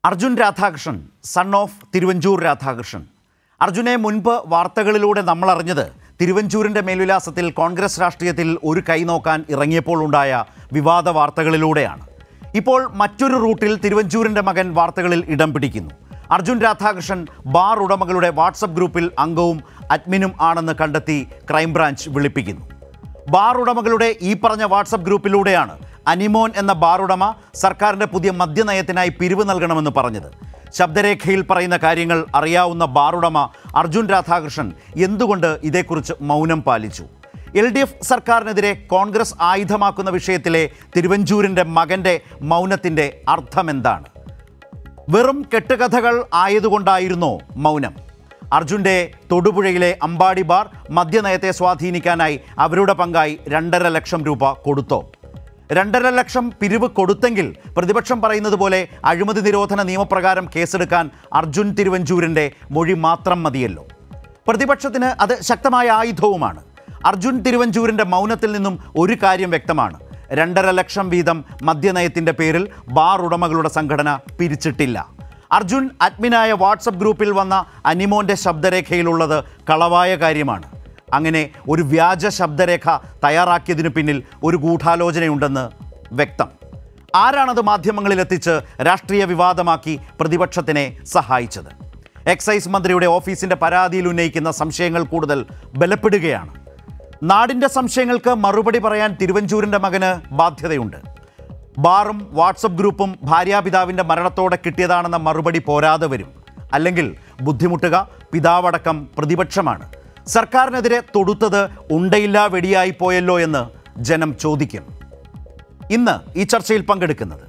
Arjun Radhakrishnan son of Thiruvanchoor Radhakrishnan അർജുനെ മുൻപ് വാർത്തകളിലൂടെ നമ്മൾ അറിഞ്ഞത് തിരുവഞ്ചൂരിൻ്റെ മേൽവിലാസത്തിൽ കോൺഗ്രസ് രാഷ്ട്രീയത്തിൽ ഒരു കൈ നോക്കാൻ ഇറങ്ങിയപ്പോൾ ഉണ്ടായ വിവാദ വാർത്തകളിലൂടെയാണ് ഇപ്പോൾ മറ്റൊരു റൂട്ടിൽ തിരുവഞ്ചൂരിൻ്റെ മകൻ വാർത്തകളിൽ ഇടം പിടിക്കുന്നു അർജുൻ രാധാകൃഷ്ണൻ ബാർ ഉടമകളുടെ വാട്സപ്പ് ഗ്രൂപ്പിൽ അംഗവും അഡ്മിനും ആണെന്ന് കണ്ടെത്തി ക്രൈംബ്രാഞ്ച് വിളിപ്പിക്കുന്നു ബാർ ഉടമകളുടെ ഈ പറഞ്ഞ വാട്സപ്പ് ഗ്രൂപ്പിലൂടെയാണ് അനിമോൻ എന്ന ബാർ ഉടമ സർക്കാരിൻ്റെ പുതിയ മദ്യനയത്തിനായി പിരിവ് നൽകണമെന്ന് പറഞ്ഞത് ശബ്ദരേഖയിൽ പറയുന്ന കാര്യങ്ങൾ അറിയാവുന്ന ബാർ ഉടമ അർജുൻ രാധാകൃഷ്ണൻ എന്തുകൊണ്ട് ഇതേക്കുറിച്ച് മൗനം പാലിച്ചു എൽ ഡി എഫ് സർക്കാരിനെതിരെ കോൺഗ്രസ് ആയുധമാക്കുന്ന വിഷയത്തിലെ തിരുവഞ്ചൂരിൻ്റെ മകൻ്റെ മൗനത്തിൻ്റെ അർത്ഥമെന്താണ് വെറും കെട്ടുകഥകൾ ആയതുകൊണ്ടായിരുന്നോ മൗനം അർജുൻ്റെ തൊടുപുഴയിലെ അമ്പാടി ബാർ മദ്യനയത്തെ സ്വാധീനിക്കാനായി അവരുടെ പങ്കായി രണ്ടര ലക്ഷം രൂപ കൊടുത്തോ രണ്ടര ലക്ഷം പിരിവ് കൊടുത്തെങ്കിൽ പ്രതിപക്ഷം പറയുന്നത് പോലെ അഴിമതി നിരോധന നിയമപ്രകാരം കേസെടുക്കാൻ അർജുൻ തിരുവഞ്ചൂരിൻ്റെ മൊഴി മാത്രം മതിയല്ലോ പ്രതിപക്ഷത്തിന് അത് ശക്തമായ ആയുധവുമാണ് അർജുൻ തിരുവഞ്ചൂരിൻ്റെ മൗനത്തിൽ നിന്നും ഒരു കാര്യം വ്യക്തമാണ് രണ്ടര ലക്ഷം വീതം മദ്യനയത്തിൻ്റെ പേരിൽ ബാർ ഉടമകളുടെ സംഘടന പിരിച്ചിട്ടില്ല അർജുൻ അഡ്മിനായ വാട്സപ്പ് ഗ്രൂപ്പിൽ വന്ന അനിമോൻ്റെ ശബ്ദരേഖയിലുള്ളത് കളവായ കാര്യമാണ് അങ്ങനെ ഒരു വ്യാജ ശബ്ദരേഖ തയ്യാറാക്കിയതിനു പിന്നിൽ ഒരു ഗൂഢാലോചനയുണ്ടെന്ന് വ്യക്തം ആരാണത് മാധ്യമങ്ങളിലെത്തിച്ച് രാഷ്ട്രീയ വിവാദമാക്കി പ്രതിപക്ഷത്തിനെ സഹായിച്ചത് എക്സൈസ് മന്ത്രിയുടെ ഓഫീസിൻ്റെ പരാതിയിൽ ഉന്നയിക്കുന്ന സംശയങ്ങൾ കൂടുതൽ ബലപ്പെടുകയാണ് നാടിൻ്റെ സംശയങ്ങൾക്ക് മറുപടി പറയാൻ തിരുവഞ്ചൂരിൻ്റെ മകന് ബാധ്യതയുണ്ട് ബാറും വാട്സപ്പ് ഗ്രൂപ്പും ഭാര്യാപിതാവിൻ്റെ മരണത്തോടെ കിട്ടിയതാണെന്ന മറുപടി പോരാതെ വരും അല്ലെങ്കിൽ ബുദ്ധിമുട്ടുക പിതാവടക്കം പ്രതിപക്ഷമാണ് സർക്കാരിനെതിരെ തൊടുത്തത് ഉണ്ടയില്ല വെടിയായി പോയല്ലോ എന്ന് ജനം ചോദിക്കും ഇന്ന് ഈ ചർച്ചയിൽ പങ്കെടുക്കുന്നത്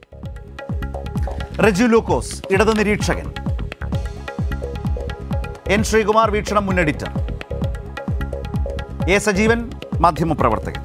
റെജു ലൂക്കോസ് ഇടത് നിരീക്ഷകൻ എൻ ശ്രീകുമാർ വീക്ഷണം മുൻ എഡിറ്റർ എ സജീവൻ മാധ്യമപ്രവർത്തകൻ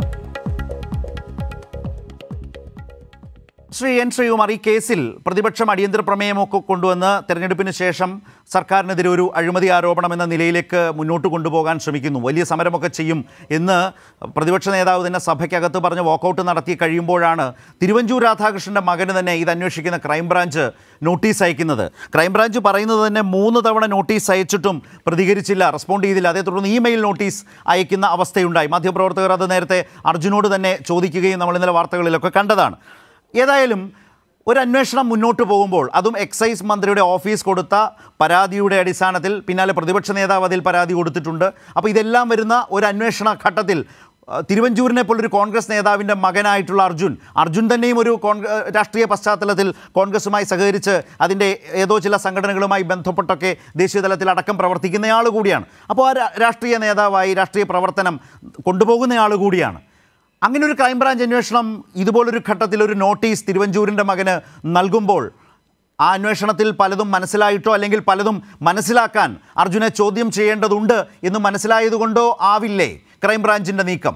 ശ്രീ എൻ ശ്രീകുമാർ ഈ കേസിൽ പ്രതിപക്ഷം അടിയന്തര പ്രമേയമൊക്കെ കൊണ്ടുവന്ന് തെരഞ്ഞെടുപ്പിന് ശേഷം സർക്കാരിനെതിരെ ഒരു അഴിമതി ആരോപണം എന്ന നിലയിലേക്ക് മുന്നോട്ട് കൊണ്ടുപോകാൻ ശ്രമിക്കുന്നു വലിയ സമരമൊക്കെ ചെയ്യും എന്ന് പ്രതിപക്ഷ നേതാവ് തന്നെ സഭയ്ക്കകത്ത് പറഞ്ഞ് വാക്കൗട്ട് നടത്തി കഴിയുമ്പോഴാണ് തിരുവഞ്ചൂർ രാധാകൃഷ്ണൻ്റെ മകന് തന്നെ ഇത് അന്വേഷിക്കുന്ന ക്രൈംബ്രാഞ്ച് നോട്ടീസ് അയക്കുന്നത് ക്രൈംബ്രാഞ്ച് പറയുന്നത് തന്നെ മൂന്ന് തവണ നോട്ടീസ് അയച്ചിട്ടും പ്രതികരിച്ചില്ല റെസ്പോണ്ട് ചെയ്തില്ല അതേ തുടർന്ന് ഇമെയിൽ നോട്ടീസ് അയക്കുന്ന അവസ്ഥയുണ്ടായി മാധ്യമപ്രവർത്തകർ അത് നേരത്തെ അർജുനോട് തന്നെ ചോദിക്കുകയും നമ്മൾ ഇന്നലെ വാർത്തകളിലൊക്കെ കണ്ടതാണ് ഏതായാലും ഒരു അന്വേഷണം മുന്നോട്ട് പോകുമ്പോൾ അതും എക്സൈസ് മന്ത്രിയുടെ ഓഫീസ് കൊടുത്ത പരാതിയുടെ അടിസ്ഥാനത്തിൽ പിന്നാലെ പ്രതിപക്ഷ നേതാവ് അതിൽ പരാതി കൊടുത്തിട്ടുണ്ട് അപ്പോൾ ഇതെല്ലാം വരുന്ന ഒരു അന്വേഷണ ഘട്ടത്തിൽ ആ, തിരുവഞ്ചൂരിനെ പോലൊരു കോൺഗ്രസ് നേതാവിൻ്റെ മകനായിട്ടുള്ള അർജുൻ അർജുൻ തന്നെയും ഒരു കോൺഗ്ര രാഷ്ട്രീയ പശ്ചാത്തലത്തിൽ കോൺഗ്രസുമായി സഹകരിച്ച് അതിൻ്റെ ഏതോ ചില സംഘടനകളുമായി ബന്ധപ്പെട്ടൊക്കെ ദേശീയ തലത്തിൽ അടക്കം പ്രവർത്തിക്കുന്നയാൾ കൂടിയാണ് അപ്പോൾ ആ രാ- രാഷ്ട്രീയ നേതാവായി രാഷ്ട്രീയ പ്രവർത്തനം കൊണ്ടുപോകുന്നയാൾ കൂടിയാണ് അങ്ങനെ ഒരു ക്രൈംബ്രാഞ്ച് അന്വേഷണം ഇതുപോലൊരു ഘട്ടത്തിൽ ഒരു നോട്ടീസ് തിരുവഞ്ചൂരിൻ്റെ മകന് നൽകുമ്പോൾ ആ അന്വേഷണത്തിൽ പലതും മനസ്സിലായിട്ടോ അല്ലെങ്കിൽ പലതും മനസ്സിലാക്കാൻ അർജുനെ ചോദ്യം ചെയ്യേണ്ടതുണ്ട് എന്ന് മനസ്സിലായതുകൊണ്ടോ ആവില്ലേ ക്രൈംബ്രാഞ്ചിൻ്റെ നീക്കം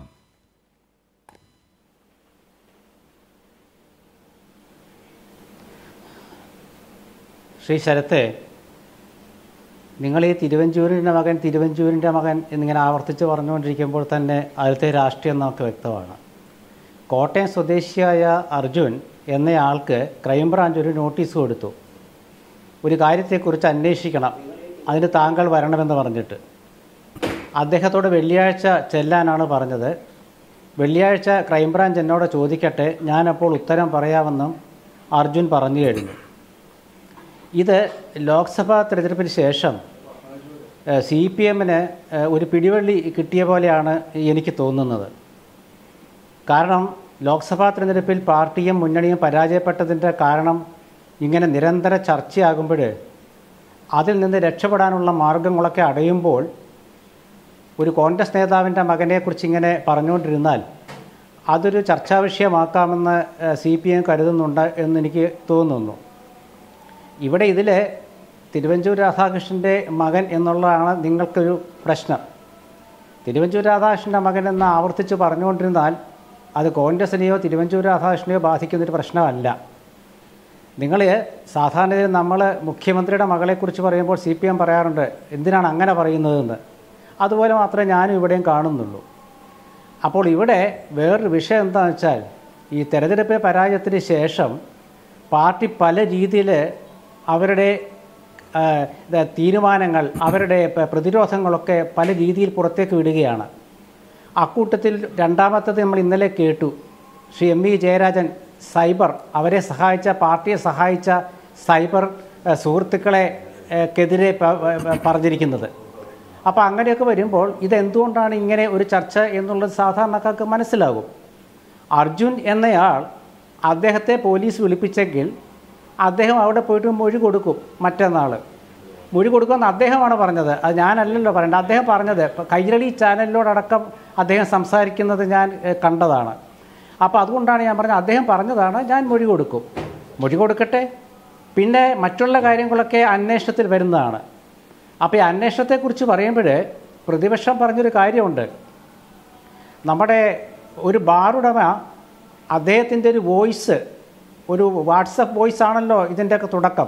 ശ്രീ ശരത്തെ നിങ്ങൾ ഈ തിരുവഞ്ചൂരിൻ്റെ മകൻ തിരുവഞ്ചൂരിൻ്റെ മകൻ എന്നിങ്ങനെ ആവർത്തിച്ച് പറഞ്ഞുകൊണ്ടിരിക്കുമ്പോൾ തന്നെ അതിലത്തെ രാഷ്ട്രീയം നമുക്ക് വ്യക്തമാണ് കോട്ടയം സ്വദേശിയായ അർജുൻ എന്നയാൾക്ക് ക്രൈംബ്രാഞ്ച് ഒരു നോട്ടീസ് കൊടുത്തു ഒരു കാര്യത്തെക്കുറിച്ച് അന്വേഷിക്കണം അതിന് താങ്കൾ വരണമെന്ന് പറഞ്ഞിട്ട് അദ്ദേഹത്തോട് വെള്ളിയാഴ്ച ചെല്ലാനാണ് പറഞ്ഞത് വെള്ളിയാഴ്ച ക്രൈംബ്രാഞ്ച് എന്നോട് ചോദിക്കട്ടെ ഞാനപ്പോൾ ഉത്തരം പറയാമെന്നും അർജുൻ പറഞ്ഞു കഴിഞ്ഞു ഇത് ലോക്സഭാ തെരഞ്ഞെടുപ്പിന് ശേഷം സി പി എമ്മിന് ഒരു പിടിവള്ളി കിട്ടിയ പോലെയാണ് എനിക്ക് തോന്നുന്നത് കാരണം ലോക്സഭാ തെരഞ്ഞെടുപ്പിൽ പാർട്ടിയും മുന്നണിയും പരാജയപ്പെട്ടതിൻ്റെ കാരണം ഇങ്ങനെ നിരന്തര ചർച്ചയാകുമ്പോൾ അതിൽ നിന്ന് രക്ഷപ്പെടാനുള്ള മാർഗങ്ങളൊക്കെ അടയുമ്പോൾ ഒരു കോൺഗ്രസ് നേതാവിൻ്റെ മകനെക്കുറിച്ച് ഇങ്ങനെ പറഞ്ഞുകൊണ്ടിരുന്നാൽ അതൊരു ചർച്ചാ വിഷയമാക്കാമെന്ന് സി പി എം കരുതുന്നുണ്ട് എന്നെനിക്ക് തോന്നുന്നു ഇവിടെ ഇതിൽ തിരുവഞ്ചൂർ രാധാകൃഷ്ണൻ്റെ മകൻ എന്നുള്ളതാണ് നിങ്ങൾക്കൊരു പ്രശ്നം തിരുവഞ്ചൂർ രാധാകൃഷ്ണൻ്റെ മകൻ എന്ന് ആവർത്തിച്ച് പറഞ്ഞുകൊണ്ടിരുന്നാൽ അത് കോൺഗ്രസിനെയോ തിരുവഞ്ചൂർ രാധാകൃഷ്ണനെയോ ബാധിക്കുന്നൊരു പ്രശ്നമല്ല നിങ്ങൾ സാധാരണ നമ്മൾ മുഖ്യമന്ത്രിയുടെ മകളെക്കുറിച്ച് പറയുമ്പോൾ സി പി എം പറയാറുണ്ട് എന്തിനാണ് അങ്ങനെ പറയുന്നതെന്ന് അതുപോലെ മാത്രമേ ഞാനും ഇവിടെയും കാണുന്നുള്ളൂ അപ്പോൾ ഇവിടെ വേറൊരു വിഷയം എന്താണെന്ന് വെച്ചാൽ ഈ തെരഞ്ഞെടുപ്പ് പരാജയത്തിന് ശേഷം പാർട്ടി പല രീതിയിൽ അവരുടെ ആ, ഇത് തീരുമാനങ്ങൾ അവരുടെ പ- പ്രതിരോധങ്ങളൊക്കെ പല രീതിയിൽ പുറത്തേക്ക് വിടുകയാണ് അക്കൂട്ടത്തിൽ രണ്ടാമത്തത് നമ്മൾ ഇന്നലെ കേട്ടു Shri M V Jayarajan cyber അവരെ സഹായിച്ച പാർട്ടിയെ സഹായിച്ച സൈബർ ഏഹ്, സുഹൃത്തുക്കളെ ഏഹ്, ക്കെതിരെ പ- പ- പറഞ്ഞിരിക്കുന്നത് അപ്പോൾ അങ്ങനെയൊക്കെ വരുമ്പോൾ ഇതെന്തുകൊണ്ടാണ് ഇങ്ങനെ ഒരു ചർച്ച എന്നുള്ളത് സാധാരണക്കാർക്ക് മനസ്സിലാകും അർജുൻ എന്നയാൾ അദ്ദേഹത്തെ പോലീസ് വിളിപ്പിച്ചെങ്കിൽ അദ്ദേഹം അവിടെ പോയിട്ട് മൊഴി കൊടുക്കും മറ്റന്നാൾ മൊഴി കൊടുക്കുമെന്ന് അദ്ദേഹമാണ് പറഞ്ഞത് അത് ഞാനല്ലല്ലോ പറയേണ്ടത് അദ്ദേഹം പറഞ്ഞത് ഇപ്പം കൈരളി ചാനലിനോടടക്കം അദ്ദേഹം സംസാരിക്കുന്നത് ഞാൻ ഏഹ്, കണ്ടതാണ് അപ്പോൾ അതുകൊണ്ടാണ് ഞാൻ പറഞ്ഞത് അദ്ദേഹം പറഞ്ഞതാണ് ഞാൻ മൊഴി കൊടുക്കും മൊഴി കൊടുക്കട്ടെ പിന്നെ മറ്റുള്ള കാര്യങ്ങളൊക്കെ അന്വേഷണത്തിൽ വരുന്നതാണ് അപ്പോൾ ഈ അന്വേഷണത്തെക്കുറിച്ച് പറയുമ്പോൾ പ്രതിപക്ഷം പറഞ്ഞൊരു കാര്യമുണ്ട് നമ്മുടെ ഒരു ബാറുടമ അദ്ദേഹത്തിൻ്റെ ഒരു വോയിസ് ഒരു വാട്സപ്പ് വോയിസ് ആണല്ലോ ഇതിൻ്റെയൊക്കെ തുടക്കം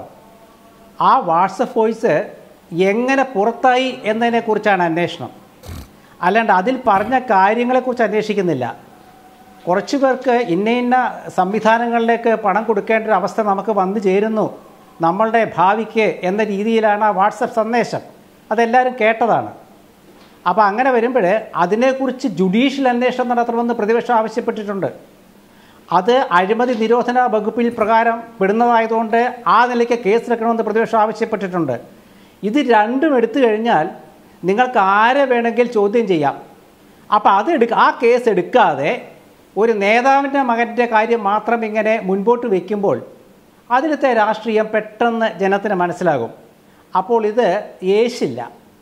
ആ വാട്സപ്പ് വോയിസ് എങ്ങനെ പുറത്തായി എന്നതിനെക്കുറിച്ചാണ് അന്വേഷണം അല്ലാണ്ട് അതിൽ പറഞ്ഞ കാര്യങ്ങളെക്കുറിച്ച് അന്വേഷിക്കുന്നില്ല കുറച്ച് പേർക്ക് ഇന്ന ഇന്ന സംവിധാനങ്ങളിലേക്ക് പണം കൊടുക്കേണ്ട ഒരു അവസ്ഥ നമുക്ക് വന്നു ചേരുന്നു നമ്മളുടെ ഭാവിക്ക് എന്ന രീതിയിലാണ് ആ വാട്സപ്പ് സന്ദേശം അതെല്ലാവരും കേട്ടതാണ് അപ്പോൾ അങ്ങനെ വരുമ്പോൾ അതിനെക്കുറിച്ച് ജുഡീഷ്യൽ അന്വേഷണം നടത്തണമെന്ന് പ്രതിപക്ഷം ആവശ്യപ്പെട്ടിട്ടുണ്ട് അത് അഴിമതി നിരോധന വകുപ്പിൽ പ്രകാരം പെടുന്നതായതുകൊണ്ട് ആ നിലയ്ക്ക് കേസെടുക്കണമെന്ന് പ്രതിപക്ഷം ആവശ്യപ്പെട്ടിട്ടുണ്ട് ഇത് രണ്ടും എടുത്തു കഴിഞ്ഞാൽ നിങ്ങൾക്ക് ആരെ വേണമെങ്കിൽ ചോദ്യം ചെയ്യാം അപ്പോൾ അത് എടുക്ക ആ കേസ് എടുക്കാതെ ഒരു നേതാവിൻ്റെ മകൻ്റെ കാര്യം മാത്രം ഇങ്ങനെ മുൻപോട്ട് വയ്ക്കുമ്പോൾ അതിലത്തെ രാഷ്ട്രീയം പെട്ടെന്ന് ജനത്തിന് മനസ്സിലാകും അപ്പോൾ ഇത് യേശില്ല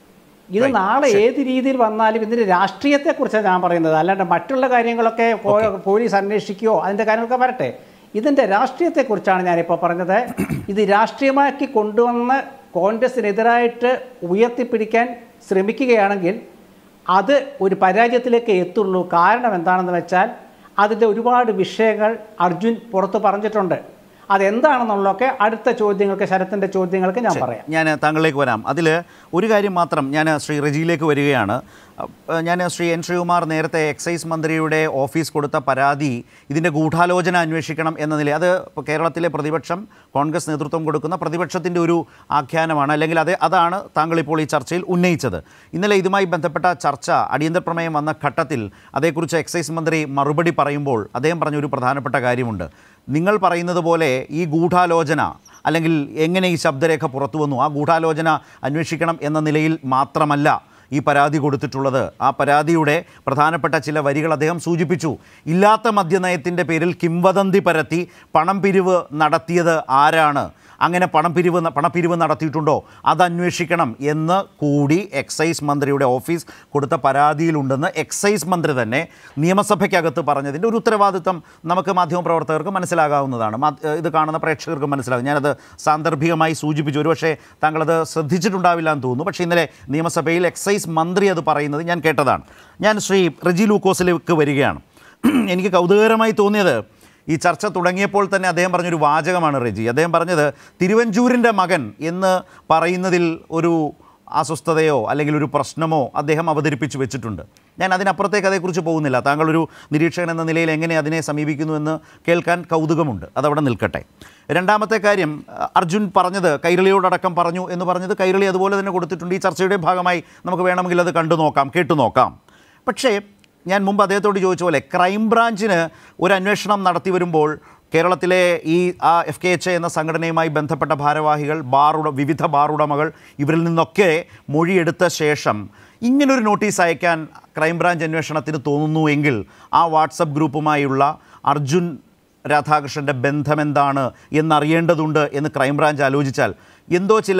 ഇത് നാളെ ഏത് രീതിയിൽ വന്നാലും ഇതിൻ്റെ രാഷ്ട്രീയത്തെക്കുറിച്ചാണ് ഞാൻ പറയുന്നത് അല്ലാണ്ട് മറ്റുള്ള കാര്യങ്ങളൊക്കെ പോ- പോലീസ് അന്വേഷിക്കുകയോ അതിൻ്റെ കാര്യങ്ങളൊക്കെ വരട്ടെ ഇതിൻ്റെ രാഷ്ട്രീയത്തെക്കുറിച്ചാണ് ഞാനിപ്പോൾ പറഞ്ഞത് ഇത് രാഷ്ട്രീയമാക്കി കൊണ്ടുവന്ന് കോൺഗ്രസിനെതിരായിട്ട് ഉയർത്തിപ്പിടിക്കാൻ ശ്രമിക്കുകയാണെങ്കിൽ അത് ഒരു പരാജയത്തിലേക്ക് എത്തുള്ളൂ കാരണം എന്താണെന്ന് വെച്ചാൽ അതിൻ്റെ ഒരുപാട് വിഷയങ്ങൾ അർജുൻ പുറത്ത് പറഞ്ഞിട്ടുണ്ട് അതെന്താണെന്നുള്ളതൊക്കെ അടുത്ത ചോദ്യങ്ങൾക്ക് ശരത്തിൻ്റെ ചോദ്യങ്ങൾക്ക് ഞാൻ പറയാം ഞാൻ താങ്കളിലേക്ക് വരാം അതിൽ ഒരു കാര്യം മാത്രം ഞാൻ ശ്രീ റെജിയിലേക്ക് വരികയാണ് അഹ് ഞാൻ ശ്രീ എൻ ശ്രീകുമാർ നേരത്തെ എക്സൈസ് മന്ത്രിയുടെ ഓഫീസ് കൊടുത്ത പരാതി ഇതിൻ്റെ ഗൂഢാലോചന അന്വേഷിക്കണം എന്ന നില അത് ഇപ്പോൾ കേരളത്തിലെ പ്രതിപക്ഷം കോൺഗ്രസ് നേതൃത്വം കൊടുക്കുന്ന പ്രതിപക്ഷത്തിൻ്റെ ഒരു ആഖ്യാനമാണ് അല്ലെങ്കിൽ അത് അതാണ് താങ്കൾ ഇപ്പോൾ ഈ ചർച്ചയിൽ ഉന്നയിച്ചത് ഇന്നലെ ഇതുമായി ബന്ധപ്പെട്ട ചർച്ച അടിയന്തര പ്രമേയം വന്ന ഘട്ടത്തിൽ അതേക്കുറിച്ച് എക്സൈസ് മന്ത്രി മറുപടി പറയുമ്പോൾ അദ്ദേഹം പറഞ്ഞ ഒരു പ്രധാനപ്പെട്ട കാര്യമുണ്ട് നിങ്ങൾ പറയുന്നത് പോലെ ഈ ഗൂഢാലോചന അല്ലെങ്കിൽ എങ്ങനെ ഈ ശബ്ദരേഖ പുറത്തു വന്നു ആ ഗൂഢാലോചന അന്വേഷിക്കണം എന്ന നിലയിൽ മാത്രമല്ല ഈ പരാതി കൊടുത്തിട്ടുള്ളത് ആ പരാതിയുടെ പ്രധാനപ്പെട്ട ചില വരികൾ അദ്ദേഹം സൂചിപ്പിച്ചു ഇല്ലാത്ത മദ്യനയത്തിൻ്റെ പേരിൽ കിംവദന്തി പരത്തി പണം പിരിവ് നടത്തിയത് ആരാണ് അങ്ങനെ പണം പിരിവ് ന- പണപ്പിരിവ് നടത്തിയിട്ടുണ്ടോ അത് അന്വേഷിക്കണം എന്ന് കൂടി എക്സൈസ് മന്ത്രിയുടെ ഓഫീസ് കൊടുത്ത പരാതിയിലുണ്ടെന്ന് എക്സൈസ് മന്ത്രി തന്നെ നിയമസഭയ്ക്കകത്ത് പറഞ്ഞതിൻ്റെ ഒരു ഉത്തരവാദിത്വം നമുക്ക് മാധ്യമപ്രവർത്തകർക്ക് മനസ്സിലാകാവുന്നതാണ് മാ- ഇത് കാണുന്ന പ്രേക്ഷകർക്ക് മനസ്സിലാകും ഞാനത് സാന്ദർഭികമായി സൂചിപ്പിച്ചു ഒരുപക്ഷെ താങ്കളത് ശ്രദ്ധിച്ചിട്ടുണ്ടാവില്ല എന്ന് തോന്നുന്നു പക്ഷേ ഇന്നലെ നിയമസഭയിൽ എക്സൈസ് മന്ത്രി അത് പറയുന്നത് ഞാൻ കേട്ടതാണ് ഞാൻ ശ്രീ റെജി ലൂക്കോസിലേക്ക് വരികയാണ് എനിക്ക് കൗതുകകരമായി തോന്നിയത് ഈ ചർച്ച തുടങ്ങിയപ്പോൾ തന്നെ അദ്ദേഹം പറഞ്ഞൊരു വാചകമാണ് റെജി അദ്ദേഹം പറഞ്ഞത് തിരുവഞ്ചൂരിൻ്റെ മകൻ എന്ന് പറയുന്നതിൽ ഒരു അസ്വസ്ഥതയോ അല്ലെങ്കിൽ ഒരു പ്രശ്നമോ അദ്ദേഹം അവതരിപ്പിച്ച് വെച്ചിട്ടുണ്ട് ഞാൻ അതിനപ്പുറത്തേക്ക് അതേക്കുറിച്ച് പോകുന്നില്ല താങ്കൾ ഒരു നിരീക്ഷകൻ എന്ന നിലയിൽ എങ്ങനെ അതിനെ സമീപിക്കുന്നു എന്ന് കേൾക്കാൻ കൗതുകമുണ്ട് അതവിടെ നിൽക്കട്ടെ രണ്ടാമത്തെ കാര്യം അഹ് അർജുൻ പറഞ്ഞത് കൈരളിയോടടക്കം പറഞ്ഞു എന്ന് പറഞ്ഞത് കൈരളി അതുപോലെ തന്നെ കൊടുത്തിട്ടുണ്ട് ഈ ചർച്ചയുടെ ഭാഗമായി നമുക്ക് വേണമെങ്കിൽ അത് കണ്ടു നോക്കാം കേട്ടു നോക്കാം പക്ഷേ ഞാൻ മുമ്പ് അദ്ദേഹത്തോട് ചോദിച്ച പോലെ ക്രൈംബ്രാഞ്ചിന് ഒരു അന്വേഷണം നടത്തി വരുമ്പോൾ കേരളത്തിലെ ഈ ആ എഫ് കെ എച്ച് എന്ന സംഘടനയുമായി ബന്ധപ്പെട്ട ഭാരവാഹികൾ ബാറുട വിവിധ ബാറുടമകൾ ഇവരിൽ നിന്നൊക്കെ മൊഴിയെടുത്ത ശേഷം ഇങ്ങനൊരു നോട്ടീസ് അയക്കാൻ ക്രൈംബ്രാഞ്ച് അന്വേഷണത്തിന് തോന്നുന്നുവെങ്കിൽ ആ വാട്സപ്പ് ഗ്രൂപ്പുമായുള്ള അർജുൻ രാധാകൃഷ്ണൻ്റെ ബന്ധമെന്താണ് എന്നറിയേണ്ടതുണ്ട് എന്ന് ക്രൈംബ്രാഞ്ച് ആലോചിച്ചാൽ എന്തോ ചില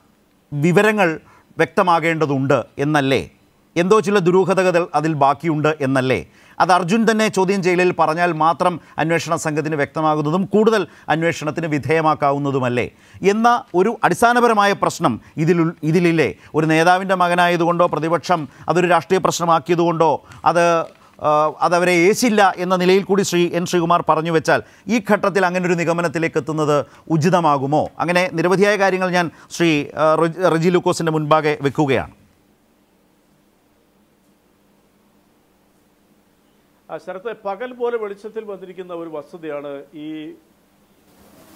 വിവരങ്ങൾ വ്യക്തമാകേണ്ടതുണ്ട് എന്നല്ലേ എന്തോ ചില ദുരൂഹതകൾ അതിൽ ബാക്കിയുണ്ട് എന്നല്ലേ അത് അർജുൻ തന്നെ ചോദ്യം ചെയ്യലിൽ പറഞ്ഞാൽ മാത്രം അന്വേഷണ സംഘത്തിന് വ്യക്തമാകുന്നതും കൂടുതൽ അന്വേഷണത്തിന് വിധേയമാക്കാവുന്നതുമല്ലേ എന്ന ഒരു അടിസ്ഥാനപരമായ പ്രശ്നം ഇതിൽ ഇതിലില്ലേ ഒരു നേതാവിൻ്റെ മകനായതുകൊണ്ടോ പ്രതിപക്ഷം അതൊരു രാഷ്ട്രീയ പ്രശ്നമാക്കിയതുകൊണ്ടോ അത് ആ, അതവരെ ഏശില്ല എന്ന നിലയിൽ കൂടി ശ്രീ എൻ ശ്രീകുമാർ പറഞ്ഞു വെച്ചാൽ ഈ ഘട്ടത്തിൽ അങ്ങനെ ഒരു നിഗമനത്തിലേക്ക് എത്തുന്നത് ഉചിതമാകുമോ അങ്ങനെ നിരവധിയായ കാര്യങ്ങൾ ഞാൻ ശ്രീ ആ, റെജി- റെജി ലൂക്കോസിൻ്റെ മുൻപാകെ വെക്കുകയാണ് ആ ശരത്തെ പകൽ പോലെ വെളിച്ചത്തിൽ വന്നിരിക്കുന്ന ഒരു വസ്തുതയാണ് ഈ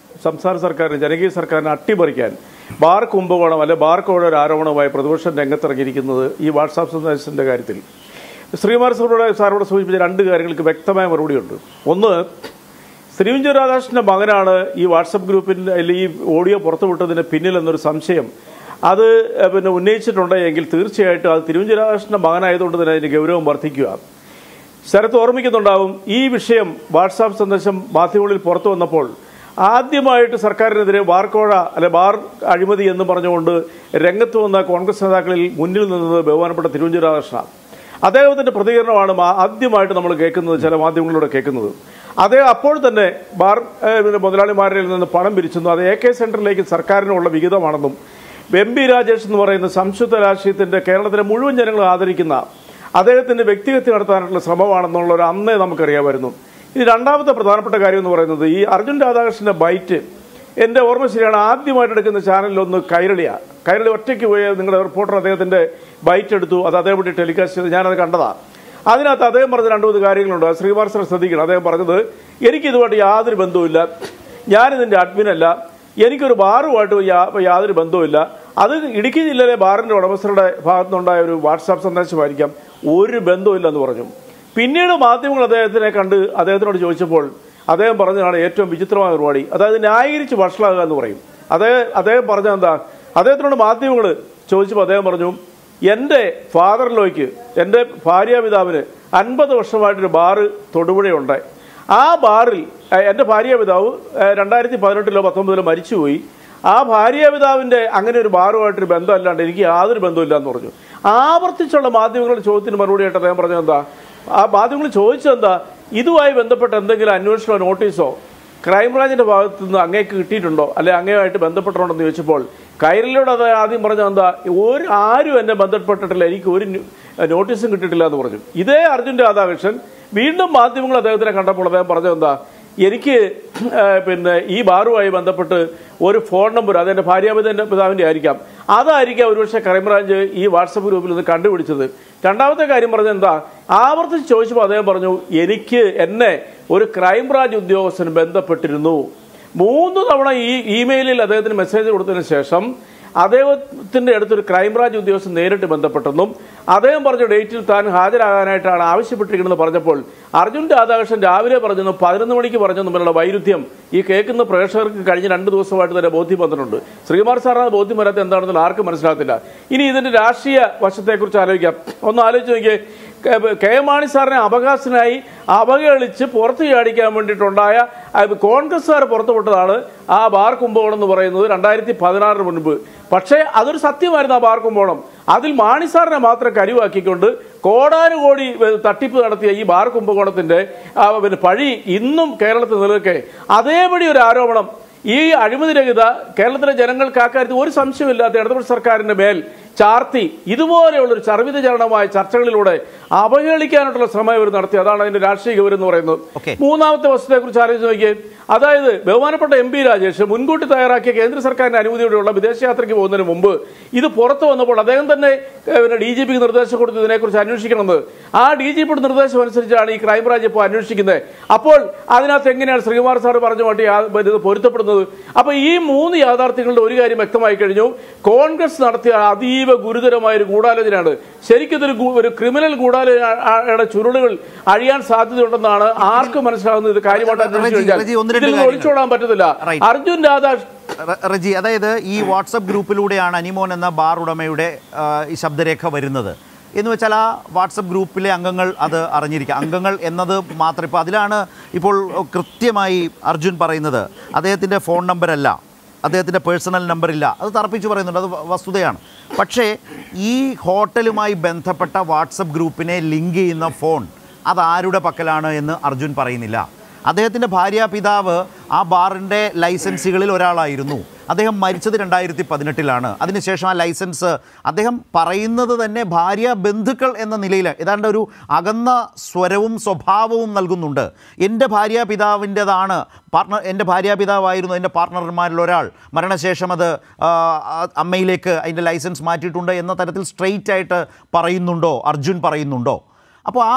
സംസ്ഥാന സർക്കാരിന് ജനകീയ സർക്കാരിനെ അട്ടിമറിക്കാൻ ബാർ കുംഭകോണം അല്ലെ ബാർ കോഴ ഒരു ആരോപണമായി പ്രതിപക്ഷം രംഗത്തിറങ്ങിയിരിക്കുന്നത് ഈ വാട്സാപ്പ് സന്ദേശത്തിന്റെ കാര്യത്തിൽ ശ്രീകുമാർ സാറോട് സാറോട് സൂചിപ്പിച്ച രണ്ട് കാര്യങ്ങൾക്ക് വ്യക്തമായ മറുപടിയുണ്ട് ഒന്ന് ശ്രീവിഞ്ചു രാധാകൃഷ്ണന്റെ മകനാണ് ഈ വാട്സപ്പ് ഗ്രൂപ്പിന്റെ അല്ലെങ്കിൽ ഈ ഓഡിയോ പുറത്തുവിട്ടതിന് പിന്നിൽ എന്നൊരു സംശയം അത് ഏഹ്, പിന്നെ ഉന്നയിച്ചിട്ടുണ്ട് എങ്കിൽ തീർച്ചയായിട്ടും അത് തിരുവഞ്ചു രാധാകൃഷ്ണന്റെ മകനായതുകൊണ്ട് തന്നെ അതിന്റെ ഗൗരവം വർദ്ധിക്കുക ശരത്ത് ഓർമ്മിക്കുന്നുണ്ടാവും ഈ വിഷയം വാട്സാപ്പ് സന്ദേശം മാധ്യമങ്ങളിൽ പുറത്തു വന്നപ്പോൾ ആദ്യമായിട്ട് സർക്കാരിനെതിരെ ബാർക്കോഴ അല്ലെ ബാർ അഴിമതി എന്ന് പറഞ്ഞുകൊണ്ട് രംഗത്ത് വന്ന കോൺഗ്രസ് നേതാക്കളിൽ മുന്നിൽ നിന്നത് ബഹുമാനപ്പെട്ട തിരുവഞ്ചൂർ രാധാകൃഷ്ണ അദ്ദേഹത്തിന്റെ പ്രതികരണമാണ് മാ- ആദ്യമായിട്ട് നമ്മൾ കേൾക്കുന്നത് ചില മാധ്യമങ്ങളിലൂടെ കേൾക്കുന്നത് അദ്ദേഹം അപ്പോൾ തന്നെ ബാർ ഏഹ്, പിന്നെ മുതലാളിമാരിൽ നിന്ന് പണം പിരിച്ചെന്നും അത് എ കെ സെന്ററിലേക്ക് സർക്കാരിനുള്ള വിഹിതമാണെന്നും എം പി രാജേഷ് എന്ന് പറയുന്ന സംശുദ്ധ രാഷ്ട്രീയത്തിന്റെ കേരളത്തിലെ മുഴുവൻ ജനങ്ങൾ ആദരിക്കുന്ന അദ്ദേഹത്തിന്റെ വ്യക്തിഹത്യ നടത്താനുള്ള ശ്രമമാണെന്നുള്ള ഒരു അന്നേ നമുക്കറിയാമായിരുന്നു ഇനി രണ്ടാമത്തെ പ്രധാനപ്പെട്ട കാര്യം എന്ന് പറയുന്നത് ഈ അർജുൻ രാധാകൃഷ്ണന്റെ ബൈറ്റ് എന്റെ ഓർമ്മ ശരിയാണ് ആദ്യമായിട്ട് എടുക്കുന്ന ചാനലിലൊന്ന് കൈരളിയാ കൈരളി ഒറ്റയ്ക്ക് പോയ നിങ്ങളുടെ റിപ്പോർട്ടർ അദ്ദേഹത്തിന്റെ ബൈറ്റ് എടുത്തു അത് അതേപടി ടെലികാസ്റ്റ് ചെയ്ത് ഞാനത് കണ്ടതാ അതിനകത്ത് അദ്ദേഹം പറഞ്ഞ രണ്ടു മൂന്ന് കാര്യങ്ങളുണ്ട് അത് ശ്രീകുമാർ സാർ ശ്രദ്ധിക്കണം അദ്ദേഹം പറഞ്ഞത് എനിക്ക് ഇതുമായിട്ട് യാതൊരു ബന്ധവുമില്ല ഞാനിതിന്റെ അഡ്മിനല്ല എനിക്കൊരു ബാറുമായിട്ട് യാ- യാതൊരു ബന്ധവുമില്ല അത് ഇടുക്കി ജില്ലയിലെ ബാറിന്റെ ഉടമസ്ഥരുടെ ഭാഗത്തുനിന്നുണ്ടായ ഒരു വാട്സാപ്പ് സന്ദേശമായിരിക്കാം ഒരു ബന്ധവുമില്ലെന്ന് പറഞ്ഞു പിന്നീട് മാധ്യമങ്ങൾ അദ്ദേഹത്തിനെ കണ്ട് അദ്ദേഹത്തിനോട് ചോദിച്ചപ്പോൾ അദ്ദേഹം പറഞ്ഞതാണ് ഏറ്റവും വിചിത്രമായ പരിപാടി അതായത് ന്യായീകരിച്ച് വഷളാകുക എന്ന് പറയും അദ്ദേഹം അദ്ദേഹം പറഞ്ഞത് എന്താ അദ്ദേഹത്തിനോട് മാധ്യമങ്ങൾ ചോദിച്ചപ്പോൾ അദ്ദേഹം പറഞ്ഞു എൻ്റെ ഫാദറിലോയ്ക്ക് എൻ്റെ ഭാര്യാപിതാവിന് അൻപത് വർഷമായിട്ടൊരു ബാറ് തൊടുപുഴയുണ്ട് ആ ബാറിൽ ഏഹ്, എൻ്റെ ഭാര്യാപിതാവ് ഏഹ്, രണ്ടായിരത്തി പതിനെട്ടിലോ പത്തൊമ്പതിലോ മരിച്ചുപോയി ആ ഭാര്യാപിതാവിന്റെ അങ്ങനെ ഒരു ബാറുമായിട്ടൊരു ബന്ധമല്ലാണ്ട് എനിക്ക് യാതൊരു ബന്ധമില്ല എന്ന് പറഞ്ഞു ആവർത്തിച്ചുള്ള മാധ്യമങ്ങളുടെ ചോദ്യത്തിന് മറുപടിയായിട്ട് അദ്ദേഹം പറഞ്ഞത് എന്താ ആ മാധ്യമങ്ങൾ ചോദിച്ചത് എന്താ ഇതുമായി ബന്ധപ്പെട്ട എന്തെങ്കിലും അന്വേഷണമോ നോട്ടീസോ ക്രൈംബ്രാഞ്ചിന്റെ ഭാഗത്തു നിന്ന് അങ്ങേക്ക് കിട്ടിയിട്ടുണ്ടോ അല്ലെ അങ്ങേയുമായിട്ട് ബന്ധപ്പെട്ടിട്ടുണ്ടോ എന്ന് ചോദിച്ചപ്പോൾ കൈരളിയോട് അത് ആദ്യം പറഞ്ഞത് എന്താ ഒരു ആരും എന്നെ ബന്ധപ്പെട്ടിട്ടില്ല എനിക്ക് ഒരു ന്യൂ- നോട്ടീസും കിട്ടിയിട്ടില്ല എന്ന് പറഞ്ഞു ഇതേ അർജുൻ രാധാകൃഷ്ണൻ വീണ്ടും മാധ്യമങ്ങൾ അദ്ദേഹത്തിനെ കണ്ടപ്പോൾ അദ്ദേഹം പറഞ്ഞത് എന്താ എനിക്ക് ആ, പിന്നെ ഈ ബാറുമായി ബന്ധപ്പെട്ട് ഒരു ഫോൺ നമ്പർ അതെന്റെ ഭാര്യാപിതാവിന്റെ പിതാവിന്റെ ആയിരിക്കാം അതായിരിക്കാം ഒരുപക്ഷെ ക്രൈംബ്രാഞ്ച് ഈ വാട്സപ്പ് ഗ്രൂപ്പിൽ നിന്ന് കണ്ടുപിടിച്ചത് രണ്ടാമത്തെ കാര്യം പറഞ്ഞത് എന്താ ആവർത്തിച്ച് ചോദിച്ചപ്പോൾ അദ്ദേഹം പറഞ്ഞു എനിക്ക് എന്നെ ഒരു ക്രൈംബ്രാഞ്ച് ഉദ്യോഗസ്ഥൻ ബന്ധപ്പെട്ടിരുന്നു മൂന്ന് തവണ ഈ ഇമെയിലിൽ അദ്ദേഹത്തിന് മെസ്സേജ് കൊടുത്തതിന് ശേഷം അദ്ദേഹത്തിന്റെ അടുത്തൊരു ക്രൈംബ്രാഞ്ച് ഉദ്യോഗസ്ഥൻ നേരിട്ട് ബന്ധപ്പെട്ടെന്നും അദ്ദേഹം പറഞ്ഞ ഡേറ്റിൽ താൻ ഹാജരാകാനായിട്ടാണ് ആവശ്യപ്പെട്ടിരിക്കുന്നത് പറഞ്ഞപ്പോൾ അർജുൻ രാധാകൃഷ്ണൻ രാവിലെ പറഞ്ഞെന്നും പതിനൊന്ന് മണിക്ക് പറഞ്ഞെന്നും തമ്മിലുള്ള വൈരുദ്ധ്യം ഈ കേൾക്കുന്ന പ്രേക്ഷകർക്ക് കഴിഞ്ഞ രണ്ട് ദിവസമായിട്ട് തന്നെ ബോധ്യം വന്നിട്ടുണ്ട് ശ്രീകുമാർ സാറിന് ബോധ്യം വരാത്ത എന്താണെന്ന് ആർക്കും മനസ്സിലാകത്തില്ല ഇനി ഇതിന്റെ രാഷ്ട്രീയ വശത്തെക്കുറിച്ച് ആലോചിക്കാം ഒന്ന് ആലോചിച്ച് നോക്കിയേ കെ- കെ എം മാണി സാറിനെ അപകാശനായി അവഹേളിച്ച് പുറത്തു ചാടിക്കാൻ വേണ്ടിയിട്ടുണ്ടായ ആ, കോൺഗ്രസ്സുകാർ പുറത്തുവിട്ടതാണ് ആ ബാർ കുംഭകോണം എന്ന് പറയുന്നത് രണ്ടായിരത്തി പതിനാറിന് മുൻപ് പക്ഷേ അതൊരു സത്യമായിരുന്നു ആ ബാർ കുംഭകോണം അതിൽ മാണി സാറിനെ മാത്രം കരുവാക്കിക്കൊണ്ട് കോടാനുകോടി ഏ, തട്ടിപ്പ് നടത്തിയ ഈ ബാർ കുംഭകോണത്തിന്റെ ആ, പിന്നെ പഴി ഇന്നും കേരളത്തിൽ നിലനിൽക്കെ അതേപടി ഒരു ആരോപണം ഈ അഴിമതിരഹിത കേരളത്തിലെ ജനങ്ങൾക്ക് അക്കാര്യത്തിൽ ഒരു സംശയമില്ലാത്ത ഇടതുപക്ഷ സർക്കാരിന്റെ മേൽ ചാർത്തി ഇതുപോലെയുള്ള ഒരു ചർവിതചരണമായ ചർച്ചകളിലൂടെ അവഹേളിക്കാനായിട്ടുള്ള ശ്രമം ഇവർ നടത്തി അതാണ് അതിന്റെ രാഷ്ട്രീയ ഗൗരവം എന്ന് പറയുന്നത് Okay. മൂന്നാമത്തെ വസ്തുതയെ കുറിച്ച് ആലോചിച്ച് നോക്കിയേ അതായത് ബഹുമാനപ്പെട്ട എം പി രാജേഷ് മുൻകൂട്ടി തയ്യാറാക്കിയ കേന്ദ്ര സർക്കാരിന്റെ അനുമതിയോടെയുള്ള വിദേശയാത്രയ്ക്ക് പോകുന്നതിന് മുമ്പ് ഇത് പുറത്തു വന്നപ്പോൾ അദ്ദേഹം തന്നെ ഏഹ്, പിന്നെ ഡി ജി പിക്ക് നിർദ്ദേശം കൊടുത്തു ഇതിനെക്കുറിച്ച് അന്വേഷിക്കണമെന്ന് ആ ഡി ജി പിയുടെ നിർദ്ദേശം അനുസരിച്ചാണ് ഈ ക്രൈംബ്രാഞ്ച് ഇപ്പോൾ അന്വേഷിക്കുന്നത് അപ്പോൾ അതിനകത്ത് എങ്ങനെയാണ് ശ്രീകുമാർ സാർ പറഞ്ഞ മാറ്റി ആ- ഇത് പൊരുത്തപ്പെടുന്നത് അപ്പൊ ഈ മൂന്ന് യാഥാർത്ഥ്യങ്ങളുടെ ഒരു കാര്യം വ്യക്തമായി കഴിഞ്ഞു കോൺഗ്രസ് നടത്തിയ അതീവ ഗുരുതരമായ ഒരു ഗൂഢാലോചനയാണ് ശരിക്കും ഇതൊരു ഗൂ- ഒരു ക്രിമിനൽ ഗൂഢാലോചനയുടെ ചുരുളുകൾ അഴിയാൻ സാധ്യതയുണ്ടെന്നാണ് ആർക്കും മനസ്സിലാകുന്നത് ഇത് കാര്യമായിട്ട് അന്വേഷിച്ചു റജി, റജി, ഒന്ന് കഴിഞ്ഞാൽ രണ്ട് ഇതിൽ നിന്ന് കാര്യങ്ങൾ. ഒളിച്ചോടാൻ പറ്റത്തില്ല Right. അർജുൻ രാധാകൃഷ്ണൻ റ- റജി അതായത് ഈ വാട്സപ്പ് ഗ്രൂപ്പിലൂടെയാണ് അനിമോൻ എന്ന ബാർ ഉടമയുടെ ആ, ഈ ശബ്ദരേഖ വരുന്നത് എന്ന് വെച്ചാൽ ആ വാട്സപ്പ് ഗ്രൂപ്പിലെ അംഗങ്ങൾ അത് അറിഞ്ഞിരിക്കുക അംഗങ്ങൾ എന്നത് മാത്രം ഇപ്പോൾ അതിലാണ് ഇപ്പോൾ കൃത്യമായി അർജുൻ പറയുന്നത് അദ്ദേഹത്തിൻ്റെ ഫോൺ നമ്പരല്ല അദ്ദേഹത്തിൻ്റെ പേഴ്സണൽ നമ്പറില്ല അത് തറപ്പിച്ച് പറയുന്നുണ്ട് അത് വ- വസ്തുതയാണ് പക്ഷേ ഈ ഹോട്ടലുമായി ബന്ധപ്പെട്ട വാട്സപ്പ് ഗ്രൂപ്പിനെ ലിങ്ക് ചെയ്യുന്ന ഫോൺ അത് ആരുടെ പക്കലാണ് എന്ന് അർജുൻ പറയുന്നില്ല അദ്ദേഹത്തിൻ്റെ ഭാര്യ പിതാവ് ആ ബാറിൻ്റെ ലൈസൻസുകളിൽ ഒരാളായിരുന്നു അദ്ദേഹം മരിച്ചത് രണ്ടായിരത്തി പതിനെട്ടിലാണ് അതിനുശേഷം ആ ലൈസൻസ് അദ്ദേഹം പറയുന്നത് തന്നെ ഭാര്യ ബന്ധുക്കൾ എന്ന നിലയിൽ ഏതാണ്ട് ഒരു അകന്ന സ്വരവും സ്വഭാവവും നൽകുന്നുണ്ട് എൻ്റെ ഭാര്യ പിതാവിൻ്റെതാണ് പാർട്ണർ എൻ്റെ ഭാര്യ പിതാവായിരുന്നു എൻ്റെ പാർട്ണർമാരിൽ ഒരാൾ മരണശേഷം അത് ആ, ആ, അമ്മയിലേക്ക് അതിൻ്റെ ലൈസൻസ് മാറ്റിയിട്ടുണ്ട് എന്ന തരത്തിൽ സ്ട്രെയിറ്റ് ആയിട്ട് പറയുന്നുണ്ടോ അർജുൻ പറയുന്നുണ്ടോ അപ്പോൾ ആ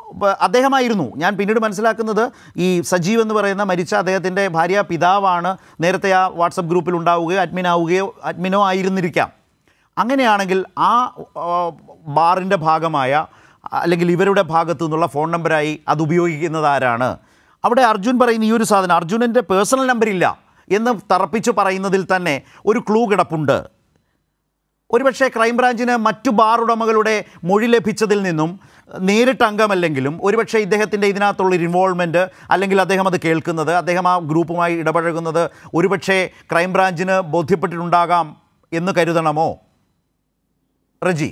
ബ- അദ്ദേഹമായിരുന്നു ഞാൻ പിന്നീട് മനസ്സിലാക്കുന്നത് ഈ സജീവ് എന്ന് പറയുന്ന മരിച്ച അദ്ദേഹത്തിൻ്റെ ഭാര്യ പിതാവാണ് നേരത്തെ ആ വാട്സപ്പ് ഗ്രൂപ്പിൽ ഉണ്ടാവുകയോ അഡ്മിൻ ആവുകയോ അഡ്മിനോ ആയിരുന്നിരിക്കാം അങ്ങനെയാണെങ്കിൽ ആ ബാറിൻ്റെ ഭാഗമായ അല്ലെങ്കിൽ ഇവരുടെ ഭാഗത്തു നിന്നുള്ള ഫോൺ നമ്പറായി അത് ഉപയോഗിക്കുന്നത് ആരാണ് അവിടെ അർജുൻ പറയുന്ന ഈ ഒരു സാധനം അർജുനൻ്റെ പേഴ്സണൽ നമ്പർ ഇല്ല എന്ന് തറപ്പിച്ച് പറയുന്നതിൽ തന്നെ ഒരു ക്ലൂ കിടപ്പുണ്ട് ഒരുപക്ഷെ ക്രൈംബ്രാഞ്ചിന് മറ്റു ബാർ ഉടമകളുടെ മൊഴി ലഭിച്ചതിൽ നിന്നും നേരിട്ട് അംഗമല്ലെങ്കിലും ഒരുപക്ഷെ ഇദ്ദേഹത്തിൻ്റെ ഇതിനകത്തുള്ള ഇൻവോൾവ്മെൻറ്റ് അല്ലെങ്കിൽ അദ്ദേഹം അത് കേൾക്കുന്നത് അദ്ദേഹം ആ ഗ്രൂപ്പുമായി ഇടപഴകുന്നത് ഒരുപക്ഷെ ക്രൈംബ്രാഞ്ചിന് ബോധ്യപ്പെട്ടിട്ടുണ്ടാകാം എന്ന് കരുതണമോ റജി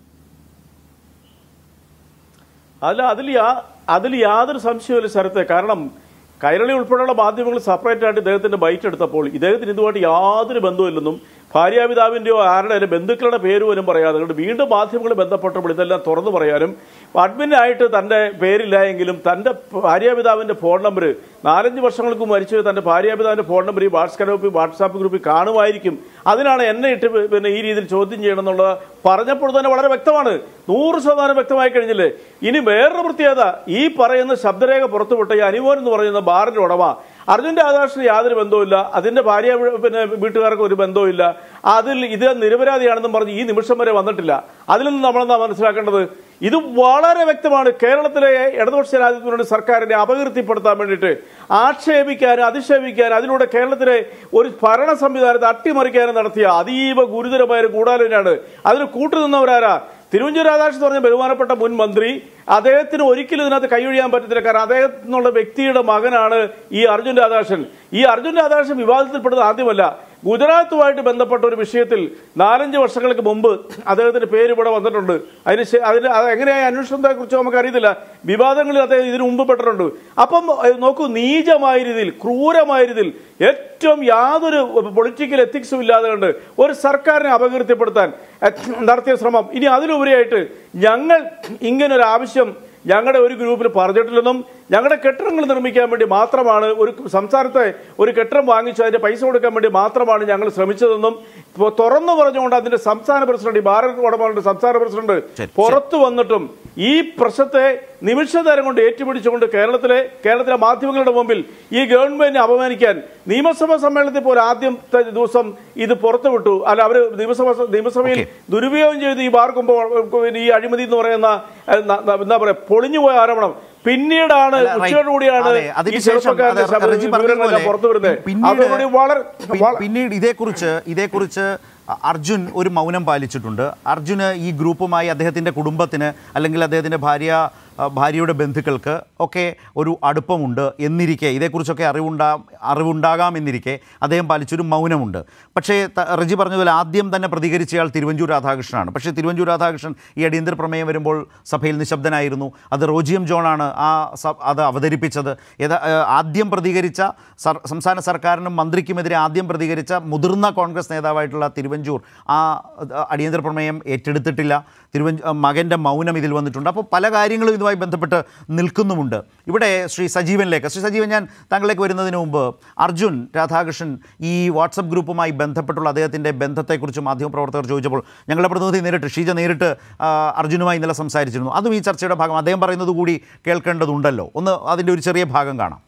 അല്ല അതിൽ യാ അതിൽ യാതൊരു സംശയമില്ല ശരത്തെ കാരണം കൈരളി ഉൾപ്പെടെയുള്ള മാധ്യമങ്ങൾ സെപ്പറേറ്റ് ആയിട്ട് ഇദ്ദേഹത്തിന്റെ ബൈറ്റ് എടുത്തപ്പോൾ ഇദ്ദേഹത്തിന് ഇതുമായിട്ട് യാതൊരു ബന്ധവുമില്ലെന്നും ഭാര്യാപിതാവിന്റെയോ ആരുടെ ബന്ധുക്കളുടെ പേര് പോലും പറയാതെ അതുകൊണ്ട് വീണ്ടും മാധ്യമങ്ങൾ ബന്ധപ്പെട്ടപ്പോൾ ഇതെല്ലാം തുറന്നു പറയാനും അഡ്മിനായിട്ട് തന്റെ പേരില്ല എങ്കിലും തന്റെ ഭാര്യാപിതാവിന്റെ ഫോൺ നമ്പർ നാലഞ്ച് വർഷങ്ങൾക്ക് മുമ്പ് മരിച്ചു തന്റെ ഭാര്യാപിതാവിന്റെ ഫോൺ നമ്പർ ഈ വാട്സ്ആപ്പ് ഗ്രൂപ്പിൽ വാട്സാപ്പ് ഗ്രൂപ്പിൽ കാണുമായിരിക്കും അതിനാണ് എന്നെ ഇട്ട് പിന്നെ ഈ രീതിയിൽ ചോദ്യം ചെയ്യണം എന്നുള്ളത് പറഞ്ഞപ്പോൾ തന്നെ വളരെ വ്യക്തമാണ് നൂറ് ശതമാനം വ്യക്തമായി കഴിഞ്ഞില്ലേ ഇനി വേറൊരു പ്രത്യേകത ഈ പറയുന്ന ശബ്ദരേഖ പുറത്തുവിട്ട ഈ അനുമോൻ എന്ന് പറയുന്ന ബാറിന്റെ ഉടമ അർജുന്റെ ആദർശത്തിന് യാതൊരു ബന്ധവുമില്ല അതിന്റെ ഭാര്യ പിന്നെ വീട്ടുകാർക്ക് ഒരു ബന്ധവുമില്ല അതിൽ ഇത് നിരപരാധിയാണെന്നും പറഞ്ഞ് ഈ നിമിഷം വരെ വന്നിട്ടില്ല അതിൽ നിന്ന് നമ്മളെന്താ മനസ്സിലാക്കേണ്ടത് ഇത് വളരെ വ്യക്തമാണ് കേരളത്തിലെ ഇടതുപക്ഷ ജനാധിപത്യ സർക്കാരിനെ അപകീർത്തിപ്പെടുത്താൻ വേണ്ടിയിട്ട് ആക്ഷേപിക്കാനും അധിക്ഷേപിക്കാനും അതിലൂടെ കേരളത്തിലെ ഒരു ഭരണ സംവിധാനത്തെ അട്ടിമറിക്കാനും നടത്തിയ അതീവ ഗുരുതരമായ ഒരു ഗൂഢാലോചനയാണ് അതിന് കൂട്ടുനിന്നവരാരാ തിരുവഞ്ചൂർ രാധാകൃഷ്ണൻ പറഞ്ഞ ബഹുമാനപ്പെട്ട മുൻ മന്ത്രി അദ്ദേഹത്തിന് ഒരിക്കലും ഇതിനകത്ത് കൈയൊഴിയാൻ പറ്റത്തില്ല കാരണം അദ്ദേഹത്തിനുള്ള വ്യക്തിയുടെ മകനാണ് ഈ അർജുൻ രാധാകൃഷ്ണൻ ഈ അർജുൻ രാധാകൃഷ്ണൻ വിവാദത്തിൽപ്പെടുന്നത് ആദ്യമല്ല ഗുജറാത്തുമായിട്ട് ബന്ധപ്പെട്ട ഒരു വിഷയത്തിൽ നാലഞ്ച് വർഷങ്ങൾക്ക് മുമ്പ് അദ്ദേഹത്തിന്റെ പേര് ഇവിടെ വന്നിട്ടുണ്ട് അതിന് ശേ- അതിന് അത് എങ്ങനെയായ അന്വേഷണത്തെ കുറിച്ച് നമുക്ക് അറിയത്തില്ല വിവാദങ്ങളിൽ അദ്ദേഹം ഇതിനു മുമ്പ് പെട്ടിട്ടുണ്ട് അപ്പം ഏഹ്, നോക്കൂ നീചമായ രീതിയിൽ ക്രൂരമായ രീതിയിൽ ഏറ്റവും യാതൊരു പൊളിറ്റിക്കൽ എത്തിക്സും ഇല്ലാതെ കൊണ്ട് ഒരു സർക്കാരിനെ അപകീർത്തിപ്പെടുത്താൻ ഏഹ്, നടത്തിയ ശ്രമം ഇനി അതിലുപരിയായിട്ട് ഞങ്ങൾ ഇങ്ങനൊരു ആവശ്യം ഞങ്ങളുടെ ഒരു ഗ്രൂപ്പിൽ പറഞ്ഞിട്ടില്ലെന്നും ഞങ്ങളുടെ കെട്ടിടങ്ങൾ നിർമ്മിക്കാൻ വേണ്ടി മാത്രമാണ് ഒരു സംസ്ഥാനത്തെ ഒരു കെട്ടിടം വാങ്ങിച്ചു അതിന്റെ പൈസ കൊടുക്കാൻ വേണ്ടി മാത്രമാണ് ഞങ്ങൾ ശ്രമിച്ചതെന്നും ഇപ്പൊ തുറന്നു പറഞ്ഞുകൊണ്ട് അതിന്റെ സംസ്ഥാന പ്രസിഡന്റ് ഈ ഭാരത് ഉടമകളുടെ സംസ്ഥാന പ്രസിഡന്റ് ശരി. പുറത്തു വന്നിട്ടും ഈ പ്രശ്നത്തെ നിമിഷനേരം കൊണ്ട് ഏറ്റുപിടിച്ചുകൊണ്ട് കേരളത്തിലെ കേരളത്തിലെ മാധ്യമങ്ങളുടെ മുമ്പിൽ ഈ ഗവൺമെന്റിനെ അപമാനിക്കാൻ നിയമസഭാ സമ്മേളനത്തിൽ പോലും ആദ്യത്തെ ദിവസം ഇത് പുറത്തുവിട്ടു അല്ല അവര് നിയമസഭ നിയമസഭയിൽ Okay. ദുരുപയോഗം ചെയ്ത് ഈ ബാർ കുമ്പ ഈ അഴിമതി എന്ന് പറയുന്ന ഏഹ്, ന- ന- എന്താ പറയാ പൊളിഞ്ഞുപോയ ആരോപണം പിന്നീടാണ് അല്ല, right. ഉച്ചയോടുകൂടിയാണ് അതെ, ഈ അതിനുശേഷം ചെറുപ്പക്കാരുടെ അത് ശബ്ദ റജി പറഞ്ഞ വിവരങ്ങളെല്ലാം പോലെ പുറത്തു വരുന്നത് പിന്നീട് അതോടുകൂടി വളരെ പി- വള- പിന്നീട് ഇതേക്കുറിച്ച് ഇതേക്കുറിച്ച് അ- അർജുൻ ഒരു മൗനം പാലിച്ചിട്ടുണ്ട് അർജുന് ഈ ഗ്രൂപ്പുമായി അദ്ദേഹത്തിൻ്റെ കുടുംബത്തിന് അല്ലെങ്കിൽ അദ്ദേഹത്തിൻ്റെ ഭാര്യ അ, ഭാര്യയുടെ ബന്ധുക്കൾക്ക് ഒക്കെ ഒരു അടുപ്പമുണ്ട് എന്നിരിക്കെ ഇതേക്കുറിച്ചൊക്കെ അറിവുണ്ടാ അറിവുണ്ടാകാം എന്നിരിക്കെ അദ്ദേഹം പാലിച്ചൊരു മൗനമുണ്ട് പക്ഷേ ത- റജി പറഞ്ഞതുപോലെ ആദ്യം തന്നെ പ്രതികരിച്ചയാൾ തിരുവഞ്ചൂർ രാധാകൃഷ്ണനാണ് പക്ഷേ തിരുവഞ്ചൂർ രാധാകൃഷ്ണൻ ഈ അടിയന്തര പ്രമേയം വരുമ്പോൾ സഭയിൽ നിശബ്ദനായിരുന്നു അത് റോജിയം ജോണാണ് ആ സ- അത് അവതരിപ്പിച്ചത് ഏതാ ഏഹ് ആദ്യം പ്രതികരിച്ച സർ സംസ്ഥാന സർക്കാരിനും മന്ത്രിക്കുമെതിരെ ആദ്യം പ്രതികരിച്ച മുതിർന്ന കോൺഗ്രസ് നേതാവായിട്ടുള്ള തിരുവഞ്ചൂർ ആ അത് അടിയന്തര പ്രമേയം ഏറ്റെടുത്തിട്ടില്ല തിരുവഞ്ച മകൻ്റെ മൗനം ഇതിൽ വന്നിട്ടുണ്ട് അപ്പോൾ പല കാര്യങ്ങളും ഇതുമായി ബന്ധപ്പെട്ട് നിൽക്കുന്നുമുണ്ട് ഇവിടെ ശ്രീ സജീവനിലേക്ക് ശ്രീ സജീവൻ ഞാൻ താങ്കളിലേക്ക് വരുന്നതിന് മുമ്പ് അർജുൻ രാധാകൃഷ്ണൻ ഈ വാട്സപ്പ് ഗ്രൂപ്പുമായി ബന്ധപ്പെട്ടുള്ള അദ്ദേഹത്തിൻ്റെ ബന്ധത്തെക്കുറിച്ച് മാധ്യമപ്രവർത്തകർ ചോദിച്ചപ്പോൾ ഞങ്ങളുടെ പ്രതിനിധി നേരിട്ട് ഷീജ നേരിട്ട് ആ, അർജുനുമായി ഇന്നലെ സംസാരിച്ചിരുന്നു അതും ഈ ചർച്ചയുടെ ഭാഗം അദ്ദേഹം പറയുന്നത് കൂടി കേൾക്കേണ്ടതുണ്ടല്ലോ ഒന്ന് അതിൻ്റെ ഒരു ചെറിയ ഭാഗം കാണാം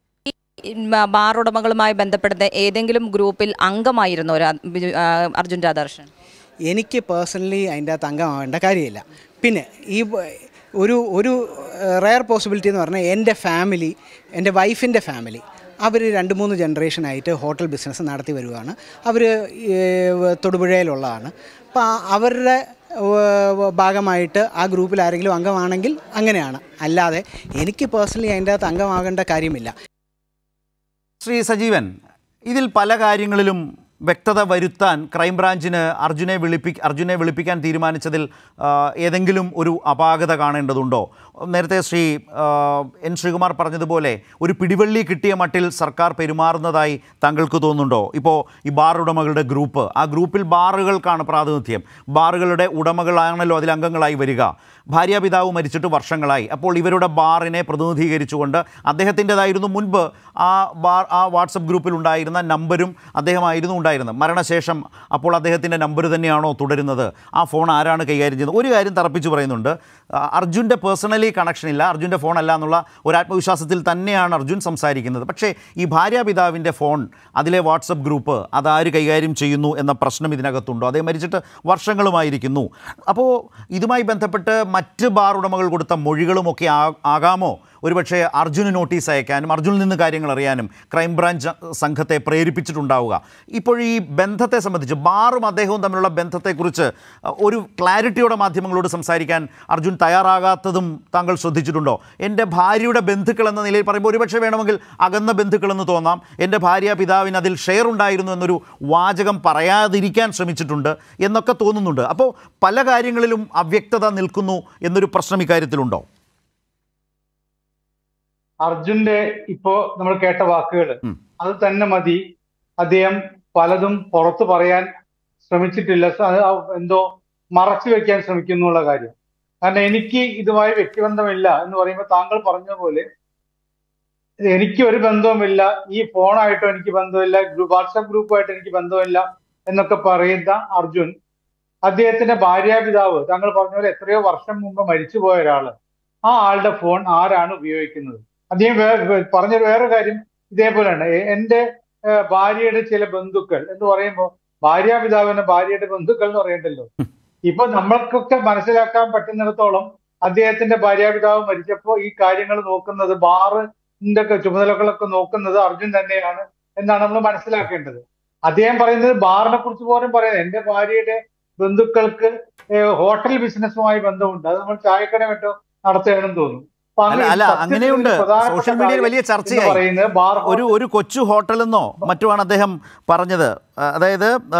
മ- ബാർ ഉടമകളുമായി ബന്ധപ്പെടുന്ന ഏതെങ്കിലും ഗ്രൂപ്പിൽ അംഗമായിരുന്നോ രാ- ബിജു- ആ, അർജുൻ രാധാകൃഷ്ണൻ എനിക്ക് പേഴ്സണലി അതിൻ്റെ അകത്ത് അംഗമാവേണ്ട കാര്യമില്ല പിന്നെ ഈ ബ- ഒരു ഒരു റയർ പോസിബിലിറ്റി എന്ന് പറഞ്ഞാൽ എൻ്റെ ഫാമിലി എൻ്റെ വൈഫിൻ്റെ ഫാമിലി അവർ രണ്ട് മൂന്ന് ജനറേഷനായിട്ട് ഹോട്ടൽ ബിസിനസ് നടത്തി വരുവാണ് അവർ തൊടുപുഴയിലുള്ളതാണ് അപ്പോൾ അവരുടെ ഏഹ്, ഭാഗമായിട്ട് ആ ഗ്രൂപ്പിൽ ആരെങ്കിലും അംഗമാണെങ്കിൽ അങ്ങനെയാണ് അല്ലാതെ എനിക്ക് പേഴ്സണലി അതിൻ്റെ അകത്ത് അംഗമാകേണ്ട കാര്യമില്ല ശ്രീ സജീവൻ ഇതിൽ പല കാര്യങ്ങളിലും വ്യക്തത വരുത്താൻ ക്രൈംബ്രാഞ്ചിന് അർജുനെ വിളിപ്പി അർജുനെ വിളിപ്പിക്കാൻ തീരുമാനിച്ചതിൽ ആ, ഏതെങ്കിലും ഒരു അപാകത കാണേണ്ടതുണ്ടോ നേരത്തെ ശ്രീ ആ, എൻ ശ്രീകുമാർ പറഞ്ഞതുപോലെ ഒരു പിടിവള്ളി കിട്ടിയ മട്ടിൽ സർക്കാർ പെരുമാറുന്നതായി താങ്കൾക്ക് തോന്നുന്നുണ്ടോ ഇപ്പോൾ ഈ ബാർ ഉടമകളുടെ ഗ്രൂപ്പ് ആ ഗ്രൂപ്പിൽ ബാറുകൾക്കാണ് പ്രാതിനിധ്യം ബാറുകളുടെ ഉടമകളാണല്ലോ അതിൽ അംഗങ്ങളായി വരിക ഭാര്യാപിതാവ് മരിച്ചിട്ട് വർഷങ്ങളായി അപ്പോൾ ഇവരുടെ ബാറിനെ പ്രതിനിധീകരിച്ചുകൊണ്ട് അദ്ദേഹത്തിൻ്റെതായിരുന്നു മുൻപ് ആ ബാർ ആ വാട്സപ്പ് ഗ്രൂപ്പിൽ ഉണ്ടായിരുന്ന നമ്പരും അദ്ദേഹമായിരുന്നു ഉണ്ടായിരുന്നത് മരണശേഷം അപ്പോൾ അദ്ദേഹത്തിൻ്റെ നമ്പർ തന്നെയാണോ തുടരുന്നത് ആ ഫോൺ ആരാണ് കൈകാര്യം ചെയ്യുന്നത് ഒരു കാര്യം തറപ്പിച്ച് പറയുന്നുണ്ട് ആ, അർജുൻ്റെ പേഴ്സണലി കണക്ഷൻ ഇല്ല അർജുൻ്റെ ഫോൺ അല്ല എന്നുള്ള ഒരു ആത്മവിശ്വാസത്തിൽ തന്നെയാണ് അർജുൻ സംസാരിക്കുന്നത് പക്ഷേ ഈ ഭാര്യാപിതാവിൻ്റെ ഫോൺ അതിലെ വാട്സപ്പ് ഗ്രൂപ്പ് അതാര് കൈകാര്യം ചെയ്യുന്നു എന്ന പ്രശ്നം ഇതിനകത്തുണ്ടോ അതേ മരിച്ചിട്ട് വർഷങ്ങളുമായിരിക്കുന്നു അപ്പോൾ ഇതുമായി ബന്ധപ്പെട്ട് മറ്റ് ബാർ ഉടമകൾ കൊടുത്ത മൊഴികളുമൊക്കെ ആ ആകാമോ ഒരുപക്ഷെ അർജുന് നോട്ടീസ് അയക്കാനും അർജുനിൽ നിന്ന് കാര്യങ്ങൾ അറിയാനും ക്രൈംബ്രാഞ്ച് സംഘത്തെ പ്രേരിപ്പിച്ചിട്ടുണ്ടാവുക ഇപ്പോൾ ഈ ബന്ധത്തെ സംബന്ധിച്ച് ബാറും അദ്ദേഹവും തമ്മിലുള്ള ബന്ധത്തെക്കുറിച്ച് ഒരു ക്ലാരിറ്റിയോടെ മാധ്യമങ്ങളോട് സംസാരിക്കാൻ അർജുൻ തയ്യാറാകാത്തതും താങ്കൾ ശ്രദ്ധിച്ചിട്ടുണ്ടോ എൻ്റെ ഭാര്യയുടെ ബന്ധുക്കൾ എന്ന നിലയിൽ പറയുമ്പോൾ ഒരുപക്ഷെ വേണമെങ്കിൽ അകന്ന ബന്ധുക്കളെന്ന് തോന്നാം എൻ്റെ ഭാര്യ പിതാവിന് അതിൽ ഷെയർ ഉണ്ടായിരുന്നു എന്നൊരു വാചകം പറയാതിരിക്കാൻ ശ്രമിച്ചിട്ടുണ്ട് എന്നൊക്കെ തോന്നുന്നുണ്ട് അപ്പോൾ പല കാര്യങ്ങളിലും അവ്യക്തത നിൽക്കുന്നു എന്നൊരു പ്രശ്നം ഇക്കാര്യത്തിലുണ്ടോ അർജുന്റെ ഇപ്പോ നമ്മൾ കേട്ട വാക്കുകൾ ഉം. അത് തന്നെ മതി അദ്ദേഹം പലതും പുറത്തു പറയാൻ ശ്രമിച്ചിട്ടില്ല സ- അത് ആ എന്തോ മറച്ചു വെക്കാൻ ശ്രമിക്കുന്നു എന്നുള്ള കാര്യം കാരണം എനിക്ക് ഇതുമായി വ്യക്തിബന്ധമില്ല എന്ന് പറയുമ്പോൾ താങ്കൾ പറഞ്ഞ പോലെ എനിക്ക് ഒരു ബന്ധവുമില്ല ഈ ഫോണായിട്ടോ എനിക്ക് ബന്ധമില്ല ഗ്രൂപ്പ് വാട്സാപ്പ് ഗ്രൂപ്പുമായിട്ട് എനിക്ക് ബന്ധമില്ല എന്നൊക്കെ പറയുന്ന അർജുൻ അദ്ദേഹത്തിന്റെ ഭാര്യാപിതാവ് താങ്കൾ പറഞ്ഞ പോലെ എത്രയോ വർഷം മുമ്പ് മരിച്ചുപോയ ഒരാള് ആ ആളുടെ ഫോൺ ആരാണ് ഉപയോഗിക്കുന്നത് അദ്ദേഹം വേ- വേ- പറഞ്ഞൊരു വേറെ കാര്യം ഇതേപോലെയാണ് എ- എന്റെ ഏഹ്, ഭാര്യയുടെ ചില ബന്ധുക്കൾ എന്ന് പറയുമ്പോൾ ഭാര്യാപിതാവിന്റെ ഭാര്യയുടെ ബന്ധുക്കൾ എന്ന് പറയണ്ടല്ലോ ഇപ്പൊ നമ്മൾക്കൊക്കെ മനസ്സിലാക്കാൻ പറ്റുന്നിടത്തോളം അദ്ദേഹത്തിന്റെ ഭാര്യാപിതാവ് മരിച്ചപ്പോൾ ഈ കാര്യങ്ങൾ നോക്കുന്നത് ബാറിന്റെ ഒക്കെ ചുമതലകളൊക്കെ നോക്കുന്നത് അർജുൻ തന്നെയാണ് എന്നാണ് നമ്മൾ മനസ്സിലാക്കേണ്ടത് അദ്ദേഹം പറയുന്നത് ബാറിനെ കുറിച്ച് പോലും പറയുന്നത് എന്റെ ഭാര്യയുടെ ബന്ധുക്കൾക്ക് ഏഹ്, ഹോട്ടൽ ബിസിനസ്സുമായി ബന്ധമുണ്ട് അത് നമ്മൾ ചായക്കട മറ്റോ നടത്തുകയാണെന്ന് തോന്നുന്നു അപ്പൊ അല്ല അങ്ങനെ അല്ല സത്യത്തിൽ അങ്ങനെയുണ്ട് ഒരു പ്രധാനപ്പെട്ട സോഷ്യൽ മീഡിയയിൽ കാര്യം വലിയ എന്ന് ചർച്ചയായി പറയുന്നത് ബാർ ഒരു ഒരു കൊച്ചു ഹോട്ടലെന്നോ മറ്റുമാണ് അദ്ദേഹം പറഞ്ഞത് ആ, അതായത് ആ,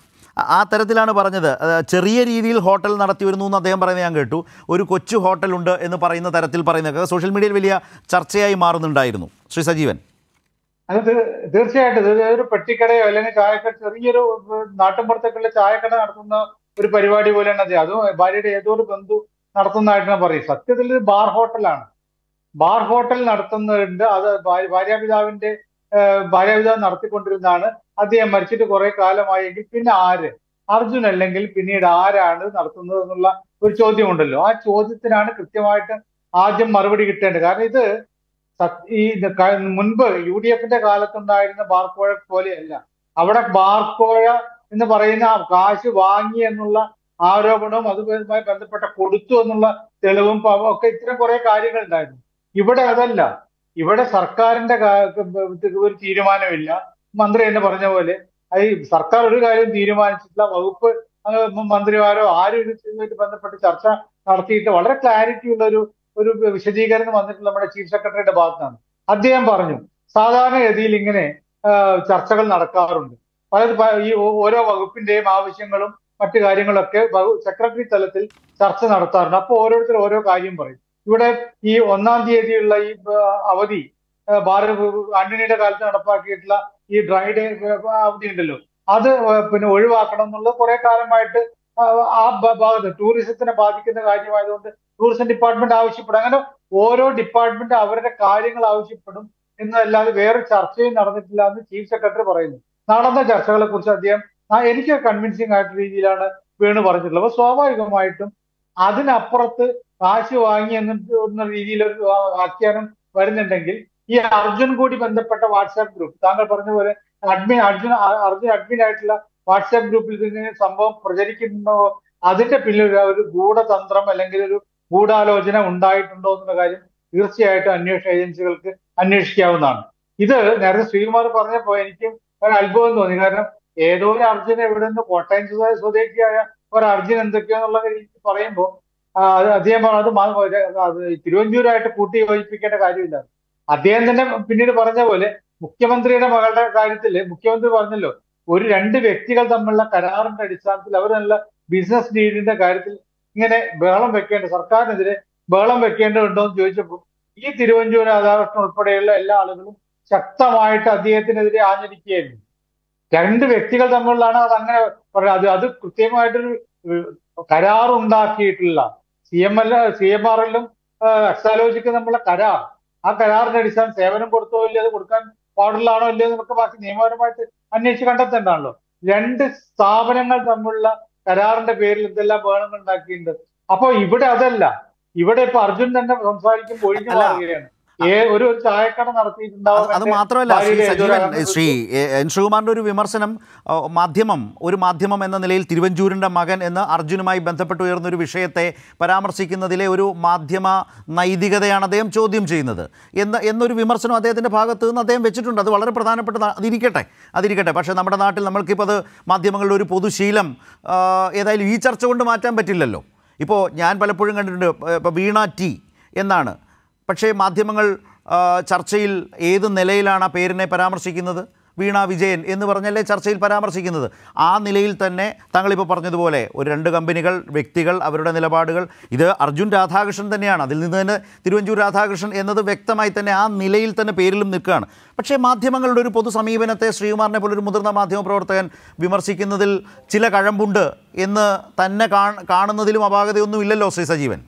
ആ തരത്തിലാണ് പറഞ്ഞത് ആ, ചെറിയ രീതിയിൽ ഹോട്ടൽ നടത്തി വരുന്നു എന്ന് അദ്ദേഹം പറയുന്നത് ഞാൻ കേട്ടു ഒരു കൊച്ചു ഹോട്ടലുണ്ട് എന്ന് പറയുന്ന തരത്തിൽ പറയുന്നത് സോഷ്യൽ മീഡിയയിൽ വലിയ ചർച്ചയായി മാറുന്നുണ്ടായിരുന്നു ശ്രീ സജീവൻ അത് തീ- തീർച്ചയായിട്ടും ഇത് ഒരു പെട്ടിക്കടയോ അല്ലെങ്കിൽ ചായക്കട ചെറിയൊരു നാട്ടിൻപുറത്തേക്കുള്ള ചായക്കട നടത്തുന്ന ഒരു പരിപാടി പോലെയാണ് അത് അതും ഭാര്യയുടെ ഏതോ ഒരു ബന്ധു നടത്തുന്നതായിട്ടാണ് പറയും സത്യത്തിൽ ഇത് ബാർ ഹോട്ടലാണ് ബാർ ഹോട്ടൽ നടത്തുന്നുണ്ട് അത് ഭാര്യ- ഭാര്യാപിതാവിന്റെ ഏഹ്, ഭാര്യാപിതാവ് നടത്തിക്കൊണ്ടിരുന്നതാണ് അദ്ദേഹം മരിച്ചിട്ട് കുറെ കാലമായെങ്കിൽ പിന്നെ ആര് അർജുൻ അല്ലെങ്കിൽ പിന്നീട് ആരാണ് നടത്തുന്നത് എന്നുള്ള ഒരു ചോദ്യമുണ്ടല്ലോ ആ ചോദ്യത്തിനാണ് കൃത്യമായിട്ട് ആദ്യം മറുപടി കിട്ടേണ്ടത് കാരണം ഇത് സത്- ഈ ഇത് ക- മുൻപ് യു ഡി എഫിന്റെ കാലത്തുണ്ടായിരുന്ന ബാർക്കോഴ പോലെയല്ല അവിടെ ബാർക്കോഴ എന്ന് പറയുന്ന ആ കാശ് വാങ്ങി എന്നുള്ള ആരോപണവും അതുമായി ബന്ധപ്പെട്ട കൊടുത്തു എന്നുള്ള തെളിവും പ- ഒക്കെ ഇത്തരം കുറെ കാര്യങ്ങൾ ഉണ്ടായിരുന്നു ഇവിടെ അതല്ല ഇവിടെ സർക്കാരിന്റെ കാ- ഒരു തീരുമാനമില്ല മന്ത്രി തന്നെ പറഞ്ഞ പോലെ അത് ഈ സർക്കാർ ഒരു കാര്യം തീരുമാനിച്ചിട്ടില്ല വകുപ്പ് ആ, മന്ത്രിമാരോ ആരും ഇതുമായിട്ട് ബന്ധപ്പെട്ട് ചർച്ച നടത്തിയിട്ട് വളരെ ക്ലാരിറ്റി ഉള്ള ഒരു ഒരു വിശദീകരണം വന്നിട്ടുള്ള നമ്മുടെ ചീഫ് സെക്രട്ടറിയുടെ ഭാഗത്താണ് അദ്ദേഹം പറഞ്ഞു സാധാരണഗതിയിൽ ഇങ്ങനെ ആ, ചർച്ചകൾ നടക്കാറുണ്ട് പല പ- ഈ ഓ- ഓരോ വകുപ്പിന്റെയും ആവശ്യങ്ങളും മറ്റു കാര്യങ്ങളൊക്കെ വകു- സെക്രട്ടറി തലത്തിൽ ചർച്ച നടത്താറുണ്ട് അപ്പോൾ ഓരോരുത്തർ ഓരോ കാര്യം പറയും ഇവിടെ ഈ ഒന്നാം തീയതിയുള്ള ഈ ആ, അവധി ആ, ഭാരത ആന്റണിയുടെ കാലത്ത് നടപ്പാക്കിയിട്ടുള്ള ഈ ഡ്രൈ ഡേ അവധി ഉണ്ടല്ലോ അത് പിന്നെ ഒഴിവാക്കണം എന്നുള്ളത് കുറെ കാലമായിട്ട് ആ, ആ ഭ- ഭാഗത്ത് ടൂറിസത്തിനെ ബാധിക്കുന്ന കാര്യമായതുകൊണ്ട് ടൂറിസം ഡിപ്പാർട്ട്മെന്റ് ആവശ്യപ്പെടും അങ്ങനെ ഓരോ ഡിപ്പാർട്ട്മെന്റ് അവരുടെ കാര്യങ്ങൾ ആവശ്യപ്പെടും എന്നല്ലാതെ വേറെ ചർച്ചയും നടന്നിട്ടില്ല എന്ന് ചീഫ് സെക്രട്ടറി പറയുന്നു നടന്ന ചർച്ചകളെ കുറിച്ച് അദ്ദേഹം ആ, എനിക്ക് കൺവിൻസിങ് ആയിട്ടുള്ള രീതിയിലാണ് വേണു പറഞ്ഞിട്ടുള്ളത് അപ്പൊ സ്വാഭാവികമായിട്ടും അതിനപ്പുറത്ത് കാശ് വാങ്ങി എന്നിട്ട് എന്ന രീതിയിൽ ഒരു ആഖ്യാനം വരുന്നുണ്ടെങ്കിൽ ഈ അർജുൻ കൂടി ബന്ധപ്പെട്ട വാട്സാപ്പ് ഗ്രൂപ്പ് താങ്കൾ പറഞ്ഞ പോലെ അഡ്മിൻ അർജുൻ അർജുൻ അഡ്മിൻ ആയിട്ടുള്ള വാട്സാപ്പ് ഗ്രൂപ്പിൽ ഇതിങ്ങനെ സംഭവം പ്രചരിക്കുന്നുണ്ടോ അതിന്റെ പിന്നിൽ ഒരു- ഒരു ഗൂഢതന്ത്രം അല്ലെങ്കിൽ ഒരു ഗൂഢാലോചന ഉണ്ടായിട്ടുണ്ടോ എന്നുള്ള കാര്യം തീർച്ചയായിട്ടും അന്വേഷണ ഏജൻസികൾക്ക് അന്വേഷിക്കാവുന്നതാണ് ഇത് നേരത്തെ ശ്രീകുമാർ പറഞ്ഞപ്പോ എനിക്കും ഒരു അത്ഭുതം തോന്നി കാരണം ഏതോ ഒരു അർജുൻ എവിടെ നിന്ന് കോട്ടയം സ്വദേ- സ്വദേശിയായ ഒരു അർജുൻ എന്തൊക്കെയാന്നുള്ള രീതി പറയുമ്പോൾ അദ്ദേഹം പറഞ്ഞത് മ- ഒരു- അത് തിരുവഞ്ചൂരായിട്ട് കൂട്ടി യോജിപ്പിക്കേണ്ട കാര്യമില്ല അദ്ദേഹം തന്നെ പിന്നീട് പറഞ്ഞ പോലെ മുഖ്യമന്ത്രിയുടെ മകളുടെ കാര്യത്തിൽ മുഖ്യമന്ത്രി പറഞ്ഞല്ലോ ഒരു രണ്ട് വ്യക്തികൾ തമ്മിലുള്ള കരാറിന്റെ അടിസ്ഥാനത്തിൽ അവർ നല്ല ബിസിനസ് ഡീലിന്റെ കാര്യത്തിൽ ഇങ്ങനെ ബഹളം വെക്കേണ്ട സർക്കാരിനെതിരെ ബഹളം വെക്കേണ്ടതുണ്ടോ എന്ന് ചോദിച്ചപ്പോൾ ഈ തിരുവഞ്ചൂർ രാധാകൃഷ്ണൻ ഉൾപ്പെടെയുള്ള എല്ലാ ആളുകളും ശക്തമായിട്ട് അദ്ദേഹത്തിനെതിരെ ആഞ്ഞടിക്കുകയായിരുന്നു രണ്ട് വ്യക്തികൾ തമ്മിലുള്ളതാണ് അത് അങ്ങനെ പറയുന്നത് അത് അത് കൃത്യമായിട്ടൊരു ഏഹ്, കരാർ ഉണ്ടാക്കിയിട്ടുള്ള C M L C M R എല്ലും എക്സാലോജിക്ക് തമ്മിലുള്ള കരാർ ആ കരാറിന്റെ അടിസ്ഥാനം സേവനം കൊടുത്തോ ഇല്ല അത് കൊടുക്കാൻ പാടുള്ളതാണോ ഇല്ലയോ എന്ന് നമുക്ക് ബാക്കി നിയമപരമായിട്ട് അന്വേഷിച്ച് കണ്ടെത്തേണ്ടതാണല്ലോ രണ്ട് സ്ഥാപനങ്ങൾ തമ്മിലുള്ള കരാറിന്റെ പേരിൽ ഇതെല്ലാം ബഹളങ്ങൾ ഉണ്ടാക്കിയിട്ടുണ്ട് അപ്പൊ ഇവിടെ അതല്ല ഇവിടെ ഇപ്പൊ അർജുൻ തന്നെ സംസാരിക്കുമ്പോൾ ഒഴിഞ്ഞു അല്ല. മാറുകയാണ് ഏ ഒരു ഒരു ചായക്കട നടത്തിയിട്ടുണ്ടാവും അത് അത് എന്റെ മാത്രമല്ല ശ്രീ ഭാര്യയുടെ ഏതൊരു സജീവൻ അംഗം- ശ്രീ എ- എൻ ശ്രീകുമാറിൻ്റെ ഒരു വിമർശനം ആ, മാധ്യമം ഒരു മാധ്യമം എന്ന നിലയിൽ തിരുവഞ്ചൂരിൻ്റെ മകൻ എന്ന് അർജുനുമായി ബന്ധപ്പെട്ട് ഉയർന്ന ഒരു വിഷയത്തെ പരാമർശിക്കുന്നതിലെ ഒരു മാധ്യമ നൈതികതയാണ് അദ്ദേഹം ചോദ്യം ചെയ്യുന്നത് എന്ന് എന്നൊരു വിമർശനം അദ്ദേഹത്തിൻ്റെ ഭാഗത്ത് നിന്ന് അദ്ദേഹം വെച്ചിട്ടുണ്ട് അത് വളരെ പ്രധാനപ്പെട്ട അതിരിക്കട്ടെ അതിരിക്കട്ടെ പക്ഷേ നമ്മുടെ നാട്ടിൽ നമ്മൾക്കിപ്പോൾ അത് മാധ്യമങ്ങളുടെ ഒരു പൊതുശീലം ആ, ഏതായാലും ഈ ചർച്ച കൊണ്ട് മാറ്റാൻ പറ്റില്ലല്ലോ ഇപ്പോൾ ഞാൻ പലപ്പോഴും കണ്ടിട്ടുണ്ട് ഇപ്പോൾ വീണ ടി എന്നാണ് പക്ഷേ മാധ്യമങ്ങൾ ആ, ചർച്ചയിൽ ഏത് നിലയിലാണ് ആ പേരിനെ പരാമർശിക്കുന്നത് വീണ വിജയൻ എന്ന് പറഞ്ഞല്ലേ ചർച്ചയിൽ പരാമർശിക്കുന്നത് ആ നിലയിൽ തന്നെ താങ്കളിപ്പോൾ പറഞ്ഞതുപോലെ ഒരു രണ്ട് കമ്പനികൾ വ്യക്തികൾ അവരുടെ നിലപാടുകൾ ഇത് അർജുൻ രാധാകൃഷ്ണൻ തന്നെയാണ് അതിൽ നിന്ന് തന്നെ തിരുവഞ്ചൂർ രാധാകൃഷ്ണൻ എന്നത് വ്യക്തമായി തന്നെ ആ നിലയിൽ തന്നെ പേരിലും നിൽക്കുകയാണ് പക്ഷേ മാധ്യമങ്ങളുടെ ഒരു പൊതു സമീപനത്തെ ശ്രീകുമാറിനെ പോലൊരു മുതിർന്ന മാധ്യമ പ്രവർത്തകൻ വിമർശിക്കുന്നതിൽ ചില കഴമ്പുണ്ട് എന്ന് തന്നെ കാണ് കാണുന്നതിലും അപാകതയൊന്നും ഇല്ലല്ലോ ശ്രീ സജീവൻ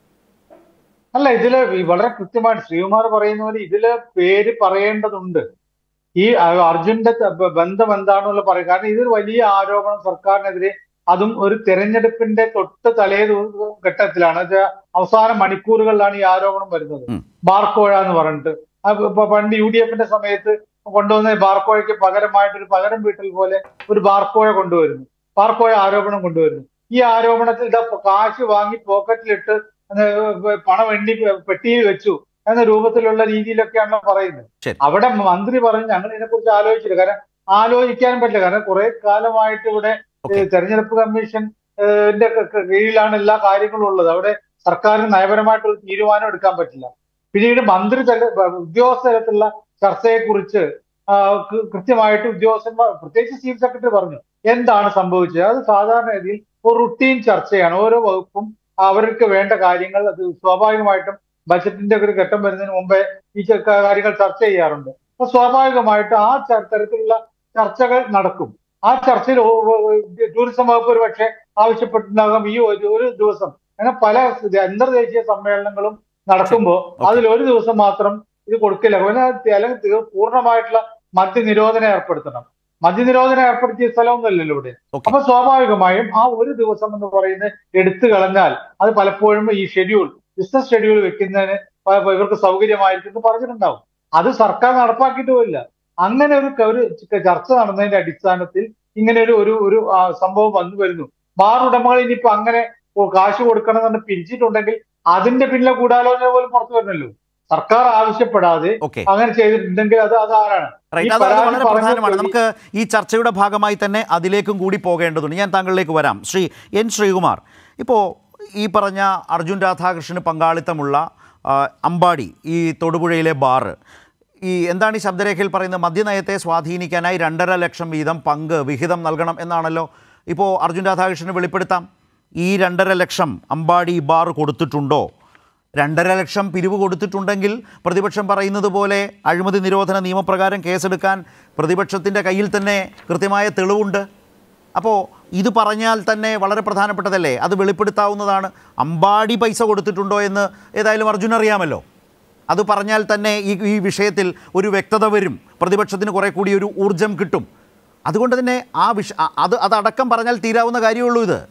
അല്ല ഇതില് ഈ വളരെ കൃത്യമായിട്ട് ശ്രീകുമാർ പറയുന്ന പോലെ ഇതില് പേര് പറയേണ്ടതുണ്ട് ഈ അ- അർജുന്റെ ത- ബ- ബന്ധം എന്താണെന്നുള്ള പറയും കാരണം ഇതൊരു വലിയ ആരോപണം സർക്കാരിനെതിരെ അതും ഒരു തെരഞ്ഞെടുപ്പിന്റെ തൊട്ട് തലേ ദിവ- ഘട്ടത്തിലാണ് ഇത് അവസാന മണിക്കൂറുകളിലാണ് ഈ ആരോപണം വരുന്നത് ഉം. ബാർക്കോഴ എന്ന് പറഞ്ഞിട്ട് അത് ഇപ്പൊ പണ്ട് യു ഡി എഫിന്റെ സമയത്ത് കൊണ്ടുവന്ന ബാർക്കോഴയ്ക്ക് പകരമായിട്ട് ഒരു പകരം വീട്ടൽ പോലെ ഒരു ബാർക്കോഴ കൊണ്ടുവരുന്നു ബാർക്കോഴ ആരോപണം കൊണ്ടുവരുന്നു ഈ ആരോപണത്തിൽ ഇതാ കാശ് വാങ്ങി പോക്കറ്റിലിട്ട് അത് പണം എണ്ണി പെട്ടിയിൽ വെച്ചു എന്ന രൂപത്തിലുള്ള രീതിയിലൊക്കെയാണ് പറയുന്നത് ശരി. അവിടെ മന്ത്രി പറഞ്ഞു ഞങ്ങൾ ഇതിനെക്കുറിച്ച് ആലോചിച്ചില്ല കാരണം ആലോചിക്കാനും പറ്റില്ല കാരണം കുറെ കാലമായിട്ട് ഇവിടെ Okay. ഏഹ്, തെരഞ്ഞെടുപ്പ് കമ്മീഷൻ ഏഹ്, ന്റെ ക- ക- കീഴിലാണ് എല്ലാ കാര്യങ്ങളും ഉള്ളത് അവിടെ സർക്കാരിന് നയപരമായിട്ടൊരു തീരുമാനം എടുക്കാൻ പറ്റില്ല പിന്നീട് മന്ത്രി തല ഉദ്യോഗസ്ഥ തലത്തിലുള്ള ചർച്ചയെക്കുറിച്ച് ആ, കൃ- കൃത്യമായിട്ട് ഉദ്യോഗസ്ഥന്മാർ പ്രത്യേകിച്ച് ചീഫ് സെക്രട്ടറി പറഞ്ഞു എന്താണ് സംഭവിച്ചത് അത് സാധാരണഗതിയിൽ ഒരു റുട്ടീൻ ചർച്ചയാണ് ഓരോ വകുപ്പും അവർക്ക് വേണ്ട കാര്യങ്ങൾ അത് സ്വാഭാവികമായിട്ടും ബജറ്റിന്റെ ഒരു ഘട്ടം വരുന്നതിന് മുമ്പേ ഈ ച- കാര്യങ്ങൾ ചർച്ച ചെയ്യാറുണ്ട് അപ്പൊ സ്വാഭാവികമായിട്ട് ആ ച- തരത്തിലുള്ള ചർച്ചകൾ നടക്കും ആ ചർച്ചയിൽ ഓ- ഓ- ടൂറിസം വകുപ്പ് ഒരു പക്ഷേ ആവശ്യപ്പെട്ടിട്ടുണ്ടാകും ഈ ഒരു ഒരു ദിവസം അങ്ങനെ പല അന്തർദേശീയ സമ്മേളനങ്ങളും നടക്കുമ്പോൾ അതിൽ ഒരു ദിവസം മാത്രം ഇത് കൊടുക്കില്ല പിന്നെ അല്ലെങ്കിൽ തീ- പൂർണ്ണമായിട്ടുള്ള മദ്യനിരോധനം ഏർപ്പെടുത്തണം മദ്യനിരോധനം ഏർപ്പെടുത്തിയ സ്ഥലമൊന്നുമല്ലല്ലോ ഇവിടെ ഓക്കെ അപ്പൊ സ്വാഭാവികമായും ആ ഒരു ദിവസം എന്ന് പറയുന്നത് എടുത്തു കളഞ്ഞാൽ അത് പലപ്പോഴും ഈ ഷെഡ്യൂൾ ബിസിനസ് ഷെഡ്യൂൾ വെക്കുന്നതിന് പ- പ- ഇവർക്ക് സൗകര്യമായിരിക്കും എന്ന് പറഞ്ഞിട്ടുണ്ടാവും അത് സർക്കാർ നടപ്പാക്കിയിട്ട് പോയില്ല അങ്ങനെ ഒരു ക- ഒരു ച- ചർച്ച നടന്നതിന്റെ അടിസ്ഥാനത്തിൽ ഇങ്ങനെ ഒരു ഒരു ഒരു ആ, സംഭവം വന്നു വരുന്നു ബാർ ഉടമകൾ ഇനിയിപ്പോ അങ്ങനെ ഓ, കാശ് കൊടുക്കണം എന്ന് പിരിച്ചിട്ടുണ്ടെങ്കിൽ അതിന്റെ പിന്നിലെ ഗൂഢാലോചന പോലും പുറത്തു വരണല്ലോ സർക്കാർ ആവശ്യപ്പെടാതെ ഓക്കെ അങ്ങനെ ചെയ്തിട്ടുണ്ടെങ്കിൽ അത് അത് ആരാണ് റൈറ്റ് ഈ അത് അത് പരാതി വളരെ പറഞ്ഞ പ്രധാനമാണ് തൊഴിൽ- നമുക്ക് ഈ ചർച്ചയുടെ ഭാഗമായി തന്നെ അതിലേക്കും കൂടി പോകേണ്ടതുണ്ട് ഞാൻ താങ്കളിലേക്ക് വരാം ശ്രീ എൻ ശ്രീകുമാർ ഇപ്പോൾ ഈ പറഞ്ഞ അർജുൻ രാധാകൃഷ്ണന് പങ്കാളിത്തമുള്ള ആ, അമ്പാടി ഈ തൊടുപുഴയിലെ ബാറ് ഈ എന്താണ് ഈ ശബ്ദരേഖയിൽ പറയുന്നത് മദ്യനയത്തെ സ്വാധീനിക്കാനായി രണ്ടര ലക്ഷം വീതം പങ്ക് വിഹിതം നൽകണം എന്നാണല്ലോ ഇപ്പോൾ അർജുൻ രാധാകൃഷ്ണന് വെളിപ്പെടുത്താം ഈ രണ്ടര ലക്ഷം അമ്പാടി ബാർ കൊടുത്തിട്ടുണ്ടോ രണ്ടര ലക്ഷം പിരിവ് കൊടുത്തിട്ടുണ്ടെങ്കിൽ പ്രതിപക്ഷം പറയുന്നത് പോലെ അഴിമതി നിരോധന നിയമപ്രകാരം കേസെടുക്കാൻ പ്രതിപക്ഷത്തിൻ്റെ കയ്യിൽ തന്നെ കൃത്യമായ തെളിവുണ്ട് അപ്പോൾ ഇത് പറഞ്ഞാൽ തന്നെ വളരെ പ്രധാനപ്പെട്ടതല്ലേ അത് വെളിപ്പെടുത്താവുന്നതാണ് അമ്പാടി പൈസ കൊടുത്തിട്ടുണ്ടോ എന്ന് ഏതായാലും അർജുൻ അറിയാമല്ലോ അത് പറഞ്ഞാൽ തന്നെ ഈ ഈ വിഷയത്തിൽ ഒരു വ്യക്തത വരും പ്രതിപക്ഷത്തിന് കുറേ കൂടി ഒരു ഊർജം കിട്ടും അതുകൊണ്ട് തന്നെ ആ വിഷ അ- അത് അതടക്കം പറഞ്ഞാൽ തീരാവുന്ന കാര്യമുള്ളൂ ഇത്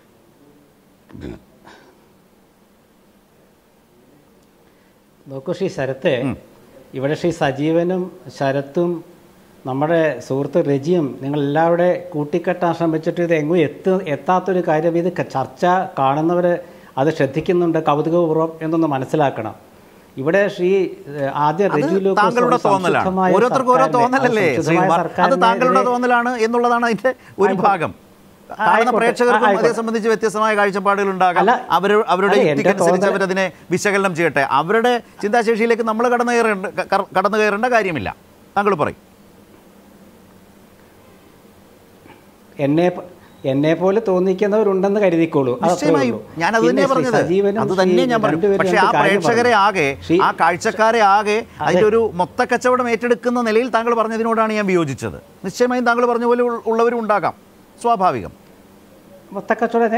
നോക്കൂ ശ്രീ ശരത്തെ ഇവിടെ ശ്രീ സജീവനും ശരത്തും നമ്മുടെ സുഹൃത്ത് രജിയും നിങ്ങൾ എല്ലാവരുടെ കൂട്ടിക്കെട്ടാൻ ശ്രമിച്ചിട്ട് ഇത് എങ്ങും എത്തു എത്താത്തൊരു കാര്യം ഇത് ക- ചർച്ച കാണുന്നവർ അത് ശ്രദ്ധിക്കുന്നുണ്ട് കൗതുകപൂർവ്വം എന്നൊന്ന് മനസ്സിലാക്കണം ഇവിടെ ശ്രീ ഏഹ്, ആദ്യം അത് രജു ലൂക്കോസ് താങ്കളുടെ ഒരു തോന്നലാണ് സംശുദ്ധമായ ഓരോരുത്തർക്കും ഓരോ സർക്കാരിനെ- തോന്നലല്ലേ സംശുദ്ധമായ ശ്രീകുമാർ അത് സർക്കാരിനെതിരെ- താങ്കളുടെ തോന്നലാണ് എന്നുള്ളതാണ് അതിന്റെ ഒരു ആയിക്കോട്ടെ. ഭാഗം കാണുന്ന ആയിക്കോട്ടെ. പ്രേക്ഷകർക്കും അതേ ആയിക്കോട്ടെ. സംബന്ധിച്ച് വ്യത്യസ്തമായ കാഴ്ചപ്പാടുകൾ ഉണ്ടാകാം അല്ല, അവർ അവരുടെ അല്ല, എന്റെ യുക്തിക്കനുസരിച്ച് തോന്നൽ- അവരതിനെ വിശകലനം ചെയ്യട്ടെ അവരുടെ ചിന്താശേഷിയിലേക്ക് നമ്മൾ കടന്നു കയറേണ്ട ക- കടന്നു കയറേണ്ട കാര്യമില്ല താങ്കൾ പറയും എന്നെ പ- എന്നെ പോലെ തോന്നിക്കുന്നവരുണ്ടെന്ന് കരുതിക്കോളൂ അത് അത്രേ നിശ്ചയമായും ഉള്ളൂ. ഞാൻ അത് പിന്നെ തന്നെയാ ശ്രീ പറഞ്ഞത് സജീവനും അത് ശ്രീ തന്നെ ഞാൻ പറഞ്ഞു രണ്ടുപേരും പക്ഷേ ആ രണ്ട് കാര്യം പ്രേക്ഷകരെ പറഞ്ഞു. ആകെ ശ്രീ- ആ കാഴ്ചക്കാരെ ആകെ അതിന്റെ ഒരു മൊത്ത കച്ചവടം ഏറ്റെടുക്കുന്ന നിലയിൽ താങ്കൾ പറഞ്ഞതിനോടാണ് ഞാൻ വിയോജിച്ചത് നിശ്ചയമായും താങ്കൾ പറഞ്ഞ പോലെ ഉൾ- ഉള്ളവരും ഉണ്ടാകാം സ്വാഭാവികം മൊത്തക്കച്ചവടം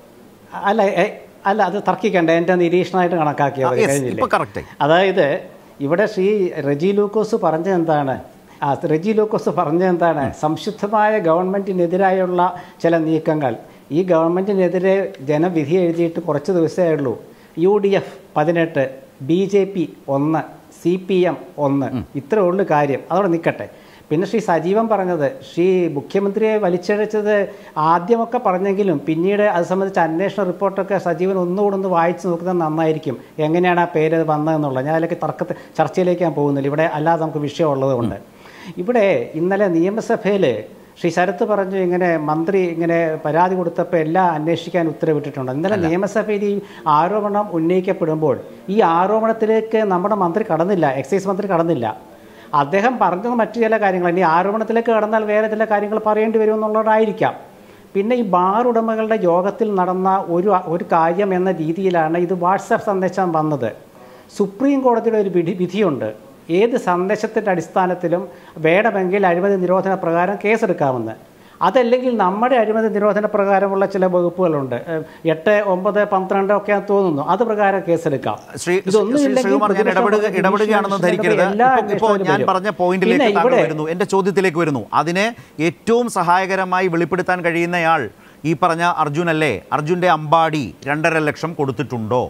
അല്ല എ- അല്ല അത് തർക്കിക്കണ്ട എൻ്റെ നിരീക്ഷണമായിട്ട് കണക്കാക്കിയാൽ മതി Yes, കഴിഞ്ഞില്ലേ ഇപ്പൊ correct ആയി. അതായത് ഇവിടെ ശ്രീ റെജി ലൂക്കോസ് പറഞ്ഞത് എന്താണ് ആ റെജി ലൂക്കോസ് പറഞ്ഞത് എന്താണ് സംശുദ്ധമായ ഗവൺമെൻറ്റിനെതിരായുള്ള ചില നീക്കങ്ങൾ ഈ ഗവൺമെൻറ്റിനെതിരെ ജനം വിധി എഴുതിയിട്ട് കുറച്ച് ദിവസമേ ഉള്ളൂ യു ഡി എഫ് പതിനെട്ട് ബി ജെ പി ഒന്ന് സി പി എം ഒന്ന് ഇത്രേ ഉള്ളൂ കാര്യം അതോടെ നിൽക്കട്ടെ പിന്നെ ശ്രീ സജീവൻ പറഞ്ഞത് ശ്രീ മുഖ്യമന്ത്രിയെ വലിച്ചഴച്ചത് ആദ്യമൊക്കെ പറഞ്ഞെങ്കിലും പിന്നീട് അത് സംബന്ധിച്ച് അന്വേഷണ റിപ്പോർട്ടൊക്കെ സജീവൻ ഒന്നുകൂടെ ഒന്ന് വായിച്ചു നോക്കുന്നത് നന്നായിരിക്കും എങ്ങനെയാണ് ആ പേര് വന്നതെന്നുള്ളത് ഞാൻ അതിലേക്ക് തർക്കത്തെ ചർച്ചയിലേക്ക് ഞാൻ പോകുന്നില്ല ഇവിടെ അല്ലാതെ നമുക്ക് വിഷയമുള്ളത് കൊണ്ട് ഇവിടെ ഇന്നലെ നിയമസഭയിൽ ശ്രീ ശരത്ത് പറഞ്ഞു ഇങ്ങനെ മന്ത്രി ഇങ്ങനെ പരാതി കൊടുത്തപ്പോൾ എല്ലാം അന്വേഷിക്കാൻ ഉത്തരവിട്ടിട്ടുണ്ട് ഇന്നലെ നിയമസഭയിൽ ഈ ആരോപണം ഉന്നയിക്കപ്പെടുമ്പോൾ ഈ ആരോപണത്തിലേക്ക് നമ്മുടെ മന്ത്രി കടന്നില്ല എക്സൈസ് മന്ത്രി കടന്നില്ല അദ്ദേഹം പറഞ്ഞത് മറ്റു ചില കാര്യങ്ങൾ ഇനി ആരോപണത്തിലേക്ക് കടന്നാൽ വേറെ ചില കാര്യങ്ങൾ പറയേണ്ടി വരും എന്നുള്ളതായിരിക്കാം പിന്നെ ഈ ബാർ ഉടമകളുടെ യോഗത്തിൽ നടന്ന ഒരു ഒരു കാര്യം എന്ന രീതിയിലാണ് ഇത് വാട്സാപ്പ് സന്ദേശം വന്നത് സുപ്രീം കോടതിയുടെ ഒരു വിധി വിധിയുണ്ട് ഏത് സന്ദേശത്തിൻ്റെ അടിസ്ഥാനത്തിലും വേണമെങ്കിൽ അഴിമതി നിരോധന പ്രകാരം കേസെടുക്കാമെന്ന് അതല്ലെങ്കിൽ നമ്മുടെ അഴിമതി നിരോധന പ്രകാരമുള്ള ചില വകുപ്പുകളുണ്ട് ഏഹ് എട്ട് ഒമ്പത് പന്ത്രണ്ട് ഒക്കെ തോന്നുന്നു അത് പ്രകാരം കേസെടുക്കാം ശ്രീ ഇതൊന്നും ശ്രീ ഇല്ലെങ്കിൽ ശ്രീകുമാർ ഞാൻ പ്രതിപക്ഷം ഇടപെടുക ജുഡീഷ്യൽ ഇടപെടുകയാണെന്ന് ധരിക്കരുത് എല്ലാ ഇപ്പോൾ- ഇപ്പോൾ അന്വേഷണത്തിലും ഞാൻ വരും. പറഞ്ഞ പോയിന്റിലേക്ക് പിന്നെ താങ്കൾ ഇവിടെ വരുന്നു എന്റെ ചോദ്യത്തിലേക്ക് വരുന്നു അതിനെ ഏറ്റവും സഹായകരമായി വെളിപ്പെടുത്താൻ കഴിയുന്നയാൾ ഈ പറഞ്ഞ അർജുൻ അല്ലേ അർജുന്റെ അമ്പാടി രണ്ടര ലക്ഷം കൊടുത്തിട്ടുണ്ടോ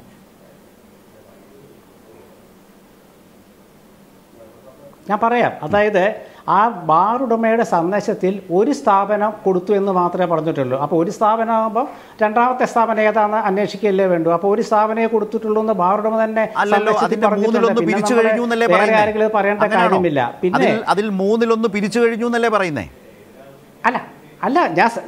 ഞാൻ പറയാം അതായത് ആ ബാർ ഉടമയുടെ സന്ദേശത്തിൽ ഒരു സ്ഥാപനം കൊടുത്തു എന്ന് മാത്രമേ പറഞ്ഞിട്ടുള്ളൂ അപ്പോൾ ഒരു സ്ഥാപനമാകുമ്പോൾ രണ്ടാമത്തെ സ്ഥാപനം ഏതാണെന്ന് അന്വേഷിക്കുകയല്ലേ വേണ്ടു അപ്പോൾ ഒരു സ്ഥാപനമേ കൊടുത്തിട്ടുള്ളൂ എന്ന് ബാർ ഉടമ തന്നെ അല്ലല്ലോ സന്ദേശത്തിൽ അതിന്റെ പറഞ്ഞിട്ടുണ്ട്. മൂന്നിലൊന്ന് പിന്നെ പിരിച്ചു നമ്മള് കഴിഞ്ഞു എന്നല്ലേ വേറെ പറയുന്നേ ആരെങ്കിലും ഇത് പറയേണ്ട അങ്ങനെയാണോ? കാര്യമില്ല പിന്നെ അതിൽ അതിൽ മൂന്നിലൊന്ന് പിരിച്ചു കഴിഞ്ഞു എന്നല്ലേ പറയുന്നേ അല്ല അല്ല ഞാൻ സ-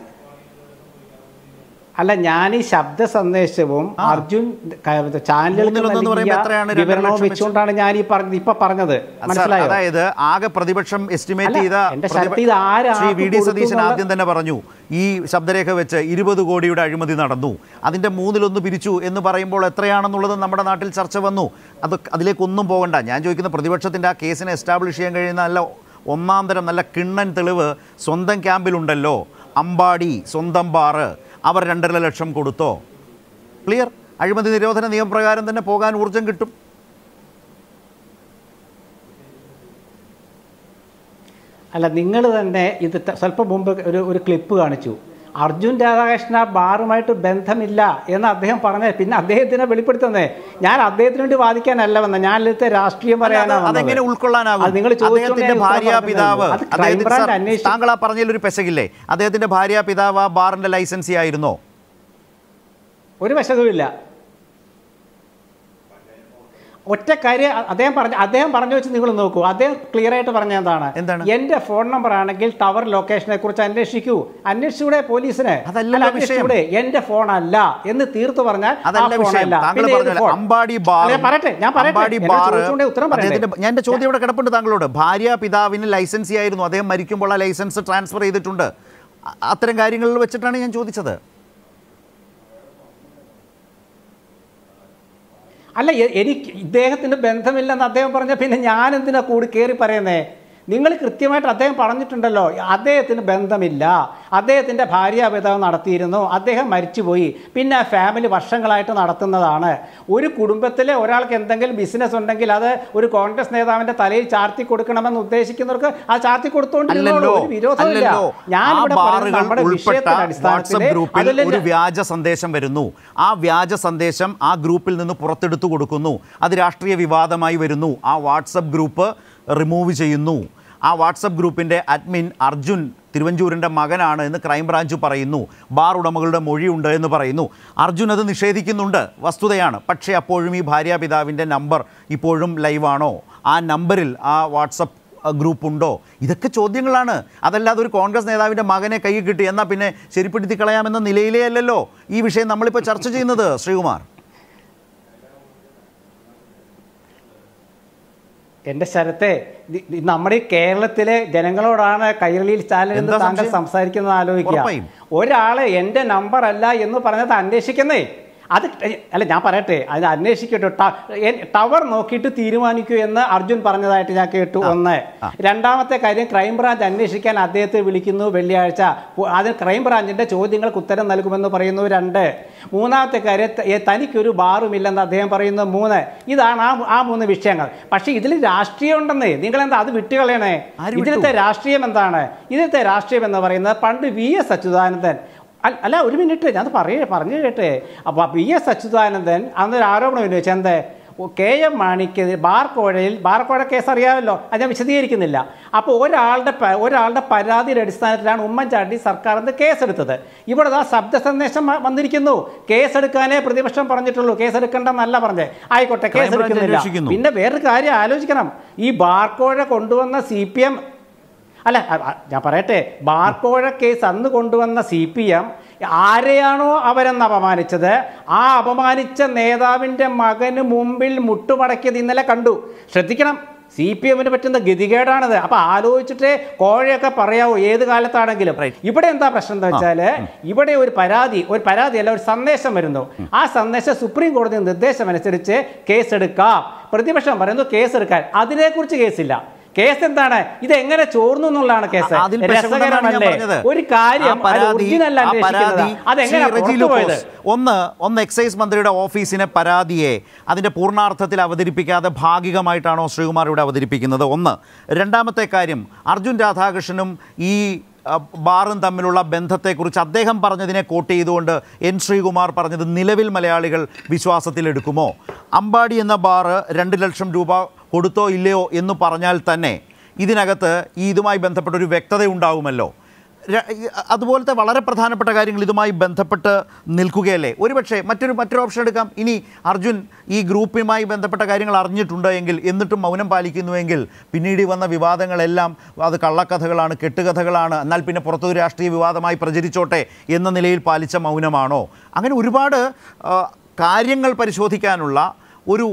അല്ല ഞാൻ ഈ ശബ്ദ സന്ദേശവും അർജുൻ ചാനലുകൾക്ക് മൂന്നിലൊന്നെന്ന് പറയുമ്പോൾ എത്രയാണ് നൽകിയ രണ്ടര വിവരണവും ലക്ഷം വെച്ച്? വെച്ചുകൊണ്ടാണ് ഞാൻ ഈ പറഞ്ഞത് ഇപ്പൊ പറഞ്ഞത് സർ, മനസ്സിലായോ അതായത് ആകെ പ്രതിപക്ഷം എസ്റ്റിമേറ്റ് അല്ല, ചെയ്ത എന്റെ പ്രതിപ- ശരത്ത് ഇത് ആരാ ശ്രീ വി ഡി കൊടുത്തു സതീശൻ എന്നുള്ള- ആദ്യം തന്നെ പറഞ്ഞു ഈ ശബ്ദരേഖ വെച്ച് ഇരുപത് കോടിയുടെ അഴിമതി നടന്നു അതിന്റെ മൂന്നിലൊന്ന് പിരിച്ചു എന്ന് പറയുമ്പോൾ എത്രയാണെന്നുള്ളത് നമ്മുടെ നാട്ടിൽ ചർച്ച വന്നു അത് അതിലേക്കൊന്നും പോകണ്ട ഞാൻ ചോദിക്കുന്ന പ്രതിപക്ഷത്തിന്റെ ആ കേസിനെ എസ്റ്റാബ്ലിഷ് ചെയ്യാൻ കഴിയുന്ന നല്ല ഒന്നാം തരം നല്ല കിണ്ണൻ തെളിവ് സ്വന്തം ക്യാമ്പിലുണ്ടല്ലോ അമ്പാടി സ്വന്തം ബാറ് അവർ രണ്ടര ലക്ഷം കൊടുത്തോ ക്ലിയർ അഴിമതി നിരോധന നിയമപ്രകാരം തന്നെ പോകാൻ ഊർജം കിട്ടും അല്ല നിങ്ങൾ തന്നെ ഇത് ത- സ്വല്പം മുമ്പ് ഒരു ഒരു ക്ലിപ്പ് കാണിച്ചു അർജുൻ രാധാകൃഷ്ണ ബാറുമായിട്ട് ബന്ധമില്ല എന്ന് അദ്ദേഹം പറഞ്ഞ പിന്നെ അദ്ദേഹത്തിനെ വെളിപ്പെടുത്തുന്നേ ഞാൻ അദ്ദേഹത്തിന് വേണ്ടി വാദിക്കാനല്ല വന്നത് ഞാൻ ഇതിലത്തെ രാഷ്ട്രീയം പറയാനാണ് അത് അതെങ്ങനെ വന്നത്. ഉൾക്കൊള്ളാനാകും അത് നിങ്ങൾ ചോദിച്ചോണ്ട് അദ്ദേഹത്തിന്റെ ഞാൻ ഉത്തരം ഭാര്യ പറഞ്ഞതേ പിതാവ് ഉള്ളൂ. അത് അദ്ദേഹത്തിന്റെ ക്രൈംബ്രാഞ്ച് സർ, അന്വേഷിച്ചു താങ്കൾ ആ പറഞ്ഞതിൽ ഒരു പെശകില്ലേ അദ്ദേഹത്തിന്റെ ഭാര്യ പിതാവ് ആ ബാറിന്റെ ലൈസൻസി ആയിരുന്നോ ഒരു വശതുമില്ല ഒറ്റ കാര്യം അ- അദ്ദേഹം പറഞ്ഞു അദ്ദേഹം പറഞ്ഞു വെച്ച് നിങ്ങൾ നോക്കൂ അദ്ദേഹം ക്ലിയർ ആയിട്ട് പറഞ്ഞ എന്താണ് എന്താണ്? എന്റെ ഫോൺ നമ്പർ ആണെങ്കിൽ ടവർ ലൊക്കേഷനെ കുറിച്ച് അന്വേഷിക്കൂ അന്വേഷിച്ചൂടെ പോലീസിന് അതല്ലല്ലോ അല്ല, അന്വേഷിച്ചൂടെ എന്റെ ഫോൺ അല്ല എന്ന് തീർത്തു പറഞ്ഞാൽ ആ അതല്ല phone വിഷയം അല്ല. താങ്കൾ പിന്നെ ഏത് പറഞ്ഞല്ലോ phone? അമ്പാടി ബാർ അല്ല, ഞാൻ പറയട്ടെ ഞാൻ പറയട്ടെ അമ്പാടി എന്നോട് ബാർ ചോദിച്ചുകൊണ്ടേ ഉത്തരം പറയണ്ടേ? അദ്ദേഹത്തിന്റെ ഞാൻ എന്റെ ചോദ്യം ഇവിടെ കിടപ്പുണ്ട് താങ്കളോട് ഭാര്യ പിതാവിന് ലൈസൻസി ആയിരുന്നു അദ്ദേഹം മരിക്കുമ്പോൾ ആ ലൈസൻസ് ട്രാൻസ്ഫർ ചെയ്തിട്ടുണ്ട് അ- അത്തരം കാര്യങ്ങളിൽ വെച്ചിട്ടാണ് ഞാൻ ചോദിച്ചത് അല്ല എ- എനിക്ക് ഇദ്ദേഹത്തിന് ബന്ധമില്ലെന്ന് അദ്ദേഹം പറഞ്ഞ പിന്നെ ഞാൻ എന്തിനാ കൂടി കയറി പറയുന്നേ നിങ്ങൾ കൃത്യമായിട്ട് അദ്ദേഹം പറഞ്ഞിട്ടുണ്ടല്ലോ അദ്ദേഹത്തിന് ബന്ധമില്ല അദ്ദേഹത്തിൻ്റെ ഭാര്യാപിതാവ് നടത്തിയിരുന്നു അദ്ദേഹം മരിച്ചുപോയി പിന്നെ ആ ഫാമിലി വർഷങ്ങളായിട്ട് നടത്തുന്നതാണ് ഒരു കുടുംബത്തിലെ ഒരാൾക്ക് എന്തെങ്കിലും ബിസിനസ് ഉണ്ടെങ്കിൽ അത് ഒരു കോൺഗ്രസ് നേതാവിന്റെ തലയിൽ ചാർത്തി കൊടുക്കണമെന്ന് ഉദ്ദേശിക്കുന്നവർക്ക് ആ ചാർത്തി കൊടുത്തോണ്ടിരുന്നോളൂ അല്ലല്ലോ ഒരു വിരോധമില്ല അല്ലല്ലോ ഞാൻ ആ ഇവിടെ പറയുന്നത് ബാറുകൾ നമ്മുടെ ഉൾപ്പെട്ട വിഷയത്തിന്റെ വാട്സപ്പ് അടിസ്ഥാനത്തിൽ ഗ്രൂപ്പിൽ അതിൽ ഒരു വ്യാജ സന്ദേശം വരുന്നു ആ വ്യാജ സന്ദേശം ആ ഗ്രൂപ്പിൽ നിന്ന് പുറത്തെടുത്തു കൊടുക്കുന്നു അത് രാഷ്ട്രീയ വിവാദമായി വരുന്നു ആ വാട്സപ്പ് ഗ്രൂപ്പ് റിമൂവ് ചെയ്യുന്നു ആ വാട്സപ്പ് ഗ്രൂപ്പിൻ്റെ അഡ്മിൻ അർജുൻ തിരുവഞ്ചൂരിൻ്റെ മകനാണ് എന്ന് ക്രൈംബ്രാഞ്ച് പറയുന്നു ബാർ ഉടമകളുടെ മൊഴിയുണ്ട് എന്ന് പറയുന്നു അർജുൻ അത് നിഷേധിക്കുന്നുണ്ട് വസ്തുതയാണ് പക്ഷേ അപ്പോഴും ഈ ഭാര്യാപിതാവിൻ്റെ നമ്പർ ഇപ്പോഴും ലൈവാണോ ആ നമ്പറിൽ ആ വാട്സപ്പ് ഗ്രൂപ്പ് ഉണ്ടോ ഇതൊക്കെ ചോദ്യങ്ങളാണ് അതല്ലാതെ ഒരു കോൺഗ്രസ് നേതാവിൻ്റെ മകനെ കൈ കിട്ടി എന്നാൽ പിന്നെ ശരിപ്പെടുത്തി കളയാമെന്ന നിലയിലേ അല്ലല്ലോ ഈ വിഷയം നമ്മളിപ്പോൾ ചർച്ച ചെയ്യുന്നത് ശ്രീകുമാർ എന്റെ ശരത്തെ ഇത് ഇത് നമ്മുടെ ഈ കേരളത്തിലെ ജനങ്ങളോടാണ് കൈരളിയിൽ ചാനൽ എന്ന് എന്താ താങ്കൾ സംശയം? സംസാരിക്കുന്നത് ആലോചിക്കുക ഉറപ്പായും. ഒരാള് എന്റെ നമ്പർ അല്ല എന്ന് പറഞ്ഞത് അന്വേഷിക്കുന്നേ അത് അല്ല ഞാൻ പറയട്ടെ അത് അന്വേഷിക്കട്ടെ ട- എൻ- ടവർ നോക്കിയിട്ട് തീരുമാനിക്കൂ എന്ന് അർജുൻ പറഞ്ഞതായിട്ട് ഞാൻ കേട്ടു ഒന്ന് രണ്ടാമത്തെ കാര്യം ക്രൈംബ്രാഞ്ച് അന്വേഷിക്കാൻ അദ്ദേഹത്തെ വിളിക്കുന്നു വെള്ളിയാഴ്ച ഉ- അത് ക്രൈംബ്രാഞ്ചിന്റെ ചോദ്യങ്ങൾക്ക് ഉത്തരം നൽകുമെന്ന് പറയുന്നു രണ്ട് മൂന്നാമത്തെ കാര്യം ത- ഏ, തനിക്കൊരു ബാറുമില്ലെന്ന് അദ്ദേഹം പറയുന്നു മൂന്ന് ഇതാണ് ആ മൂ- ആ മൂന്ന് വിഷയങ്ങൾ പക്ഷേ ഇതിൽ രാഷ്ട്രീയം ഉണ്ടെന്നേ നിങ്ങൾ എന്താ അത് വിട്ടുകളയണേ ആര് വിട്ടു? ഇതിലത്തെ രാഷ്ട്രീയം എന്താണ് ഇതിലത്തെ രാഷ്ട്രീയം എന്ന് പറയുന്നത് പണ്ട് വി എസ് അച്യുതാനന്ദൻ അൽ- അല്ല ഒരു മിനിറ്റ് ഞാൻ പറയേ പറഞ്ഞു കേട്ടെ അപ്പോൾ വി എസ് അച്യുതാനന്ദൻ അന്നൊരു ആരോപണം ഉന്നയിച്ചു എന്ത് ഓ, കെ എം മാണിക്കെതിരെ ബാർക്കോഴയിൽ ബാർക്കോഴ കേസ് അറിയാമല്ലോ അത് ഞാൻ വിശദീകരിക്കുന്നില്ല അപ്പോൾ ഒരാളുടെ പ- ഒരാളുടെ പരാതിയുടെ അടിസ്ഥാനത്തിലാണ് ഉമ്മൻചാണ്ടി സർക്കാർ എന്ന് കേസെടുത്തത് ഇവിടെ ആ ശബ്ദ സന്ദേശം വ- വന്നിരിക്കുന്നു കേസെടുക്കാനേ പ്രതിപക്ഷം പറഞ്ഞിട്ടുള്ളൂ കേസെടുക്കണ്ടെന്നല്ല പറഞ്ഞത് ആയിക്കോട്ടെ ക്രൈംബ്രാഞ്ച് കേസെടുക്കുന്നില്ല അന്വേഷിക്കുന്നു. പിന്നെ വേറൊരു കാര്യം ആലോചിക്കണം ഈ ബാർക്കോഴ കൊണ്ടുവന്ന സി പി എം അല്ല അ- അ- ഞാൻ പറയട്ടെ ബാർക്കോഴ കേസ് അന്ന് കൊണ്ടുവന്ന സി പി എം ആരെയാണോ അവരെന്ന് അപമാനിച്ചത് ആ അപമാനിച്ച നേതാവിൻ്റെ മകന് മുമ്പിൽ മുട്ടുമടക്കിയത് ഇന്നലെ കണ്ടു ശ്രദ്ധിക്കണം സി പി എമ്മിന് പറ്റുന്ന ഗതികേടാണത് അപ്പൊ ആലോചിച്ചിട്ട് കോഴയൊക്കെ പറയാവോ ഏത് കാലത്താണെങ്കിലും ഇവിടെ എന്താ പ്രശ്നം എന്താ വെച്ചാല് ഇവിടെ ഒരു പരാതി ഒരു പരാതി അല്ല ഒരു സന്ദേശം വരുന്നു ആ സന്ദേശം സുപ്രീം കോടതി നിർദ്ദേശം അനുസരിച്ച് കേസെടുക്കാം പ്രതിപക്ഷം പറയുന്നു കേസെടുക്കാൻ അതിനെക്കുറിച്ച് കേസില്ല കേസ് എന്താണ് ഇത് എങ്ങനെ ചോർന്നു എന്നുള്ളതാണ് കേസ് അതിൽ പെശകുണ്ടെന്നാണ് ഞാൻ രസകരമല്ലേ പറഞ്ഞത്. ഒരു കാര്യം ആ പരാതി- ഒറിജിനൽ ആ പരാതി അതെങ്ങനെ ശ്രീ റെജി പുറത്തു പോയത് ലൂക്കോസ്, ഒന്ന് ഒന്ന് എക്സൈസ് മന്ത്രിയുടെ ഓഫീസിനെ പരാതിയെ അതിന്റെ പൂർണ്ണാർത്ഥത്തിൽ അവതരിപ്പിക്കാതെ ഭാഗികമായിട്ടാണോ ശ്രീകുമാർ ഇവിടെ അവതരിപ്പിക്കുന്നത് ഒന്ന് രണ്ടാമത്തെ കാര്യം അർജുൻ രാധാകൃഷ്ണനും ഈ അ, ബാറും തമ്മിലുള്ള ബന്ധത്തെക്കുറിച്ച് അദ്ദേഹം പറഞ്ഞതിനെ കോട്ട് ചെയ്തുകൊണ്ട് എൻ ശ്രീകുമാർ പറഞ്ഞത് നിലവിൽ മലയാളികൾ വിശ്വാസത്തിലെടുക്കുമോ അമ്പാടി എന്ന ബാറ് രണ്ട് ലക്ഷം രൂപ കൊടുത്തോ ഇല്ലയോ എന്ന് പറഞ്ഞാൽ തന്നെ ഇതിനകത്ത് ഈ ഇതുമായി ബന്ധപ്പെട്ട ഒരു വ്യക്തത ഉണ്ടാവുമല്ലോ ര- ഈ- അതുപോലത്തെ വളരെ പ്രധാനപ്പെട്ട കാര്യങ്ങൾ ഇതുമായി ബന്ധപ്പെട്ട് നിൽക്കുകയല്ലേ ഒരുപക്ഷെ മറ്റൊരു മറ്റൊരു ഓപ്ഷൻ എടുക്കാം ഇനി അർജുൻ ഈ ഗ്രൂപ്പുമായി ബന്ധപ്പെട്ട കാര്യങ്ങൾ അറിഞ്ഞിട്ടുണ്ട് എങ്കിൽ എന്നിട്ടും മൗനം പാലിക്കുന്നുവെങ്കിൽ പിന്നീട് ഈ വന്ന വിവാദങ്ങളെല്ലാം അത് കള്ളക്കഥകളാണ് കെട്ടുകഥകളാണ് എന്നാൽ പിന്നെ പുറത്തൊരു രാഷ്ട്രീയ വിവാദമായി പ്രചരിച്ചോട്ടെ എന്ന നിലയിൽ പാലിച്ച മൗനമാണോ അങ്ങനെ ഒരുപാട് ആ, കാര്യങ്ങൾ പരിശോധിക്കാനുള്ള ഒരു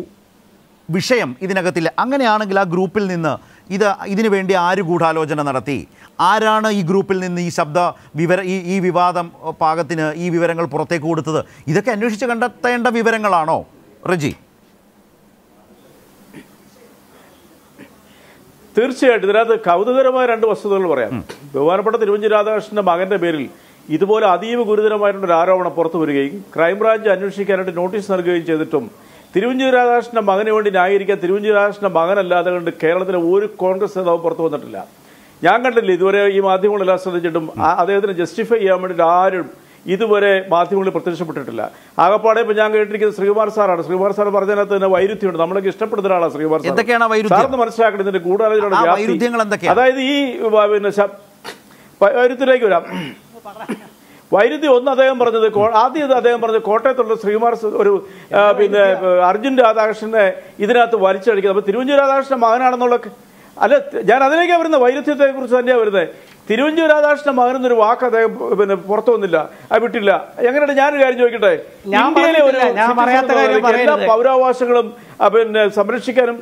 വിഷയം ഇതിനകത്തില്ല അങ്ങനെയാണെങ്കിൽ ആ ഗ്രൂപ്പിൽ നിന്ന് ഇത് ഇതിനു വേണ്ടി ആര് ഗൂഢാലോചന നടത്തി ആരാണ് ഈ ഗ്രൂപ്പിൽ നിന്ന് ഈ ശബ്ദ വിവര ഈ ഈ വിവാദം അഹ്, പാകത്തിന് ഈ വിവരങ്ങൾ പുറത്തേക്ക് കൊടുത്തത് ഇതൊക്കെ അന്വേഷിച്ച് കണ്ടെത്തേണ്ട വിവരങ്ങളാണോ റജി തീർച്ചയായിട്ടും ഇതിനകത്ത് കൗതുകരമായ രണ്ട് വസ്തുതകൾ പറയാം ബഹുമാനപ്പെട്ട തിരുവഞ്ചൂർ രാധാകൃഷ്ണന്റെ മകന്റെ പേരിൽ ഇതുപോലെ അതീവ ഗുരുതരമായിട്ടുള്ള ഒരു ആരോപണം പുറത്തു വരികയും ക്രൈംബ്രാഞ്ച് അന്വേഷിക്കാനായിട്ട് നോട്ടീസ് നൽകുകയും ചെയ്തിട്ടും തിരുവഞ്ചൂർ രാധാകൃഷ്ണന്റെ മകന് വേണ്ടി ന്യായീകരിക്കാൻ തിരുവഞ്ചൂർ രാധാകൃഷ്ണന്റെ മകനല്ലാതെ കൊണ്ട് കേരളത്തിലെ ഒരു കോൺഗ്രസ് നേതാവും പുറത്തു വന്നിട്ടില്ല ഞാൻ കണ്ടില്ല ഇതുവരെ ഈ മാധ്യമങ്ങളെല്ലാം ശ്രദ്ധിച്ചിട്ടും ആ- അദ്ദേഹത്തിന് ജസ്റ്റിഫൈ ചെയ്യാൻ വേണ്ടിയിട്ട് ആരും ഇതുവരെ മാധ്യമങ്ങളിൽ പ്രത്യക്ഷപ്പെട്ടിട്ടില്ല ആകപ്പാടെ ഇപ്പൊ ഞാൻ കേട്ടിരിക്കുന്നത് ശ്രീകുമാർ സാറാണ് ശ്രീകുമാർ സാർ പറഞ്ഞതിനകത്ത് തന്നെ വൈരുദ്ധ്യമുണ്ട് നമ്മളൊക്കെ ഇഷ്ടപ്പെടുന്ന ഒരാളാണ് ശ്രീകുമാർ സാർ എന്തൊക്കെയാണ് ആ വൈരുദ്ധ്യം? സാറിന് മനസ്സിലാക്കണം ഇതിന്റെ ഗൂഢാലോചനയുടെ ആ വ്യാപ്തി. വൈരുദ്ധ്യങ്ങൾ എന്തൊക്കെയാണ്? അതായത് ഈ വ- പിന്നെ ശ- വ- വൈരുദ്ധ്യത്തിലേക്ക് വരാം വൈരുദ്ധ്യം ഒന്ന് അദ്ദേഹം പറഞ്ഞത് കോ- ആദ്യം ഇത് അദ്ദേഹം പറഞ്ഞത് കോട്ടയത്തുള്ള ശ്രീകുമാർ സ- ഒരു ആ, പിന്നെ അർജുൻ രാധാകൃഷ്ണനെ ഇതിനകത്ത് വലിച്ചടിക്കുന്നത് അപ്പൊ തിരുവഞ്ചൂർ രാധാകൃഷ്ണൻ മകനാണെന്നുള്ള ക- അല്ല ഞാൻ അതിലേക്കാണ് വരുന്നത് വൈരുദ്ധ്യത്തെ കുറിച്ച് തന്നെയാണ് വരുന്നത് തിരുവഞ്ചൂർ രാധാകൃഷ്ണൻ മകനെന്നൊരു വാക്ക് അദ്ദേഹം പിന്നെ പുറത്തു വന്നില്ല അത് വിട്ടില്ല എങ്ങനെയാണ് ഞാനൊരു കാര്യം ചോദിക്കട്ടെ ഞാൻ ഇന്ത്യയിലെ ഒരു പറഞ്ഞിട്ടില്ല. ഞാൻ citizen പറയാത്ത എന്ന കാര്യം നിലയ്ക്ക് എല്ലാ പറയരുത്. പൗരാവകാശങ്ങളും ആ, പിന്നെ സംരക്ഷിക്കാനും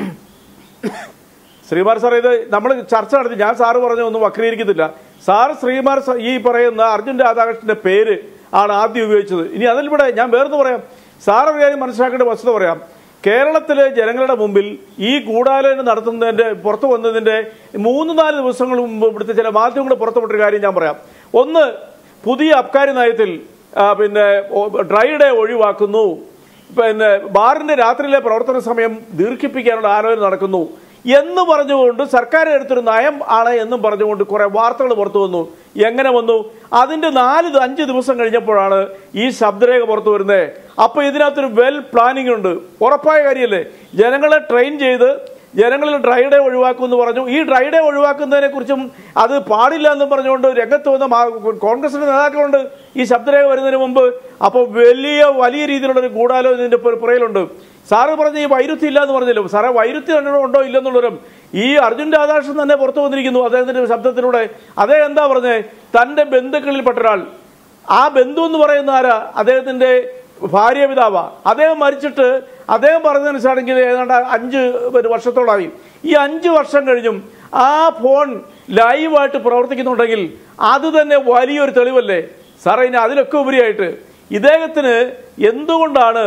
ശ്രീമാർ സാർ ഇത് നമ്മൾ ചർച്ച നടത്തി ഞാൻ സാറ് പറഞ്ഞ ഒന്നും വക്രീകരിക്കുന്നില്ല സാർ ശ്രീമാർ സ- ഈ പറയുന്ന അർജുൻ രാധാകൃഷ്ണന്റെ പേര് ആണ് ആദ്യം ഉപയോഗിച്ചത് ഇനി അതിലൂടെ ഞാൻ വേർന്ന് പറയാം സാർ ഒരു കാര്യം മനസ്സിലാക്കേണ്ട വസ്തുത പറയാം കേരളത്തിലെ ജനങ്ങളുടെ മുമ്പിൽ ഈ ഗൂഢാലോചന നടത്തുന്നതിന്റെ പുറത്തു വന്നതിന്റെ മൂന്ന് നാല് ദിവസങ്ങൾ മുമ്പ് ഇവിടുത്തെ ചില മാധ്യമങ്ങൾ പുറത്തുവിട്ടൊരു കാര്യം ഞാൻ പറയാം ഒന്ന് പുതിയ അബ്കാരി നയത്തിൽ ആ, പിന്നെ ഓ- ഡ്രൈ ഡേ ഒഴിവാക്കുന്നു പിന്നെ ബാറിന്റെ രാത്രിയിലെ പ്രവർത്തന സമയം ദീർഘിപ്പിക്കാനുള്ള ആലോചന നടക്കുന്നു എന്ന് പറഞ്ഞുകൊണ്ട് സർക്കാർ എടുത്തൊരു നയം ആണ് എന്നും പറഞ്ഞുകൊണ്ട് കുറെ വാർത്തകൾ പുറത്തു വന്നു എങ്ങനെ വന്നു അതിന്റെ നാല് ദ- അഞ്ച് ദിവസം കഴിഞ്ഞപ്പോഴാണ് ഈ ശബ്ദരേഖ പുറത്തു വരുന്നത് അപ്പൊ ഇതിനകത്തൊരു വെൽ പ്ലാനിംഗ് ഉണ്ട് ഉറപ്പായ കാര്യമല്ലേ ജനങ്ങളെ ട്രെയിൻ ചെയ്ത് ജനങ്ങളിൽ ഡ്രൈ ഡേ ഒഴിവാക്കുമെന്ന് പറഞ്ഞു ഈ ഡ്രൈ ഡേ ഒഴിവാക്കുന്നതിനെ കുറിച്ചും അത് പാടില്ല എന്നും പറഞ്ഞുകൊണ്ട് രംഗത്ത് വന്ന മാ- കോൺഗ്രസിന്റെ നേതാക്കളുണ്ട് ഈ ശബ്ദരേഖ വരുന്നതിന് മുമ്പ് അപ്പോൾ വലിയ വലിയ രീതിയിലുള്ള ഒരു ഗൂഢാലോചന ഇതിന്റെ പുറ- പുറയിലുണ്ട് സാറ് പറഞ്ഞ ഈ വൈരുദ്ധ്യം ഇല്ല എന്ന് പറഞ്ഞല്ലോ സാറേ വൈരുദ്ധ്യം ഉണ്ടോ ഉണ്ടോ ഇല്ലെന്നുള്ളവരും ഈ അർജുൻ രാധാകൃഷ്ണൻ തന്നെ പുറത്തു വന്നിരിക്കുന്നു അദ്ദേഹത്തിന്റെ ശബ്ദത്തിലൂടെ അദ്ദേഹം എന്താ പറഞ്ഞത് തന്റെ ബന്ധുക്കളിൽപ്പെട്ട ഒരാൾ ആ ബന്ധു എന്ന് പറയുന്ന ആരാ അദ്ദേഹത്തിന്റെ ഭാര്യ പിതാവ അദ്ദേഹം മരിച്ചിട്ട് അദ്ദേഹം പറഞ്ഞതനുസരിച്ചാണെങ്കിൽ ഏതാണ്ട് അഞ്ച് ഒരു വർഷത്തോളമായി ഈ അഞ്ച് വർഷം കഴിഞ്ഞും ആ ഫോൺ ലൈവായിട്ട് പ്രവർത്തിക്കുന്നുണ്ടെങ്കിൽ അത് തന്നെ വലിയൊരു തെളിവല്ലേ സാറേ ഇനി അതിലൊക്കെ ഉപരിയായിട്ട് ഇദ്ദേഹത്തിന് എന്തുകൊണ്ടാണ്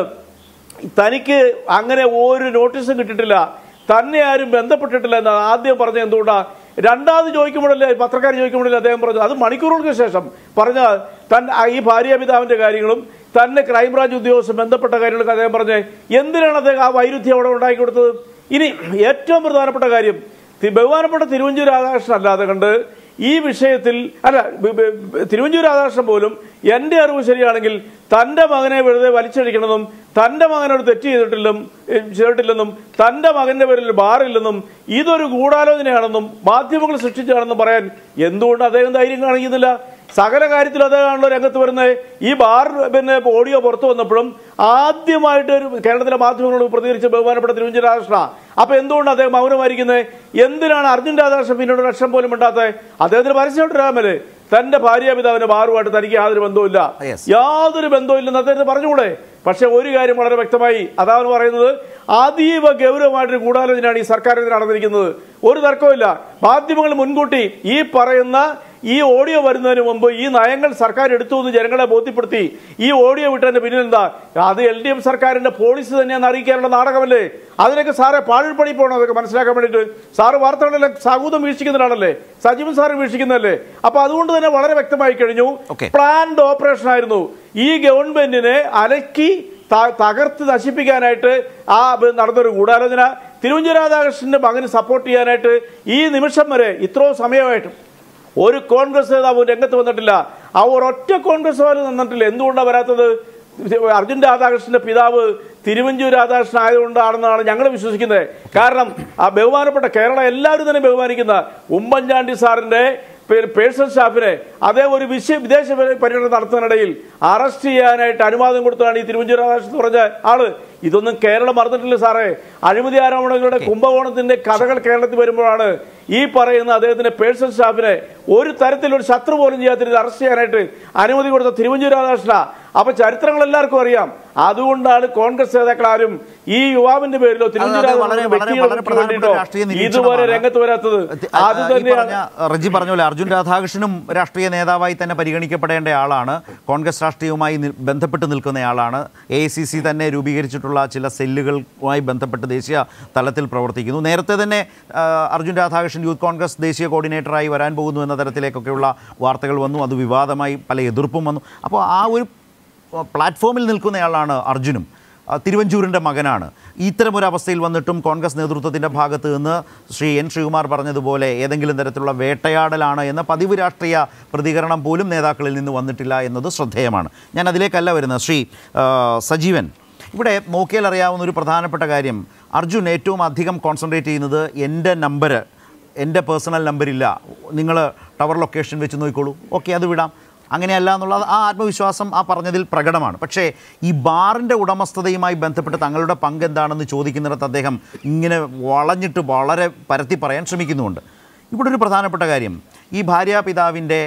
തനിക്ക് അങ്ങനെ ഒരു നോട്ടീസും കിട്ടിയിട്ടില്ല തന്നെ ആരും ബന്ധപ്പെട്ടിട്ടില്ല എന്ന് ആദ്യം പറഞ്ഞ എന്തുകൊണ്ടാ രണ്ടാമത് ചോദിക്കുമ്പോഴല്ലേ പത്രക്കാർ ചോദിക്കുമ്പോഴല്ലേ അദ്ദേഹം പറഞ്ഞു അത് മണിക്കൂറുകൾക്ക് ശേഷം പറഞ്ഞ തൻ ഈ ഭാര്യാപിതാവിന്റെ കാര്യങ്ങളും തന്നെ ക്രൈംബ്രാഞ്ച് ഉദ്യോഗസ്ഥൻ ബന്ധപ്പെട്ട കാര്യങ്ങളൊക്കെ അദ്ദേഹം പറഞ്ഞേ എന്തിനാണ് അദ്ദേഹം ആ വൈരുദ്ധ്യം അവിടെ ഉണ്ടാക്കി കൊടുത്തത് ഇനി ഏറ്റവും പ്രധാനപ്പെട്ട കാര്യം തി- ബഹുമാനപ്പെട്ട തിരുവഞ്ചൂർ രാധാകൃഷ്ണൻ അല്ലാതെ കണ്ട് ഈ വിഷയത്തിൽ അല്ല ബ- ബ- ബ- തിരുവഞ്ചൂർ രാധാകൃഷ്ണൻ പോലും എന്റെ അറിവ് ശരിയാണെങ്കിൽ തന്റെ മകനെ വെറുതെ വലിച്ചടിക്കണമെന്നും തന്റെ മകനോട് തെറ്റ് ചെയ്തിട്ടില്ലെന്നും ഏ, ചെയ്തിട്ടില്ലെന്നും തന്റെ മകന്റെ പേരിൽ ബാറില്ലെന്നും ഇതൊരു ഗൂഢാലോചനയാണെന്നും മാധ്യമങ്ങൾ സൃഷ്ടിച്ചാണെന്നും പറയാൻ എന്തുകൊണ്ട് അദ്ദേഹം ധൈര്യം കാണിക്കുന്നില്ല സകല കാര്യത്തിൽ അദ്ദേഹമാണല്ലോ രംഗത്ത് വരുന്നത് ഈ ബാർ പിന്നെ ഓഡിയോ പുറത്തു വന്നപ്പോഴും ആദ്യമായിട്ട് ഒരു കേരളത്തിലെ മാധ്യമങ്ങളോട് പ്രതികരിച്ച ബഹുമാനപ്പെട്ട തിരുവഞ്ചൂർ രാധാകൃഷ്ണ അപ്പൊ എന്തുകൊണ്ട് അദ്ദേഹം മൗനമായിരിക്കുന്നത് എന്തിനാണ് അർജുൻ രാധാകൃഷ്ണൻ പിന്നീട് ഒരു ലക്ഷം പോലും ഉണ്ടാത്തത് അദ്ദേഹത്തിന് പരസ്യമായിട്ട് രാമല് തന്റെ ഭാര്യാപിതാവിന്റെ ബാറുമായിട്ട് തനിക്ക് യാതൊരു ബന്ധവുമില്ല Yes. യാതൊരു ബന്ധവുമില്ലെന്ന് അദ്ദേഹത്തിന് പറഞ്ഞുകൂടെ പക്ഷെ ഒരു കാര്യം വളരെ വ്യക്തമായി അതാണ് പറയുന്നത് അതീവ ഗൗരവമായിട്ടൊരു ഗൂഢാലോചനയാണ് ഈ സർക്കാരിന് നടന്നിരിക്കുന്നത് ഒരു തർക്കവുമില്ല മാധ്യമങ്ങൾ മുൻകൂട്ടി ഈ പറയുന്ന ഈ ഓഡിയോ വരുന്നതിന് മുമ്പ് ഈ നയങ്ങൾ സർക്കാർ എടുത്തു എന്ന് ജനങ്ങളെ ബോധ്യപ്പെടുത്തി ഈ ഓഡിയോ വിട്ടതിന്റെ പിന്നിൽ എന്താ അത് എൽ ഡി എഫ് സർക്കാരിന്റെ പോളിസി തന്നെയാണെന്ന് അറിയിക്കാനുള്ള നാടകമല്ലേ അതിനൊക്കെ സാറെ പാഴ്പടി പോകണം അതൊക്കെ മനസ്സിലാക്കാൻ വേണ്ടിയിട്ട് സാറ് വാർത്തകളെല്ലാം സഹൂതം വീക്ഷിക്കുന്നതാണല്ലേ സജീവൻ സാറ് വീക്ഷിക്കുന്നതല്ലേ അപ്പൊ അതുകൊണ്ട് തന്നെ വളരെ വ്യക്തമായി കഴിഞ്ഞു Okay. പ്ലാൻഡ് ഓപ്പറേഷൻ ആയിരുന്നു ഈ ഗവൺമെന്റിനെ അലക്കി ത- തകർത്ത് നശിപ്പിക്കാനായിട്ട് ആ ബ- നടന്നൊരു ഗൂഢാലോചന തിരുവഞ്ചൂർ രാധാകൃഷ്ണന്റെ മകന് സപ്പോർട്ട് ചെയ്യാനായിട്ട് ഈ നിമിഷം വരെ ഇത്രയും സമയമായിട്ട് ഒരു കോൺഗ്രസ് നേതാവ് രംഗത്ത് വന്നിട്ടില്ല ആ ഒരൊറ്റ കോൺഗ്രസ് പോലും നിന്നിട്ടില്ല എന്തുകൊണ്ടാണ് വരാത്തത് അർജുൻ രാധാകൃഷ്ണന്റെ പിതാവ് തിരുവഞ്ചൂർ രാധാകൃഷ്ണൻ ആയതുകൊണ്ടാണെന്നാണ് ഞങ്ങൾ വിശ്വസിക്കുന്നത് കാരണം ആ ബഹുമാനപ്പെട്ട കേരളം എല്ലാവരും തന്നെ ബഹുമാനിക്കുന്ന ഉമ്മൻചാണ്ടി സാറിന്റെ പേ- പേഴ്സണൽ സ്റ്റാഫിനെ അദ്ദേഹം ഒരു വിശ്വ വിദേശ പര്യ- പര്യടനം നടത്തുന്നതിനിടയിൽ അറസ്റ്റ് ചെയ്യാനായിട്ട് അനുവാദം കൊടുത്തതാണ് ഈ തിരുവഞ്ചൂർ രാധാകൃഷ്ണൻ പറഞ്ഞ ആള് ഇതൊന്നും കേരളം മറന്നിട്ടില്ല സാറേ അഴിമതി ആരോപണങ്ങളുടെ കുംഭകോണത്തിന്റെ കഥകൾ കേരളത്തിൽ വരുമ്പോഴാണ് ഈ പറയുന്ന അദ്ദേഹത്തിന്റെ പേഴ്സണൽ സ്റ്റാഫിനെ ഒരു തരത്തിലൊരു ശത്രു പോലും ചെയ്യാത്ത രീതിയിൽ അറസ്റ്റ് ചെയ്യാനായിട്ട് അനുമതി കൊടുത്ത തിരുവഞ്ചൂർ രാധാകൃഷ്ണ അപ്പൊ ചരിത്രങ്ങൾ എല്ലാവർക്കും അറിയാം അതുകൊണ്ടാണ് കോൺഗ്രസ് നേതാക്കൾ ആരും ഈ യുവാവിന്റെ പേരിലോ തിരുവഞ്ചൂർ അത് വളരെ രാധാകൃഷ്ണൻ വളരെ വളരെ വ്യക്തികൾക്ക് പ്രധാനപ്പെട്ട വേണ്ടിയിട്ടോ രാഷ്ട്രീയ ഇതുവരെ നിരീക്ഷണമാണ്. രംഗത്ത് വരാത്തത് ആ, അത് ഈ തന്നെയാണ് പറഞ്ഞ റജി പറഞ്ഞ പോലെ അർജുൻ രാധാകൃഷ്ണനും രാഷ്ട്രീയ നേതാവായി തന്നെ പരിഗണിക്കപ്പെടേണ്ട ആളാണ് കോൺഗ്രസ് രാഷ്ട്രീയവുമായി നി- ബന്ധപ്പെട്ട് നിൽക്കുന്നയാളാണ് എ ഐ സി സി തന്നെ രൂപീകരിച്ചിട്ടുള്ള ചില സെല്ലുകളുമായി ബന്ധപ്പെട്ട് ദേശീയ തലത്തിൽ പ്രവർത്തിക്കുന്നു നേരത്തെ തന്നെ ആ, അർജുൻ രാധാകൃഷ്ണൻ യൂത്ത് കോൺഗ്രസ് ദേശീയ കോർഡിനേറ്ററായി വരാൻ പോകുന്നു എന്ന തരത്തിലേക്കൊക്കെയുള്ള വാർത്തകൾ വന്നു അത് വിവാദമായി പല എതിർപ്പും വന്നു അപ്പോൾ ആ ഒരു പ്ലാറ്റ്ഫോമിൽ നിൽക്കുന്നയാളാണ് അർജുനും ആ, തിരുവഞ്ചൂരിൻ്റെ മകനാണ് ഇത്തരമൊരു അവസ്ഥയിൽ വന്നിട്ടും കോൺഗ്രസ് നേതൃത്വത്തിൻ്റെ ഭാഗത്ത് നിന്ന് ശ്രീ എൻ ശ്രീകുമാർ പറഞ്ഞതുപോലെ ഏതെങ്കിലും തരത്തിലുള്ള വേട്ടയാടലാണ് എന്ന പതിവ് രാഷ്ട്രീയ പ്രതികരണം പോലും നേതാക്കളിൽ നിന്ന് വന്നിട്ടില്ല എന്നത് ശ്രദ്ധേയമാണ് ഞാൻ അതിലേക്കല്ല വരുന്നത് ശ്രീ ആ, സജീവൻ ഇവിടെ നോക്കിയാൽ അറിയാവുന്ന ഒരു പ്രധാനപ്പെട്ട കാര്യം അർജുൻ ഏറ്റവും അധികം കോൺസെൻട്രേറ്റ് ചെയ്യുന്നത് എൻ്റെ നമ്പർ എൻ്റെ പേഴ്സണൽ നമ്പറില്ല നിങ്ങൾ ടവർ ലൊക്കേഷൻ വെച്ച് നോക്കിക്കോളൂ ഓക്കെ അത് വിടാം അങ്ങനെയല്ല എന്നുള്ളത് ആ ആത്മവിശ്വാസം ആ പറഞ്ഞതിൽ പ്രകടമാണ് പക്ഷേ ഈ ബാറിൻ്റെ ഉടമസ്ഥതയുമായി ബന്ധപ്പെട്ട് തങ്ങളുടെ പങ്ക് എന്താണെന്ന് ചോദിക്കുന്നിടത്ത് അദ്ദേഹം ഇങ്ങനെ വളഞ്ഞിട്ട് വളരെ പരത്തി പറയാൻ ശ്രമിക്കുന്നുമുണ്ട് ഇവിടെ ഒരു പ്രധാനപ്പെട്ട കാര്യം ഈ ഭാര്യാപിതാവിൻ്റെ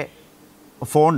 ഫോൺ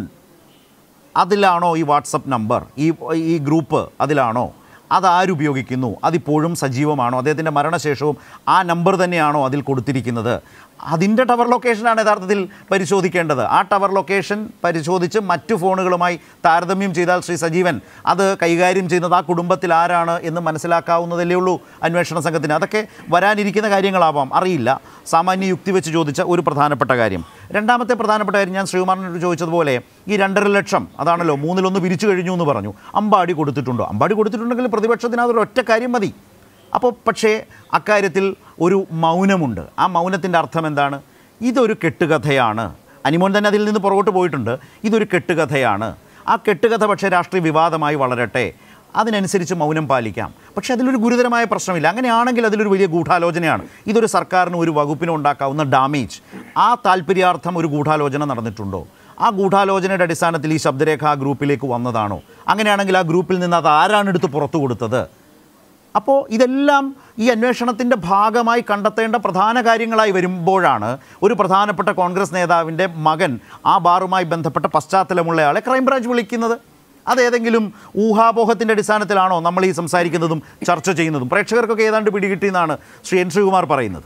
അതിലാണോ ഈ വാട്സപ്പ് നമ്പർ ഈ ഈ ഗ്രൂപ്പ് അതിലാണോ അതാരുപയോഗിക്കുന്നു അതിപ്പോഴും സജീവമാണോ അദ്ദേഹത്തിൻ്റെ മരണശേഷവും ആ നമ്പർ തന്നെയാണോ അതിൽ കൊടുത്തിരിക്കുന്നത് അതിൻ്റെ ടവർ ലൊക്കേഷനാണ് യഥാർത്ഥത്തിൽ പരിശോധിക്കേണ്ടത് ആ ടവർ ലൊക്കേഷൻ പരിശോധിച്ച് മറ്റു ഫോണുകളുമായി താരതമ്യം ചെയ്താൽ ശ്രീ സജീവൻ അത് കൈകാര്യം ചെയ്യുന്നത് ആ കുടുംബത്തിൽ ആരാണ് എന്ന് മനസ്സിലാക്കാവുന്നതല്ലേ ഉള്ളൂ അന്വേഷണ സംഘത്തിന് അതൊക്കെ വരാനിരിക്കുന്ന കാര്യങ്ങളാവാം അറിയില്ല സാമാന്യ യുക്തി വെച്ച് ചോദിച്ച ഒരു പ്രധാനപ്പെട്ട കാര്യം രണ്ടാമത്തെ പ്രധാനപ്പെട്ട കാര്യം ഞാൻ ശ്രീകുമാറിനോട് ചോദിച്ചതുപോലെ ഈ രണ്ടര ലക്ഷം അതാണല്ലോ മൂന്നിലൊന്ന് പിരിച്ചു കഴിഞ്ഞു എന്ന് പറഞ്ഞു അമ്പാടി കൊടുത്തിട്ടുണ്ടോ അമ്പാടി കൊടുത്തിട്ടുണ്ടെങ്കിൽ പ്രതിപക്ഷത്തിന് അതൊരു ഒറ്റ കാര്യം മതി അപ്പോൾ പക്ഷേ അക്കാര്യത്തിൽ ഒരു മൗനമുണ്ട് ആ മൗനത്തിൻ്റെ അർത്ഥം എന്താണ് ഇതൊരു കെട്ടുകഥയാണ് അനിമോൻ തന്നെ അതിൽ നിന്ന് പുറകോട്ട് പോയിട്ടുണ്ട് ഇതൊരു കെട്ടുകഥയാണ് ആ കെട്ടുകഥ പക്ഷേ രാഷ്ട്രീയ വിവാദമായി വളരട്ടെ അതിനനുസരിച്ച് മൗനം പാലിക്കാം പക്ഷേ അതിലൊരു ഗുരുതരമായ പ്രശ്നമില്ല അങ്ങനെയാണെങ്കിൽ അതിലൊരു വലിയ ഗൂഢാലോചനയാണ് ഇതൊരു സർക്കാരിന് ഒരു വകുപ്പിന് ഉണ്ടാക്കാവുന്ന ഡാമേജ് ആ താല്പര്യാർത്ഥം ഒരു ഗൂഢാലോചന നടന്നിട്ടുണ്ടോ ആ ഗൂഢാലോചനയുടെ അടിസ്ഥാനത്തിൽ ഈ ശബ്ദരേഖ ആ ഗ്രൂപ്പിലേക്ക് വന്നതാണോ അങ്ങനെയാണെങ്കിൽ ആ ഗ്രൂപ്പിൽ നിന്ന് അത് ആരാണ് എടുത്ത് പുറത്തു കൊടുത്തത് അപ്പോൾ ഇതെല്ലാം ഈ അന്വേഷണത്തിൻ്റെ ഭാഗമായി കണ്ടെത്തേണ്ട പ്രധാന കാര്യങ്ങളായി വരുമ്പോഴാണ് ഒരു പ്രധാനപ്പെട്ട കോൺഗ്രസ് നേതാവിൻ്റെ മകൻ ആ ബാറുമായി ബന്ധപ്പെട്ട പശ്ചാത്തലമുള്ളയാളെ ക്രൈംബ്രാഞ്ച് വിളിക്കുന്നത് അതേതെങ്കിലും ഊഹാപോഹത്തിൻ്റെ അടിസ്ഥാനത്തിലാണോ നമ്മൾ ഈ സംസാരിക്കുന്നതും ചർച്ച ചെയ്യുന്നതും പ്രേക്ഷകർക്കൊക്കെ ഏതാണ്ട് പിടികിട്ടിയെന്നാണ് ശ്രീ എൻ ശ്രീകുമാർ പറയുന്നത്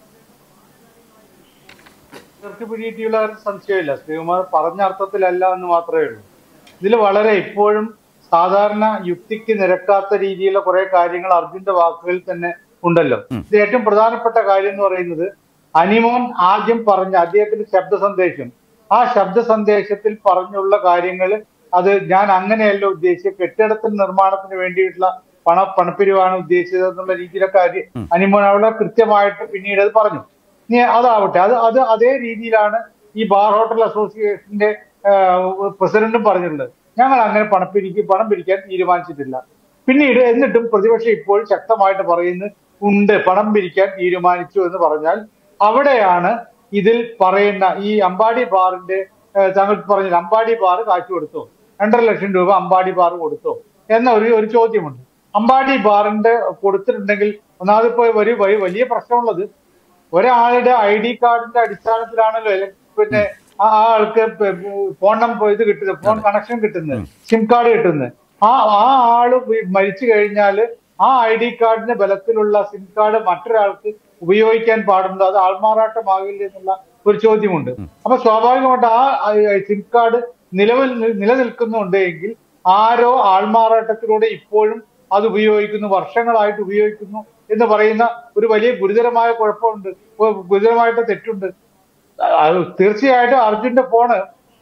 ഇവർക്ക് പിടികിട്ടിയുള്ള ഒരു സംശയമില്ല ശ്രീകുമാർ പറഞ്ഞ അർത്ഥത്തിലല്ല എന്ന് മാത്രമേ ഉള്ളൂ ഇതിൽ വളരെ ഇപ്പോഴും സാധാരണ യുക്തിക്ക് നിരക്കാത്ത രീതിയിലുള്ള കുറെ കാര്യങ്ങൾ അർജുന്റെ വാക്കുകളിൽ തന്നെ ഉണ്ടല്ലോ ഇത് ഏറ്റവും പ്രധാനപ്പെട്ട കാര്യം എന്ന് പറയുന്നത് അനിമോൻ ആദ്യം പറഞ്ഞ അദ്ദേഹത്തിന്റെ ശബ്ദ സന്ദേശം ആ ശബ്ദ സന്ദേശത്തിൽ പറഞ്ഞുള്ള കാര്യങ്ങൾ അത് ഞാൻ അങ്ങനെയല്ല ഉദ്ദേശിച്ചത് കെട്ടിടത്തിന്റെ നിർമ്മാണത്തിന് വേണ്ടിയിട്ടുള്ള പണ പണപ്പിരിവാണ് ഉദ്ദേശിച്ചത് എന്നുള്ള രീതിയിലൊക്കെ അരി- അനിമോൻ അവിടെ കൃത്യമായിട്ട് പിന്നീട് അത് പറഞ്ഞു ഇനി അതാവട്ടെ അത് അത് അതേ രീതിയിലാണ് ഈ ബാർ ഹോട്ടൽ അസോസിയേഷന്റെ പ്രസിഡന്റും പറഞ്ഞിട്ടുള്ളത് ഞങ്ങൾ അങ്ങനെ പണപ്പിരിക്ക് പണം പിരിക്കാൻ തീരുമാനിച്ചിട്ടില്ല പിന്നീട് എന്നിട്ടും പ്രതിപക്ഷം ഇപ്പോൾ ശക്തമായിട്ട് പറയുന്നു ഉണ്ട് പണം പിരിക്കാൻ തീരുമാനിച്ചു എന്ന് പറഞ്ഞാൽ അവിടെയാണ് ഇതിൽ പറയുന്ന ഈ അമ്പാടി ബാറിന്റെ ഏഹ്, താങ്കൾ പറഞ്ഞില്ല അമ്പാടി ബാർ കാശ് കൊടുത്തോ രണ്ടര ലക്ഷം രൂപ അമ്പാടി ബാർ കൊടുത്തോ എന്ന ഒരു ഒരു ചോദ്യമുണ്ട് അമ്പാടി ബാറിന്റെ കൊടുത്തിട്ടുണ്ടെങ്കിൽ ഒന്നാമത് ഇപ്പോൾ ഒരു വലിയ വലിയ പ്രശ്നമുള്ളത് ഒരാളുടെ ഐ ഡി കാർഡിന്റെ അടിസ്ഥാനത്തിലാണല്ലോ ele- പിന്നെ ആ ആ ആൾക്ക് പ- ഫോൺ നമ്പർ ഇത് കിട്ടുന്നത് ഫോൺ കണക്ഷൻ കിട്ടുന്നത് സിം കാർഡ് കിട്ടുന്നത് ആ ആ ആള് വി- മരിച്ചു കഴിഞ്ഞാൽ ആ ഐ ഡി കാർഡിന്റെ ബലത്തിലുള്ള സിം കാർഡ് മറ്റൊരാൾക്ക് ഉപയോഗിക്കാൻ പാടുണ്ടോ അത് ആൾമാറാട്ടമാകില്ല എന്നുള്ള ഒരു ചോദ്യമുണ്ട് അപ്പൊ സ്വാഭാവികമായിട്ട് ആ സിം കാർഡ് നിലവിൽ നി- നിലനിൽക്കുന്നുണ്ട് എങ്കിൽ ആരോ ആൾമാറാട്ടത്തിലൂടെ ഇപ്പോഴും അത് ഉപയോഗിക്കുന്നു വർഷങ്ങളായിട്ട് ഉപയോഗിക്കുന്നു എന്ന് പറയുന്ന ഒരു വലിയ ഗുരുതരമായ കുഴപ്പമുണ്ട് ഗു- ഗുരുതരമായിട്ട് തെറ്റുണ്ട് അത് തീർച്ചയായിട്ടും അർജുന്റെ ഫോണ്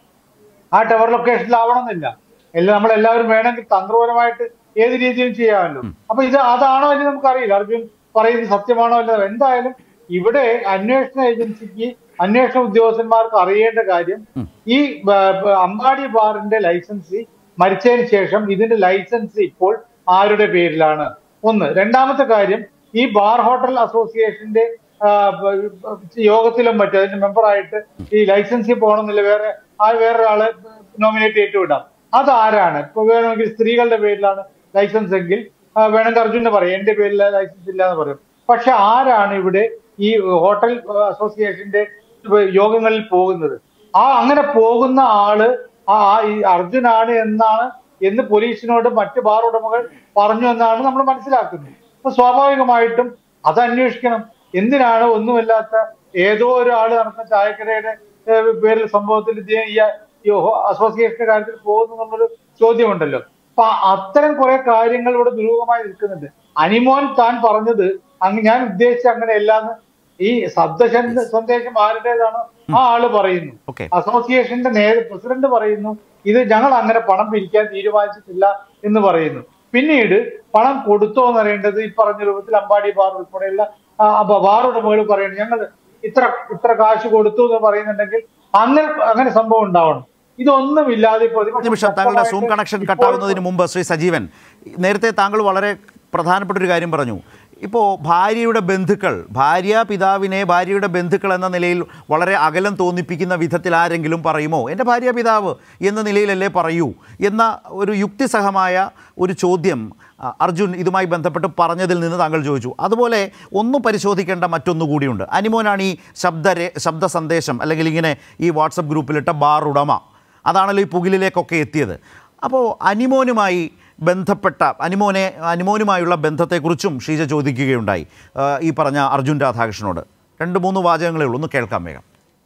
ആ ടവർ ലൊക്കേഷനിലാവണമെന്നില്ല എല്ലാം നമ്മളെല്ലാവരും വേണമെങ്കിൽ തന്ത്രപരമായിട്ട് ഏത് രീതിയിലും ചെയ്യാമല്ലോ അപ്പൊ ഇത് അതാണോ എന്ന് നമുക്കറിയില്ല അർജുൻ പറയുന്നത് സത്യമാണോ അല്ല എന്തായാലും ഇവിടെ അന്വേഷണ ഏജൻസിക്ക് അന്വേഷണ ഉദ്യോഗസ്ഥന്മാർക്ക് അറിയേണ്ട കാര്യം ഈ ബ- ബ- അമ്പാടി ബാറിന്റെ ലൈസൻസ് മരിച്ചതിന് ശേഷം ഇതിന്റെ ലൈസൻസ് ഇപ്പോൾ ആരുടെ പേരിലാണ് ഒന്ന് രണ്ടാമത്തെ കാര്യം ഈ ബാർ ഹോട്ടൽ അസോസിയേഷന്റെ ആ, ബ- ബ- യോഗത്തിലും മറ്റും അതിന്റെ മെമ്പറായിട്ട് ഈ ലൈസൻസിൽ പോകണമെന്നില്ല വേറെ ആ വേറൊരാളെ നോമിനേറ്റ് ചെയ്തിട്ട് വിടാം അതാരാണ് ഇപ്പൊ വേണമെങ്കിൽ സ്ത്രീകളുടെ പേരിലാണ് ലൈസൻസ് എങ്കിൽ ആ, വേണമെങ്കിൽ അർജുനെ പറയാം എന്റെ പേരിൽ ലൈസൻസ് ഇല്ല എന്ന് പറയും പക്ഷെ ആരാണ് ഇവിടെ ഈ ഹോട്ടൽ അസോസിയേഷന്റെ യോഗങ്ങളിൽ പോകുന്നത് ആ അങ്ങനെ പോകുന്ന ആള് ആ ആ- ഈ അർജുനാണ് എന്നാണ് എന്ന് പോലീസിനോട് മറ്റ് ബാർ ഉടമകൾ പറഞ്ഞു എന്നാണ് നമ്മൾ മനസ്സിലാക്കുന്നത് അപ്പൊ സ്വാഭാവികമായിട്ടും അത് അന്വേഷിക്കണം എന്തിനാണ് ഒന്നുമില്ലാത്ത ഏതോ ഒരാള് നടന്ന ചായക്കടയുടെ ഏഹ്, പേരിൽ സംഭവത്തിൽ ഇദ്ദേഹം ഈ ഈ ഹോ- അസോസിയേഷന്റെ കാര്യത്തിൽ പോകുന്നു എന്നുള്ളൊരു ചോദ്യമുണ്ടല്ലോ അപ്പൊ അത്തരം കുറെ കാര്യങ്ങൾ ഇവിടെ ദുരൂഹമായി നിൽക്കുന്നുണ്ട് അനിമോൻ താൻ പറഞ്ഞത് അങ്ങ് ഞാൻ ഉദ്ദേശിച്ച അങ്ങനെ അല്ലാന്ന് ഈ ശബ്ദ സന്ദേശം ആരുടേതാണോ ആ ആള് പറയുന്നു ഓക്കെ അസോസിയേഷന്റെ നേരെ പ്രസിഡന്റ് പറയുന്നു ഇത് ഞങ്ങൾ അങ്ങനെ പണം പിരിക്കാൻ തീരുമാനിച്ചിട്ടില്ല എന്ന് പറയുന്നു പിന്നീട് പണം കൊടുത്തോ എന്ന് അറിയേണ്ടത് ഈ പറഞ്ഞ രൂപത്തിൽ അമ്പാടി ബാർ ഉൾപ്പെടെയുള്ള ആ, ബ- ബാർ ഉടമകൾ പറയുന്നു ഞങ്ങൾ ഇത്ര ഇത്ര കാശ് കൊടുത്തു എന്ന് പറയുന്നുണ്ടെങ്കിൽ അങ്ങനെ അങ്ങനെ സംഭവം ഉണ്ടാവണം ഇതൊന്നും ഇല്ലാതെ ഇപ്പോൾ ഒരു നിമിഷം താങ്കളുടെ സൂം കണക്ഷൻ കട്ടാവുന്നതിന് മുമ്പ് ശ്രീ സജീവൻ നേരത്തെ താങ്കൾ വളരെ പ്രധാനപ്പെട്ട ഒരു കാര്യം പറഞ്ഞു ഇപ്പോൾ ഭാര്യയുടെ ബന്ധുക്കൾ ഭാര്യ പിതാവിനെ ഭാര്യയുടെ ബന്ധുക്കൾ എന്ന നിലയിൽ വളരെ അകലം തോന്നിപ്പിക്കുന്ന വിധത്തിൽ ആരെങ്കിലും പറയുമോ എൻ്റെ ഭാര്യ പിതാവ് എന്ന നിലയിലല്ലേ പറയൂ എന്ന ഒരു യുക്തിസഹമായ ഒരു ചോദ്യം ആ, അർജുൻ ഇതുമായി ബന്ധപ്പെട്ട് പറഞ്ഞതിൽ നിന്ന് താങ്കൾ ചോദിച്ചു അതുപോലെ ഒന്ന് പരിശോധിക്കേണ്ട മറ്റൊന്നു കൂടിയുണ്ട് അനിമോനാണ് ഈ ശബ്ദ ശബ്ദ സന്ദേശം അല്ലെങ്കിൽ ഇങ്ങനെ ഈ വാട്സപ്പ് ഗ്രൂപ്പിലിട്ട ബാർ ഉടമ അതാണല്ലോ ഈ പുകിലിലേക്കൊക്കെ എത്തിയത് അപ്പോൾ അനിമോനുമായി ബന്ധപ്പെട്ട അനിമോനെ അനിമോനുമായുള്ള ബന്ധത്തെക്കുറിച്ചും ഷീജ ചോദിക്കുകയുണ്ടായി ആ, ഈ പറഞ്ഞ അർജുൻ രാധാകൃഷ്ണനോട് രണ്ട് മൂന്ന് വാചകങ്ങളേ ഉള്ളൂ ഒന്ന് കേൾക്കാം വേഗം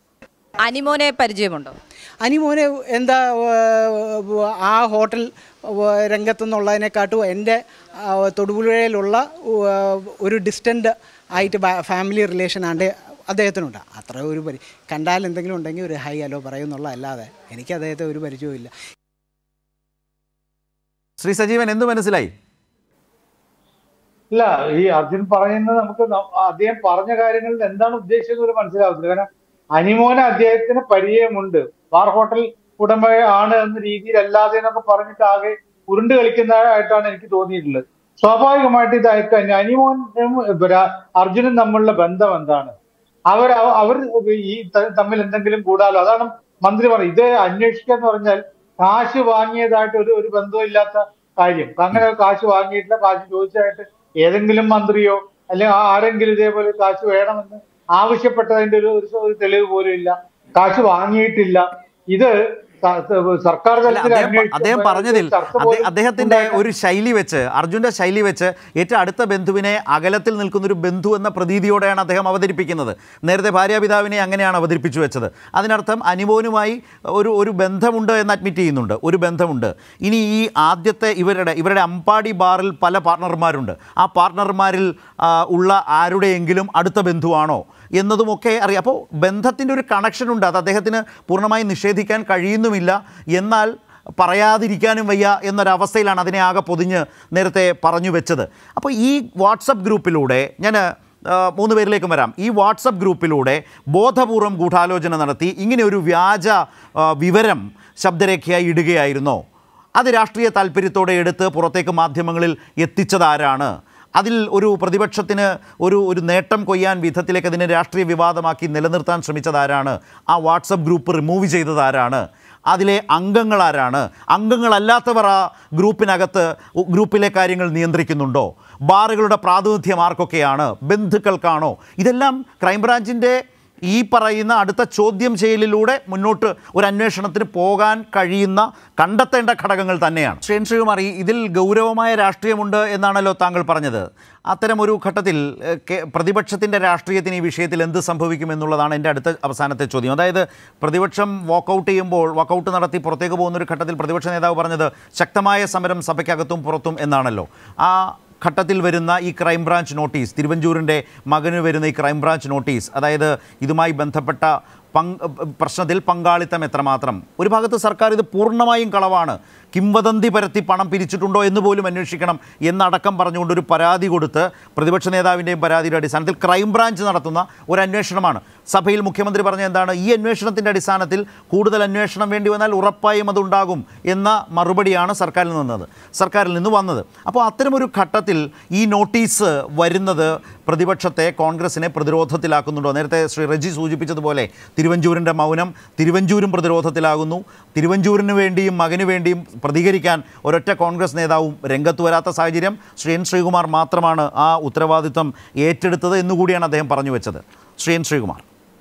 അനിമോനെ പരിചയമുണ്ടോ അനിമോന് എന്താ ഏഹ്, ആ ഹോട്ടൽ ഏഹ്, രംഗത്തുനിന്നുള്ളതിനെക്കാട്ടും എൻ്റെ ആ, തൊടുപുഴയിലുള്ള ഏഹ്, ഒരു ഡിസ്റ്റൻ്റ് ആയിട്ട് ഫാമിലി റിലേഷനാണ്ട് അദ്ദേഹത്തിനുണ്ട് അത്ര ഒരു പരി കണ്ടാൽ എന്തെങ്കിലും ഉണ്ടെങ്കിൽ ഒരു ഹൈ ഹലോ പറയുന്നുള്ള അല്ലാതെ എനിക്ക് അദ്ദേഹത്തെ ഒരു പരിചയവും ഇല്ല ശ്രീ സജീവൻ എന്ത് മനസ്സിലായി ഇല്ല ഈ അർജുൻ പറയുന്നത് നമുക്ക് ന- അദ്ദേഹം പറഞ്ഞ കാര്യങ്ങളിൽ എന്താണ് ഉദ്ദേശിച്ചത് പോലും മനസ്സിലാവുന്നില്ല കാരണം അനിമോന് അദ്ദേഹത്തിന് പരിചയമുണ്ട് ബാർ ഹോട്ടൽ ഉടമ ആണ് എന്ന രീതിയിൽ അല്ലാതെ എന്നൊക്കെ പറഞ്ഞിട്ട് ആകെ ഉരുണ്ട് കളിക്കുന്നതായിട്ടാണ് എനിക്ക് തോന്നിയിട്ടുള്ളത് സ്വാഭാവികമായിട്ട് ഇത് അയക്കാൻ അനിമോനും ഇവരാ- അർജുനും തമ്മിലുള്ള ബന്ധം എന്താണ് അവർ അവ- അവർ ഈ ത- തമ്മിൽ എന്തെങ്കിലും കൂടാലോ അതാണ് മന്ത്രി പറഞ്ഞത് ഇത് അന്വേഷിക്കുക എന്ന് പറഞ്ഞാൽ കാശ് വാങ്ങിയതായിട്ട് ഒരു ഒരു ബന്ധവും ഇല്ലാത്ത കാര്യം അങ്ങനെ കാശ് വാങ്ങിയിട്ടില്ല കാശ് ചോദിച്ചതായിട്ട് ഏതെങ്കിലും മന്ത്രിയോ അല്ലെങ്കിൽ ആ- ആരെങ്കിലും ഇതേപോലെ കാശ് വേണമെന്ന് ആവശ്യപ്പെട്ടതിന്റെ ഒരു ഒരു ഒരു തെളിവ് പോലും ഇല്ല കാശ് വാങ്ങിയിട്ടില്ല ഇത് സ- സ- സർക്കാർ അല്ല, തലത്തിൽ അദ്ദേഹം അന്വേഷിച്ച് അദ്ദേഹം പറഞ്ഞതിൽ ചർച്ച അദ്ദേ- പോലും അദ്ദേഹത്തിന്റെ ഉണ്ടായില്ല. ഒരു ശൈലി വെച്ച് അർജുന്റെ ശൈലി വെച്ച് ഏറ്റവും അടുത്ത ബന്ധുവിനെ അകലത്തിൽ നിൽക്കുന്ന ഒരു ബന്ധു എന്ന പ്രതീതിയോടെയാണ് അദ്ദേഹം അവതരിപ്പിക്കുന്നത് നേരത്തെ ഭാര്യാപിതാവിനെ അങ്ങനെയാണ് അവതരിപ്പിച്ചു വെച്ചത് അതിനർത്ഥം അനുമോനുമായി ഒരു ഒരു ബന്ധമുണ്ട് എന്ന് അഡ്മിറ്റ് ചെയ്യുന്നുണ്ട് ഒരു ബന്ധമുണ്ട് ഇനി ഈ ആദ്യത്തെ ഇവരുടെ ഇവരുടെ അമ്പാടി ബാറിൽ പല പാർട്ണർമാരുണ്ട് ആ പാർട്ണർമാരിൽ ആ, ഉള്ള ആരുടെയെങ്കിലും അടുത്ത ബന്ധുവാണോ എന്നതുമൊക്കെ അറിയാം അപ്പോൾ ബന്ധത്തിൻ്റെ ഒരു കണക്ഷൻ ഉണ്ട് അത് അദ്ദേഹത്തിന് പൂർണ്ണമായി നിഷേധിക്കാൻ കഴിയുന്നുമില്ല എന്നാൽ പറയാതിരിക്കാനും വയ്യ എന്നൊരവസ്ഥയിലാണ് അതിനെ ആകെ പൊതിഞ്ഞ് നേരത്തെ പറഞ്ഞു വെച്ചത് അപ്പോൾ ഈ വാട്സപ്പ് ഗ്രൂപ്പിലൂടെ ഞാൻ ആ, മൂന്ന് പേരിലേക്കും വരാം ഈ വാട്സപ്പ് ഗ്രൂപ്പിലൂടെ ബോധപൂർവം ഗൂഢാലോചന നടത്തി ഇങ്ങനെ ഒരു വ്യാജ ആ, വിവരം ശബ്ദരേഖയായി ഇടുകയായിരുന്നോ അത് രാഷ്ട്രീയ താല്പര്യത്തോടെ എടുത്ത് പുറത്തേക്ക് മാധ്യമങ്ങളിൽ എത്തിച്ചതാരാണ് അതിൽ ഒരു പ്രതിപക്ഷത്തിന് ഒരു ഒരു നേട്ടം കൊയ്യാൻ വിധത്തിലേക്ക് അതിനെ രാഷ്ട്രീയ വിവാദമാക്കി നിലനിർത്താൻ ശ്രമിച്ചതാരാണ് ആ വാട്സപ്പ് ഗ്രൂപ്പ് റിമൂവ് ചെയ്തതാരാണ് അതിലെ അംഗങ്ങളാരാണ് അംഗങ്ങളല്ലാത്തവർ ആ ഗ്രൂപ്പിനകത്ത് ഉ- ഗ്രൂപ്പിലെ കാര്യങ്ങൾ നിയന്ത്രിക്കുന്നുണ്ടോ ബാറുകളുടെ പ്രാതിനിധ്യം ആർക്കൊക്കെയാണ് ബന്ധുക്കൾക്കാണോ ഇതെല്ലാം ക്രൈംബ്രാഞ്ചിൻ്റെ ഈ പറയുന്ന അടുത്ത ചോദ്യം ചെയ്യലിലൂടെ മുന്നോട്ട് ഒരു അന്വേഷണത്തിന് പോകാൻ കഴിയുന്ന കണ്ടെത്തേണ്ട ഘടകങ്ങൾ തന്നെയാണ് ശ്രീൻ ശ്രീകുമാർ ഈ ഇതിൽ ഗൗരവമായ രാഷ്ട്രീയമുണ്ട് എന്നാണല്ലോ താങ്കൾ പറഞ്ഞത് അത്തരം ഒരു ഘട്ടത്തിൽ ഏഹ്, കെ- പ്രതിപക്ഷത്തിൻ്റെ രാഷ്ട്രീയത്തിന് ഈ വിഷയത്തിൽ എന്ത് സംഭവിക്കുമെന്നുള്ളതാണ് എൻ്റെ അടുത്ത അവസാനത്തെ ചോദ്യം അതായത് പ്രതിപക്ഷം വാക്കൗട്ട് ചെയ്യുമ്പോൾ വാക്കൗട്ട് നടത്തി പുറത്തേക്ക് പോകുന്ന ഒരു ഘട്ടത്തിൽ പ്രതിപക്ഷ നേതാവ് പറഞ്ഞത് ശക്തമായ സമരം സഭയ്ക്കകത്തും പുറത്തും എന്നാണല്ലോ ആ ഘട്ടത്തിൽ വരുന്ന ഈ ക്രൈംബ്രാഞ്ച് നോട്ടീസ് തിരുവഞ്ചൂരിൻ്റെ മകന് വരുന്ന ഈ ക്രൈംബ്രാഞ്ച് നോട്ടീസ് അതായത് ഇതുമായി ബന്ധപ്പെട്ട പങ്ക് പ്രശ്നത്തിൽ പങ്കാളിത്തം എത്രമാത്രം ഒരു ഭാഗത്ത് സർക്കാർ ഇത് പൂർണ്ണമായും കളവാണ് കിംവദന്തി പരത്തി പണം പിരിച്ചിട്ടുണ്ടോ എന്ന് പോലും അന്വേഷിക്കണം എന്നടക്കം പറഞ്ഞുകൊണ്ട് ഒരു പരാതി കൊടുത്ത് പ്രതിപക്ഷ നേതാവിൻ്റെയും പരാതിയുടെ അടിസ്ഥാനത്തിൽ ക്രൈംബ്രാഞ്ച് നടത്തുന്ന ഒരു അന്വേഷണമാണ് സഭയിൽ മുഖ്യമന്ത്രി പറഞ്ഞ എന്താണ് ഈ അന്വേഷണത്തിൻ്റെ അടിസ്ഥാനത്തിൽ കൂടുതൽ അന്വേഷണം വേണ്ടി വന്നാൽ ഉറപ്പായും അതുണ്ടാകും എന്ന മറുപടിയാണ് സർക്കാരിൽ നിന്നത് സർക്കാരിൽ നിന്ന് വന്നത് അപ്പോൾ അത്തരമൊരു ഘട്ടത്തിൽ ഈ നോട്ടീസ് വരുന്നത് പ്രതിപക്ഷത്തെ കോൺഗ്രസിനെ പ്രതിരോധത്തിലാക്കുന്നുണ്ടോ നേരത്തെ ശ്രീ റജി സൂചിപ്പിച്ചതുപോലെ തിരുവഞ്ചൂരിൻ്റെ മൗനം തിരുവഞ്ചൂരും പ്രതിരോധത്തിലാകുന്നു തിരുവഞ്ചൂരിന് വേണ്ടിയും മകന് വേണ്ടിയും പ്രതികരിക്കാൻ ഒരൊറ്റ കോൺഗ്രസ് നേതാവും രംഗത്ത് വരാത്ത സാഹചര്യം ശ്രീ എൻ ശ്രീകുമാർ മാത്രമാണ് ആ ഉത്തരവാദിത്വം ഏറ്റെടുത്തത് എന്നുകൂടിയാണ് അദ്ദേഹം പറഞ്ഞു വെച്ചത് ശ്രീ എൻ ശ്രീകുമാർ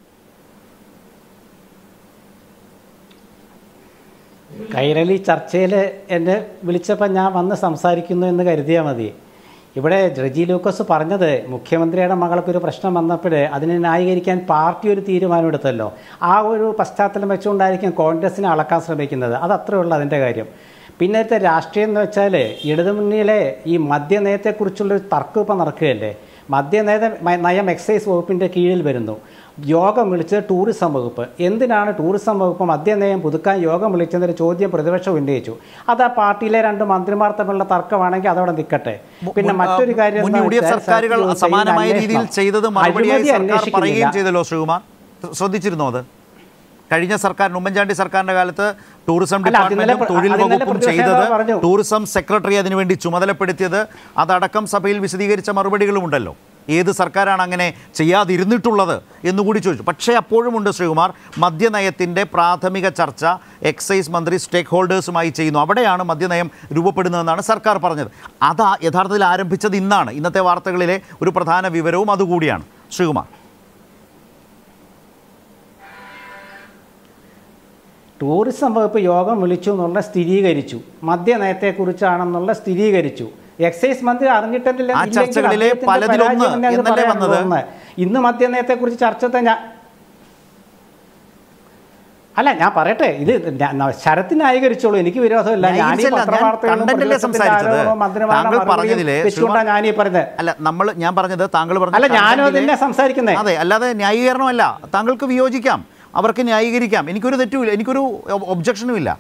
കൈരളി ചർച്ചയിൽ എന്നെ വിളിച്ചപ്പോൾ ഞാൻ വന്ന് സംസാരിക്കുന്നു എന്ന് കരുതിയാൽ മതി ഇവിടെ റെജി ലൂക്കോസ് പറഞ്ഞത് മുഖ്യമന്ത്രിയുടെ മകൾക്കൊരു പ്രശ്നം വന്നപ്പോൾ അതിനെ ന്യായീകരിക്കാൻ പാർട്ടി ഒരു തീരുമാനമെടുത്തല്ലോ ആ ഒരു പശ്ചാത്തലം വെച്ചുകൊണ്ടായിരിക്കും കോൺഗ്രസിനെ അളക്കാൻ ശ്രമിക്കുന്നത് അത് അത്രേ ഉള്ളൂ അതിൻ്റെ കാര്യം പിന്നത്തെ രാഷ്ട്രീയം എന്ന് വെച്ചാൽ ഇടതുമുന്നണിയിലെ ഈ മദ്യനയത്തെക്കുറിച്ചുള്ളൊരു തർക്കം ഇപ്പം നടക്കുകയല്ലേ മദ്യനയ നയം എക്സൈസ് വകുപ്പിൻ്റെ കീഴിൽ വരുന്നു യോഗം വിളിച്ചത് ടൂറിസം വകുപ്പ് എന്തിനാണ് ടൂറിസം വകുപ്പ് മദ്യനയം പുതുക്കാൻ യോഗം വിളിച്ചെന്നൊരു ചോദ്യം പ്രതിപക്ഷം ഉന്നയിച്ചു അത് ആ പാർട്ടിയിലെ രണ്ട് മന്ത്രിമാർ തമ്മിലുള്ള തർക്കമാണെങ്കിൽ അതവിടെ നിൽക്കട്ടെ പിന്നെ മുൻ- മറ്റൊരു കാര്യം മുൻ എന്താ യു ഡി എഫ് വെച്ചാൽ സർക്കാരുകൾ സർ ചോദിച്ച ഈ സമാനമായ അന്വേഷണം. രീതിയിൽ ചെയ്തത് മറുപടിയായി അഴിമതി സർക്കാർ പറയുകയും അന്വേഷിക്കുന്നില്ല. ചെയ്തല്ലോ ശ്രീകുമാർ ശ്രദ്ധിച്ചിരുന്നോ അത് കഴിഞ്ഞ സർക്കാരിന് ഉമ്മൻചാണ്ടി സർക്കാരിന്റെ കാലത്ത് ടൂറിസം അല്ല, അത് ഇന്നലെ ഡിപ്പാർട്ട്മെന്റും തൊഴിൽ അത് ഇന്നലെ വകുപ്പും പ്രതിപക്ഷ ചെയ്തത് നേതാവ് പറഞ്ഞു. ടൂറിസം സെക്രട്ടറി അതിനുവേണ്ടി ചുമതലപ്പെടുത്തിയത് അതടക്കം സഭയിൽ വിശദീകരിച്ച മറുപടികളുമുണ്ടല്ലോ ഏത് സർക്കാരാണ് അങ്ങനെ ചെയ്യാതിരുന്നിട്ടുള്ളത് എന്നുകൂടി ചോദിച്ചു പക്ഷേ അപ്പോഴുമുണ്ട് ശ്രീകുമാർ മദ്യനയത്തിൻ്റെ പ്രാഥമിക ചർച്ച എക്സൈസ് മന്ത്രി സ്റ്റേക്ക് ഹോൾഡേഴ്സുമായി ചെയ്യുന്നു അവിടെയാണ് മദ്യനയം രൂപപ്പെടുന്നതെന്നാണ് സർക്കാർ പറഞ്ഞത് അത് ആ- യഥാർത്ഥത്തിൽ ആരംഭിച്ചത് ഇന്നാണ് ഇന്നത്തെ വാർത്തകളിലെ ഒരു പ്രധാന വിവരവും അതുകൂടിയാണ് ശ്രീകുമാർ ടൂറിസം വകുപ്പ് യോഗം വിളിച്ചു എന്നുള്ള സ്ഥിരീകരിച്ചു മദ്യനയത്തെക്കുറിച്ചാണെന്നുള്ള സ്ഥിരീകരിച്ചു എക്സൈസ് മന്ത്രി അറിഞ്ഞിട്ടില്ല ആ ചർച്ചകളിലെ പലതിലൊന്ന് എന്നല്ലേ വന്നത്? ഇന്ന് മദ്യനയത്തെക്കുറിച്ച് ചർച്ച ഞാൻ അല്ല ഞാൻ പറയട്ടെ ഇത് ഞാൻ- ന- ശരത്തിന് ന്യായീകരിച്ചോളൂ എനിക്ക് വിരോധമില്ല ഞാൻ ഈ ന്യായീകരിച്ചല്ല, ഞാൻ പത്രവാർത്തകളും കണ്ടന്റിലെ പ്രതിപക്ഷത്തിന്റെ സംസാരിച്ചത്. ആരോപണവും മന്ത്രിമാരുടെ താങ്കൾ മറുപടിയും പറഞ്ഞതിലെ വെച്ചുകൊണ്ടാണ് ഞാൻ ഈ പറഞ്ഞത് അല്ല നമ്മൾ ഞാൻ പറഞ്ഞത് താങ്കൾ പറഞ്ഞ അല്ല, ഞാനും കണ്ടന്റിലെ- അതന്നെ സംസാരിക്കുന്നേ. അതെ അല്ലാതെ ന്യായീകരണമല്ല താങ്കൾക്ക് വിയോജിക്കാം അവർക്ക് ന്യായീകരിക്കാം എനിക്കൊരു തെറ്റുമില്ല എനിക്കൊരു ഒബ്ജക്ഷനും ഇല്ല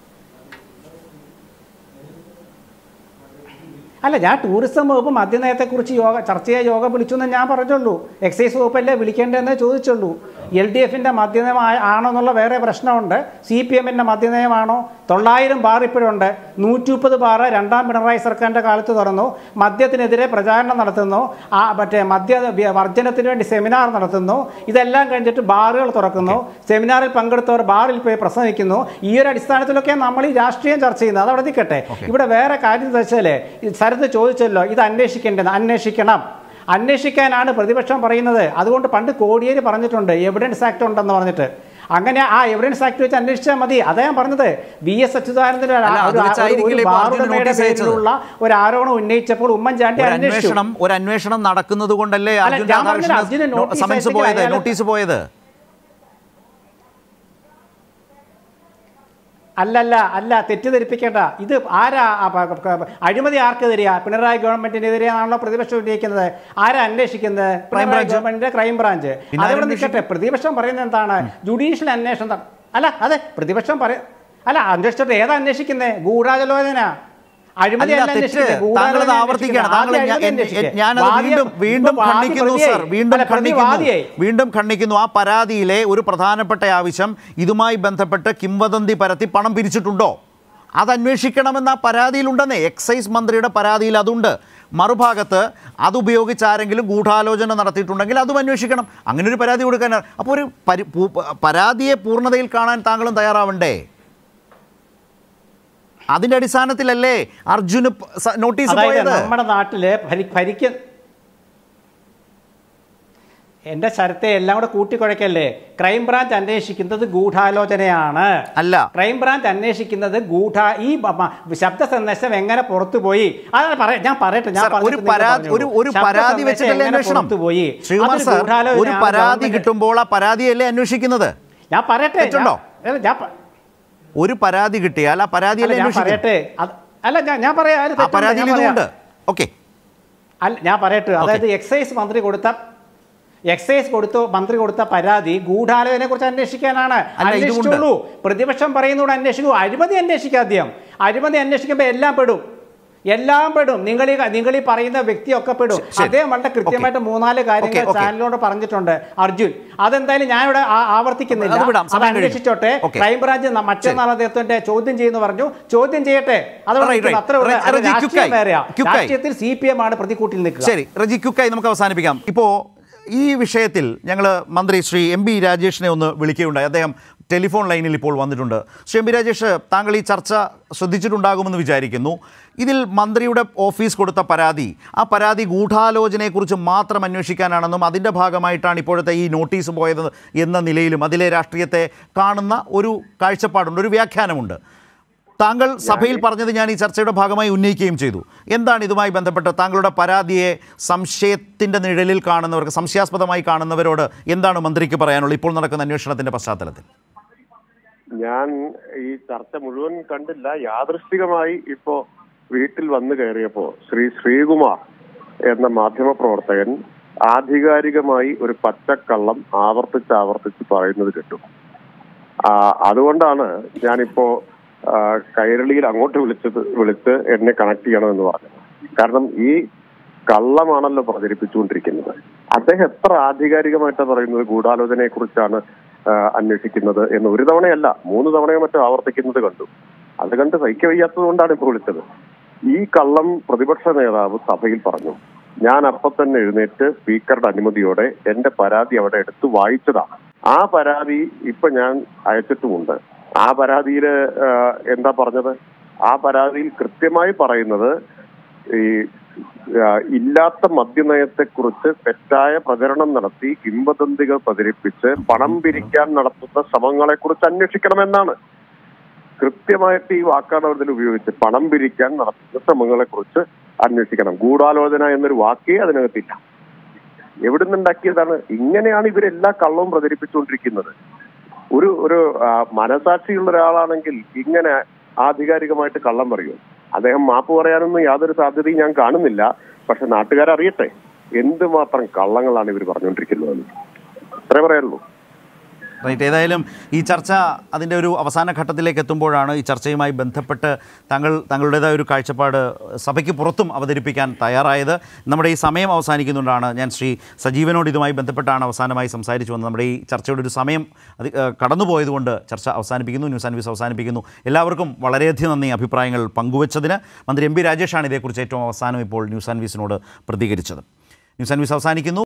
അല്ല ഞാൻ ടൂറിസം വകുപ്പ് മദ്യനയത്തെക്കുറിച്ച് യോഗ ചർച്ച ചെയ്യാൻ യോഗം വിളിച്ചു എന്ന് ഞാൻ പറഞ്ഞുള്ളൂ എക്സൈസ് വകുപ്പല്ലേ വിളിക്കേണ്ടതെന്നേ ചോദിച്ചുള്ളൂ എൽ ഡി എഫിൻ്റെ മദ്യനയം ആ- ആണോ എന്നുള്ള വേറെ പ്രശ്നമുണ്ട് സി പി എമ്മിൻ്റെ മദ്യനയമാണോ തൊള്ളായിരം ബാർ ഇപ്പോഴുണ്ട് നൂറ്റി മുപ്പത് ബാർ രണ്ടാം പിണറായി സർക്കാരിൻ്റെ കാലത്ത് തുറന്നു മദ്യത്തിനെതിരെ പ്രചാരണം നടത്തുന്നു ആ മറ്റേ മദ്യ വ്യ- വർജനത്തിന് വേണ്ടി സെമിനാർ നടത്തുന്നു ഇതെല്ലാം കഴിഞ്ഞിട്ട് ബാറുകൾ തുറക്കുന്നു സെമിനാറിൽ പങ്കെടുത്തവർ ബാറിൽ പോയി പ്രസംഗിക്കുന്നു ഈ ഒരു അടിസ്ഥാനത്തിലൊക്കെ നമ്മൾ ഈ രാഷ്ട്രീയം ചർച്ച ചെയ്യുന്നത് അതവിടെ നിൽക്കട്ടെ ഇവിടെ വേറെ കാര്യം എന്താ വെച്ചാൽ ശരത് ചോദിച്ചല്ലോ ഇത് അന്വേഷിക്കേണ്ടത് അന്വേഷിക്കണം അന്വേഷിക്കാനാണ് പ്രതിപക്ഷം പറയുന്നത് അതുകൊണ്ട് പണ്ട് കോടിയേരി പറഞ്ഞിട്ടുണ്ട് എവിഡൻസ് ആക്ട് ഉണ്ടെന്ന് പറഞ്ഞിട്ട് അങ്ങനെ ആ എവിഡൻസ് ആക്ട് വെച്ച് അന്വേഷിച്ചാൽ മതി അതാ ഞാൻ പറഞ്ഞത് വി എസ് അച്യുതാനന്ദൻ ഒരു- അല്ല, അത് ഒരു- വെച്ചായിരിക്കില്ലേ ഒരു ഇപ്പോൾ ബാറുടമയുടെ അർജുൻ നോട്ടീസ് അയച്ചത്? പേരിലുള്ള ഒരു ആരോപണം ഉന്നയിച്ചപ്പോൾ ഉമ്മൻചാണ്ടി ഒരു അന്വേഷിച്ചു അന്വേഷണം ഒരു അന്വേഷണം നടക്കുന്നത് കൊണ്ടല്ലേ അല്ല, അർജുൻ ഞാൻ പറഞ്ഞത് രാധാകൃഷ്ണൻ അർജുന് നോ- നോട്ടീസ് സമൻസ് അയച്ചെങ്കിൽ പോയത് അയാള് നോട്ടീസ് പോയത് അല്ലല്ല അല്ല തെറ്റിദ്ധരിപ്പിക്കേണ്ട ഇത് ആരാ ആ പ- ക- അഴിമതി ആർക്കെതിരെയാ പിണറായി ഗവൺമെന്റിനെതിരെയാണല്ലോ പ്രതിപക്ഷം ഉന്നയിക്കുന്നത് ആരാ അന്വേഷിക്കുന്നത് പിണറായി ബ്രാഞ്ച്. ഗവൺമെന്റിന്റെ ക്രൈംബ്രാഞ്ച് പിന്നെ അതവിടെ ആരും നിൽക്കട്ടെ പ്രതിപക്ഷം പറയുന്നത് എന്താണ് ജുഡീഷ്യൽ അന്വേഷണം ത- അല്ല അതെ പ്രതിപക്ഷം പറ അല്ല അന്വേഷിച്ചിട്ട് ഏതാ അന്വേഷിക്കുന്നത് ഗൂഢാലോചന അഴിമതി അല്ല അല്ല തെറ്റ് അന്വേഷിക്കുന്നത്. താങ്കൾ ഗൂഢാലോചന ആവർത്തിക്കുകയാണ് അന്വേഷിക്കുന്നത്. താങ്കൾ ആദ്യം ഞാൻ- അഴിമതി എൻ- അന്വേഷിക്കുക. ഞാനത് വാദിയെ- വീണ്ടും വീണ്ടും ഇപ്പൊ വാദി ഖണ്ഡിക്കുന്നു പ്രതിയായി. സർ വീണ്ടും അല്ല, പ്രതി ഖണ്ഡിക്കുന്നു വാദിയായി. വീണ്ടും ഖണ്ഡിക്കുന്നു ആ പരാതിയിലെ ഒരു പ്രധാനപ്പെട്ട ആവശ്യം ഇതുമായി ബന്ധപ്പെട്ട് കിംവദന്തി പരത്തി പണം പിരിച്ചിട്ടുണ്ടോ അത് അന്വേഷിക്കണമെന്ന ആ പരാതിയിലുണ്ടെന്നേ എക്സൈസ് മന്ത്രിയുടെ പരാതിയിൽ അതുണ്ട് മറുഭാഗത്ത് അതുപയോഗിച്ച് ആരെങ്കിലും ഗൂഢാലോചന നടത്തിയിട്ടുണ്ടെങ്കിൽ അതും അന്വേഷിക്കണം അങ്ങനെ ഒരു പരാതി കൊടുക്കാൻ അപ്പോൾ ഒരു പരി പൂ- പരാതിയെ പൂർണ്ണതയിൽ കാണാൻ താങ്കളും തയ്യാറാവണ്ടേ അതിന്റെ അടിസ്ഥാനത്തിലല്ലേ അർജുന് പ- സ- നോട്ടീസ് അതായത് പോയത് നമ്മുടെ നാട്ടില് ഭരി ഭരിക്ക എന്റെ ശരത്തെ എല്ലാം കൂടെ കൂട്ടിക്കുഴക്കല്ലേ ക്രൈംബ്രാഞ്ച് അന്വേഷിക്കുന്നത് ഗൂഢാലോചനയാണ് അല്ല ക്രൈംബ്രാഞ്ച് അന്വേഷിക്കുന്നത് ഗൂഢ ഈ ബ- മ- ശബ്ദ സന്ദേശം എങ്ങനെ പുറത്തു പോയി അതാണ് പറയാ ഞാൻ പറയട്ടെ ഞാൻ സർ, ഒരു പറഞ്ഞിട്ട് നിങ്ങൾ പരാതി ഒരു പറഞ്ഞോളൂ. ഒരു ശബ്ദ പരാതി സന്ദേശം വെച്ചിട്ടല്ലേ എങ്ങനെ അന്വേഷണം പുറത്തുപോയി? ശ്രീകുമാർ അതൊരു സാർ ഗൂഢാലോചനയാണ് ഒരു പരാതി ഗവൺമെന്റ്- കിട്ടുമ്പോൾ ആ പരാതിയല്ലേ അന്വേഷിക്കുന്നത് ഞാൻ പറയട്ടെ തെറ്റുണ്ടോ? ഞാൻ- അല്ല, ഞാൻ പ- ഒരു പരാതി കിട്ടിയാൽ ആ അല്ല, പരാതിയല്ലേ ഞാൻ അന്വേഷിക്കുന്നത് പറയട്ടെ അത് അല്ല ഞാൻ- ഞാൻ പറയാം അതിന് ആ തെറ്റുണ്ട്, പരാതിയിൽ ഞാൻ പറയാം. ഇതുണ്ട് ഓക്കെ അല്ല ഞാൻ പറയട്ടെ അതായത് എക്സൈസ് മന്ത്രി കൊടുത്ത എക്സൈസ് കൊടുത്തു മന്ത്രി കൊടുത്ത പരാതി ഗൂഢാലോചനയെ കുറിച്ച് അന്വേഷിക്കാനാണ് അല്ല, ഇതുമുണ്ട്. അന്വേഷിച്ചുള്ളൂ പ്രതിപക്ഷം പറയുന്നതോട് അന്വേഷിക്കൂ അഴിമതി അന്വേഷിക്കുക ആദ്യം അഴിമതി അന്വേഷിക്കുമ്പോൾ എല്ലാം പെടും എല്ലാം പെടും നിങ്ങൾ ഈ നിങ്ങൾ ഈ പറയുന്ന വ്യക്തിയൊക്കെ പെടും ശരി. അദ്ദേഹം വളരെ കൃത്യമായിട്ട് മൂന്നാല് കാര്യങ്ങൾ ഓക്കേ, ഓക്കേ. ചാനലിനോട് പറഞ്ഞിട്ടുണ്ട് അർജുൻ അതെന്തായാലും ഞാൻ ഇവിടെ ആ- ആവർത്തിക്കുന്നില്ല അത് വിടാം, അത് സമയം കഴിഞ്ഞു. അന്വേഷിച്ചോട്ടെ ഓക്കേ. ക്രൈംബ്രാഞ്ച് ന- മറ്റന്നാൾ അദ്ദേഹത്തിന്റെ ചോദ്യം ചെയ്യുന്നു പറഞ്ഞു ചോദ്യം ചെയ്യട്ടെ അതോടെ Right, നിൽക്കുന്നു. right. അത്രേ ഉള്ളൂ. റജി- അത് റജി രാഷ്ട്രീയം ക്യുക്കായി. വേറെയാ ക്യുക്കായി. രാഷ്ട്രീയത്തിൽ സി പി എം ആണ് പ്രതിക്കൂട്ടിൽ നിൽക്കുക ശരി റജി ക്യുക്കായി നമുക്ക് അവസാനിപ്പിക്കാം ഇപ്പോൾ ഈ വിഷയത്തിൽ ഞങ്ങൾ മന്ത്രി ശ്രീ എം ബി രാജേഷിനെ ഒന്ന് വിളിക്കുകയുണ്ടായി അദ്ദേഹം ടെലിഫോൺ ലൈനിൽ ഇപ്പോൾ വന്നിട്ടുണ്ട് ശ്രീ എം ബി രാജേഷ് താങ്കൾ ഈ ചർച്ച ശ്രദ്ധിച്ചിട്ടുണ്ടാകുമെന്ന് വിചാരിക്കുന്നു ഇതിൽ മന്ത്രിയുടെ ഓഫീസ് കൊടുത്ത പരാതി ആ പരാതി ഗൂഢാലോചനയെക്കുറിച്ച് മാത്രം അന്വേഷിക്കാനാണെന്നും അതിൻ്റെ ഭാഗമായിട്ടാണ് ഇപ്പോഴത്തെ ഈ നോട്ടീസ് പോയത് എന്ന നിലയിലും അതിലെ രാഷ്ട്രീയത്തെ കാണുന്ന ഒരു കാഴ്ചപ്പാടുണ്ട് ഒരു വ്യാഖ്യാനമുണ്ട് താങ്കൾ സഭയിൽ പറഞ്ഞത് ഞാൻ ഈ ചർച്ചയുടെ ഭാഗമായി ഉന്നയിക്കുകയും ചെയ്തു എന്താണ് ഇതുമായി ബന്ധപ്പെട്ട് താങ്കളുടെ പരാതിയെ സംശയത്തിൻ്റെ നിഴലിൽ കാണുന്നവർക്ക് സംശയാസ്പദമായി കാണുന്നവരോട് എന്താണ് മന്ത്രിക്ക് പറയാനുള്ളത് ഇപ്പോൾ നടക്കുന്ന അന്വേഷണത്തിൻ്റെ പശ്ചാത്തലത്തിൽ ഞാൻ ഈ ചർച്ച മുഴുവൻ കണ്ടില്ല യാദൃശ്ചികമായി ഇപ്പോ വീട്ടിൽ വന്നു കയറിയപ്പോ ശ്രീ ശ്രീകുമാർ എന്ന മാധ്യമ പ്രവർത്തകൻ ആധികാരികമായി ഒരു പച്ചക്കള്ളം ആവർത്തിച്ച് ആവർത്തിച്ച് പറയുന്നത് കേട്ടു ആ, അതുകൊണ്ടാണ് ഞാനിപ്പോ ആ, കൈരളിയിൽ അങ്ങോട്ട് വിളിച്ചത് വിളിച്ച് എന്നെ കണക്ട് ചെയ്യണമെന്ന് പറഞ്ഞത് കാരണം ഈ കള്ളമാണല്ലോ പ്രചരിപ്പിച്ചുകൊണ്ടിരിക്കുന്നത് അദ്ദേഹം എത്ര ആധികാരികമായിട്ടാണ് പറയുന്നത് ഗൂഢാലോചനയെ കുറിച്ചാണ് അന്വേഷിക്കുന്നത് എന്ന് ഒരു തവണയല്ല മൂന്ന് തവണയോ മറ്റോ ആവർത്തിക്കുന്നത് കണ്ടു അത് കണ്ട് സഹിക്ക വയ്യാത്തത് കൊണ്ടാണ് ഇപ്പോൾ വിളിച്ചത് ഈ കള്ളം പ്രതിപക്ഷ നേതാവ് സഭയിൽ പറഞ്ഞു ഞാൻ അപ്പൊ തന്നെ എഴുന്നേറ്റ് സ്പീക്കറുടെ അനുമതിയോടെ എന്റെ പരാതി അവിടെ എടുത്ത് വായിച്ചതാണ് ആ പരാതി ഇപ്പൊ ഞാൻ അയച്ചിട്ടുമുണ്ട് ആ പരാതിയില് ആ, എന്താ പറഞ്ഞത് ആ പരാതിയിൽ കൃത്യമായി പറയുന്നത് ഈ ആ, ഇല്ലാത്ത മദ്യനയത്തെക്കുറിച്ച് തെറ്റായ പ്രചരണം നടത്തി കിംവദന്തികൾ പ്രചരിപ്പിച്ച് പണം പിരിക്കാൻ നടത്തുന്ന ശ്രമങ്ങളെക്കുറിച്ച് അന്വേഷിക്കണമെന്നാണ് കൃത്യമായിട്ട് ഈ വാക്കാണ് അവർ ഇതിൽ ഉപയോഗിച്ച് പണം പിരിക്കാൻ നടത്തുന്ന ശ്രമങ്ങളെ കുറിച്ച് അന്വേഷിക്കണം ഗൂഢാലോചന എന്നൊരു വാക്കേ അതിനകത്തില്ല എവിടുന്നുണ്ടാക്കിയതാണ് ഇങ്ങനെയാണ് ഇവരെല്ലാ കള്ളവും പ്രചരിപ്പിച്ചുകൊണ്ടിരിക്കുന്നത് ഒരു ഒരു ആ, മനസാക്ഷിയുള്ള ഒരാളാണെങ്കിൽ ഇങ്ങനെ ആധികാരികമായിട്ട് കള്ളം പറയും അദ്ദേഹം മാപ്പ് പറയാനൊന്നും യാതൊരു സാധ്യതയും ഞാൻ കാണുന്നില്ല പക്ഷെ നാട്ടുകാരറിയട്ടെ എന്തുമാത്രം കള്ളങ്ങളാണ് ഇവർ പറഞ്ഞുകൊണ്ടിരിക്കുന്നതെന്ന് അത്രേ പറയാനുള്ളൂ റൈറ്റ് ഏതായാലും ഈ ചർച്ച അതിൻ്റെ ഒരു അവസാന ഘട്ടത്തിലേക്ക് എത്തുമ്പോഴാണ് ഈ ചർച്ചയുമായി ബന്ധപ്പെട്ട് താങ്കൾ താങ്കളുടേതായ ഒരു കാഴ്ചപ്പാട് സഭയ്ക്ക് പുറത്തും അവതരിപ്പിക്കാൻ തയ്യാറായത് നമ്മുടെ ഈ സമയം അവസാനിക്കുന്നുകൊണ്ടാണ് ഞാൻ ശ്രീ സജീവനോട് ഇതുമായി ബന്ധപ്പെട്ടാണ് അവസാനമായി സംസാരിച്ചു വന്നത് നമ്മുടെ ഈ ചർച്ചയുടെ ഒരു സമയം അത് ഏഹ്, കടന്നുപോയതുകൊണ്ട് ചർച്ച അവസാനിപ്പിക്കുന്നു ന്യൂസ് ആൻഡ് വ്യൂസ് അവസാനിപ്പിക്കുന്നു എല്ലാവർക്കും വളരെയധികം നന്ദി അഭിപ്രായങ്ങൾ പങ്കുവച്ചതിന് മന്ത്രി എം പി രാജേഷാണ് ഇതേക്കുറിച്ച് ഏറ്റവും അവസാനം ഇപ്പോൾ ന്യൂസ് ആൻഡ് വ്യൂസിനോട് പ്രതികരിച്ചത് ന്യൂസ് ആൻഡ് വ്യൂസ് അവസാനിക്കുന്നു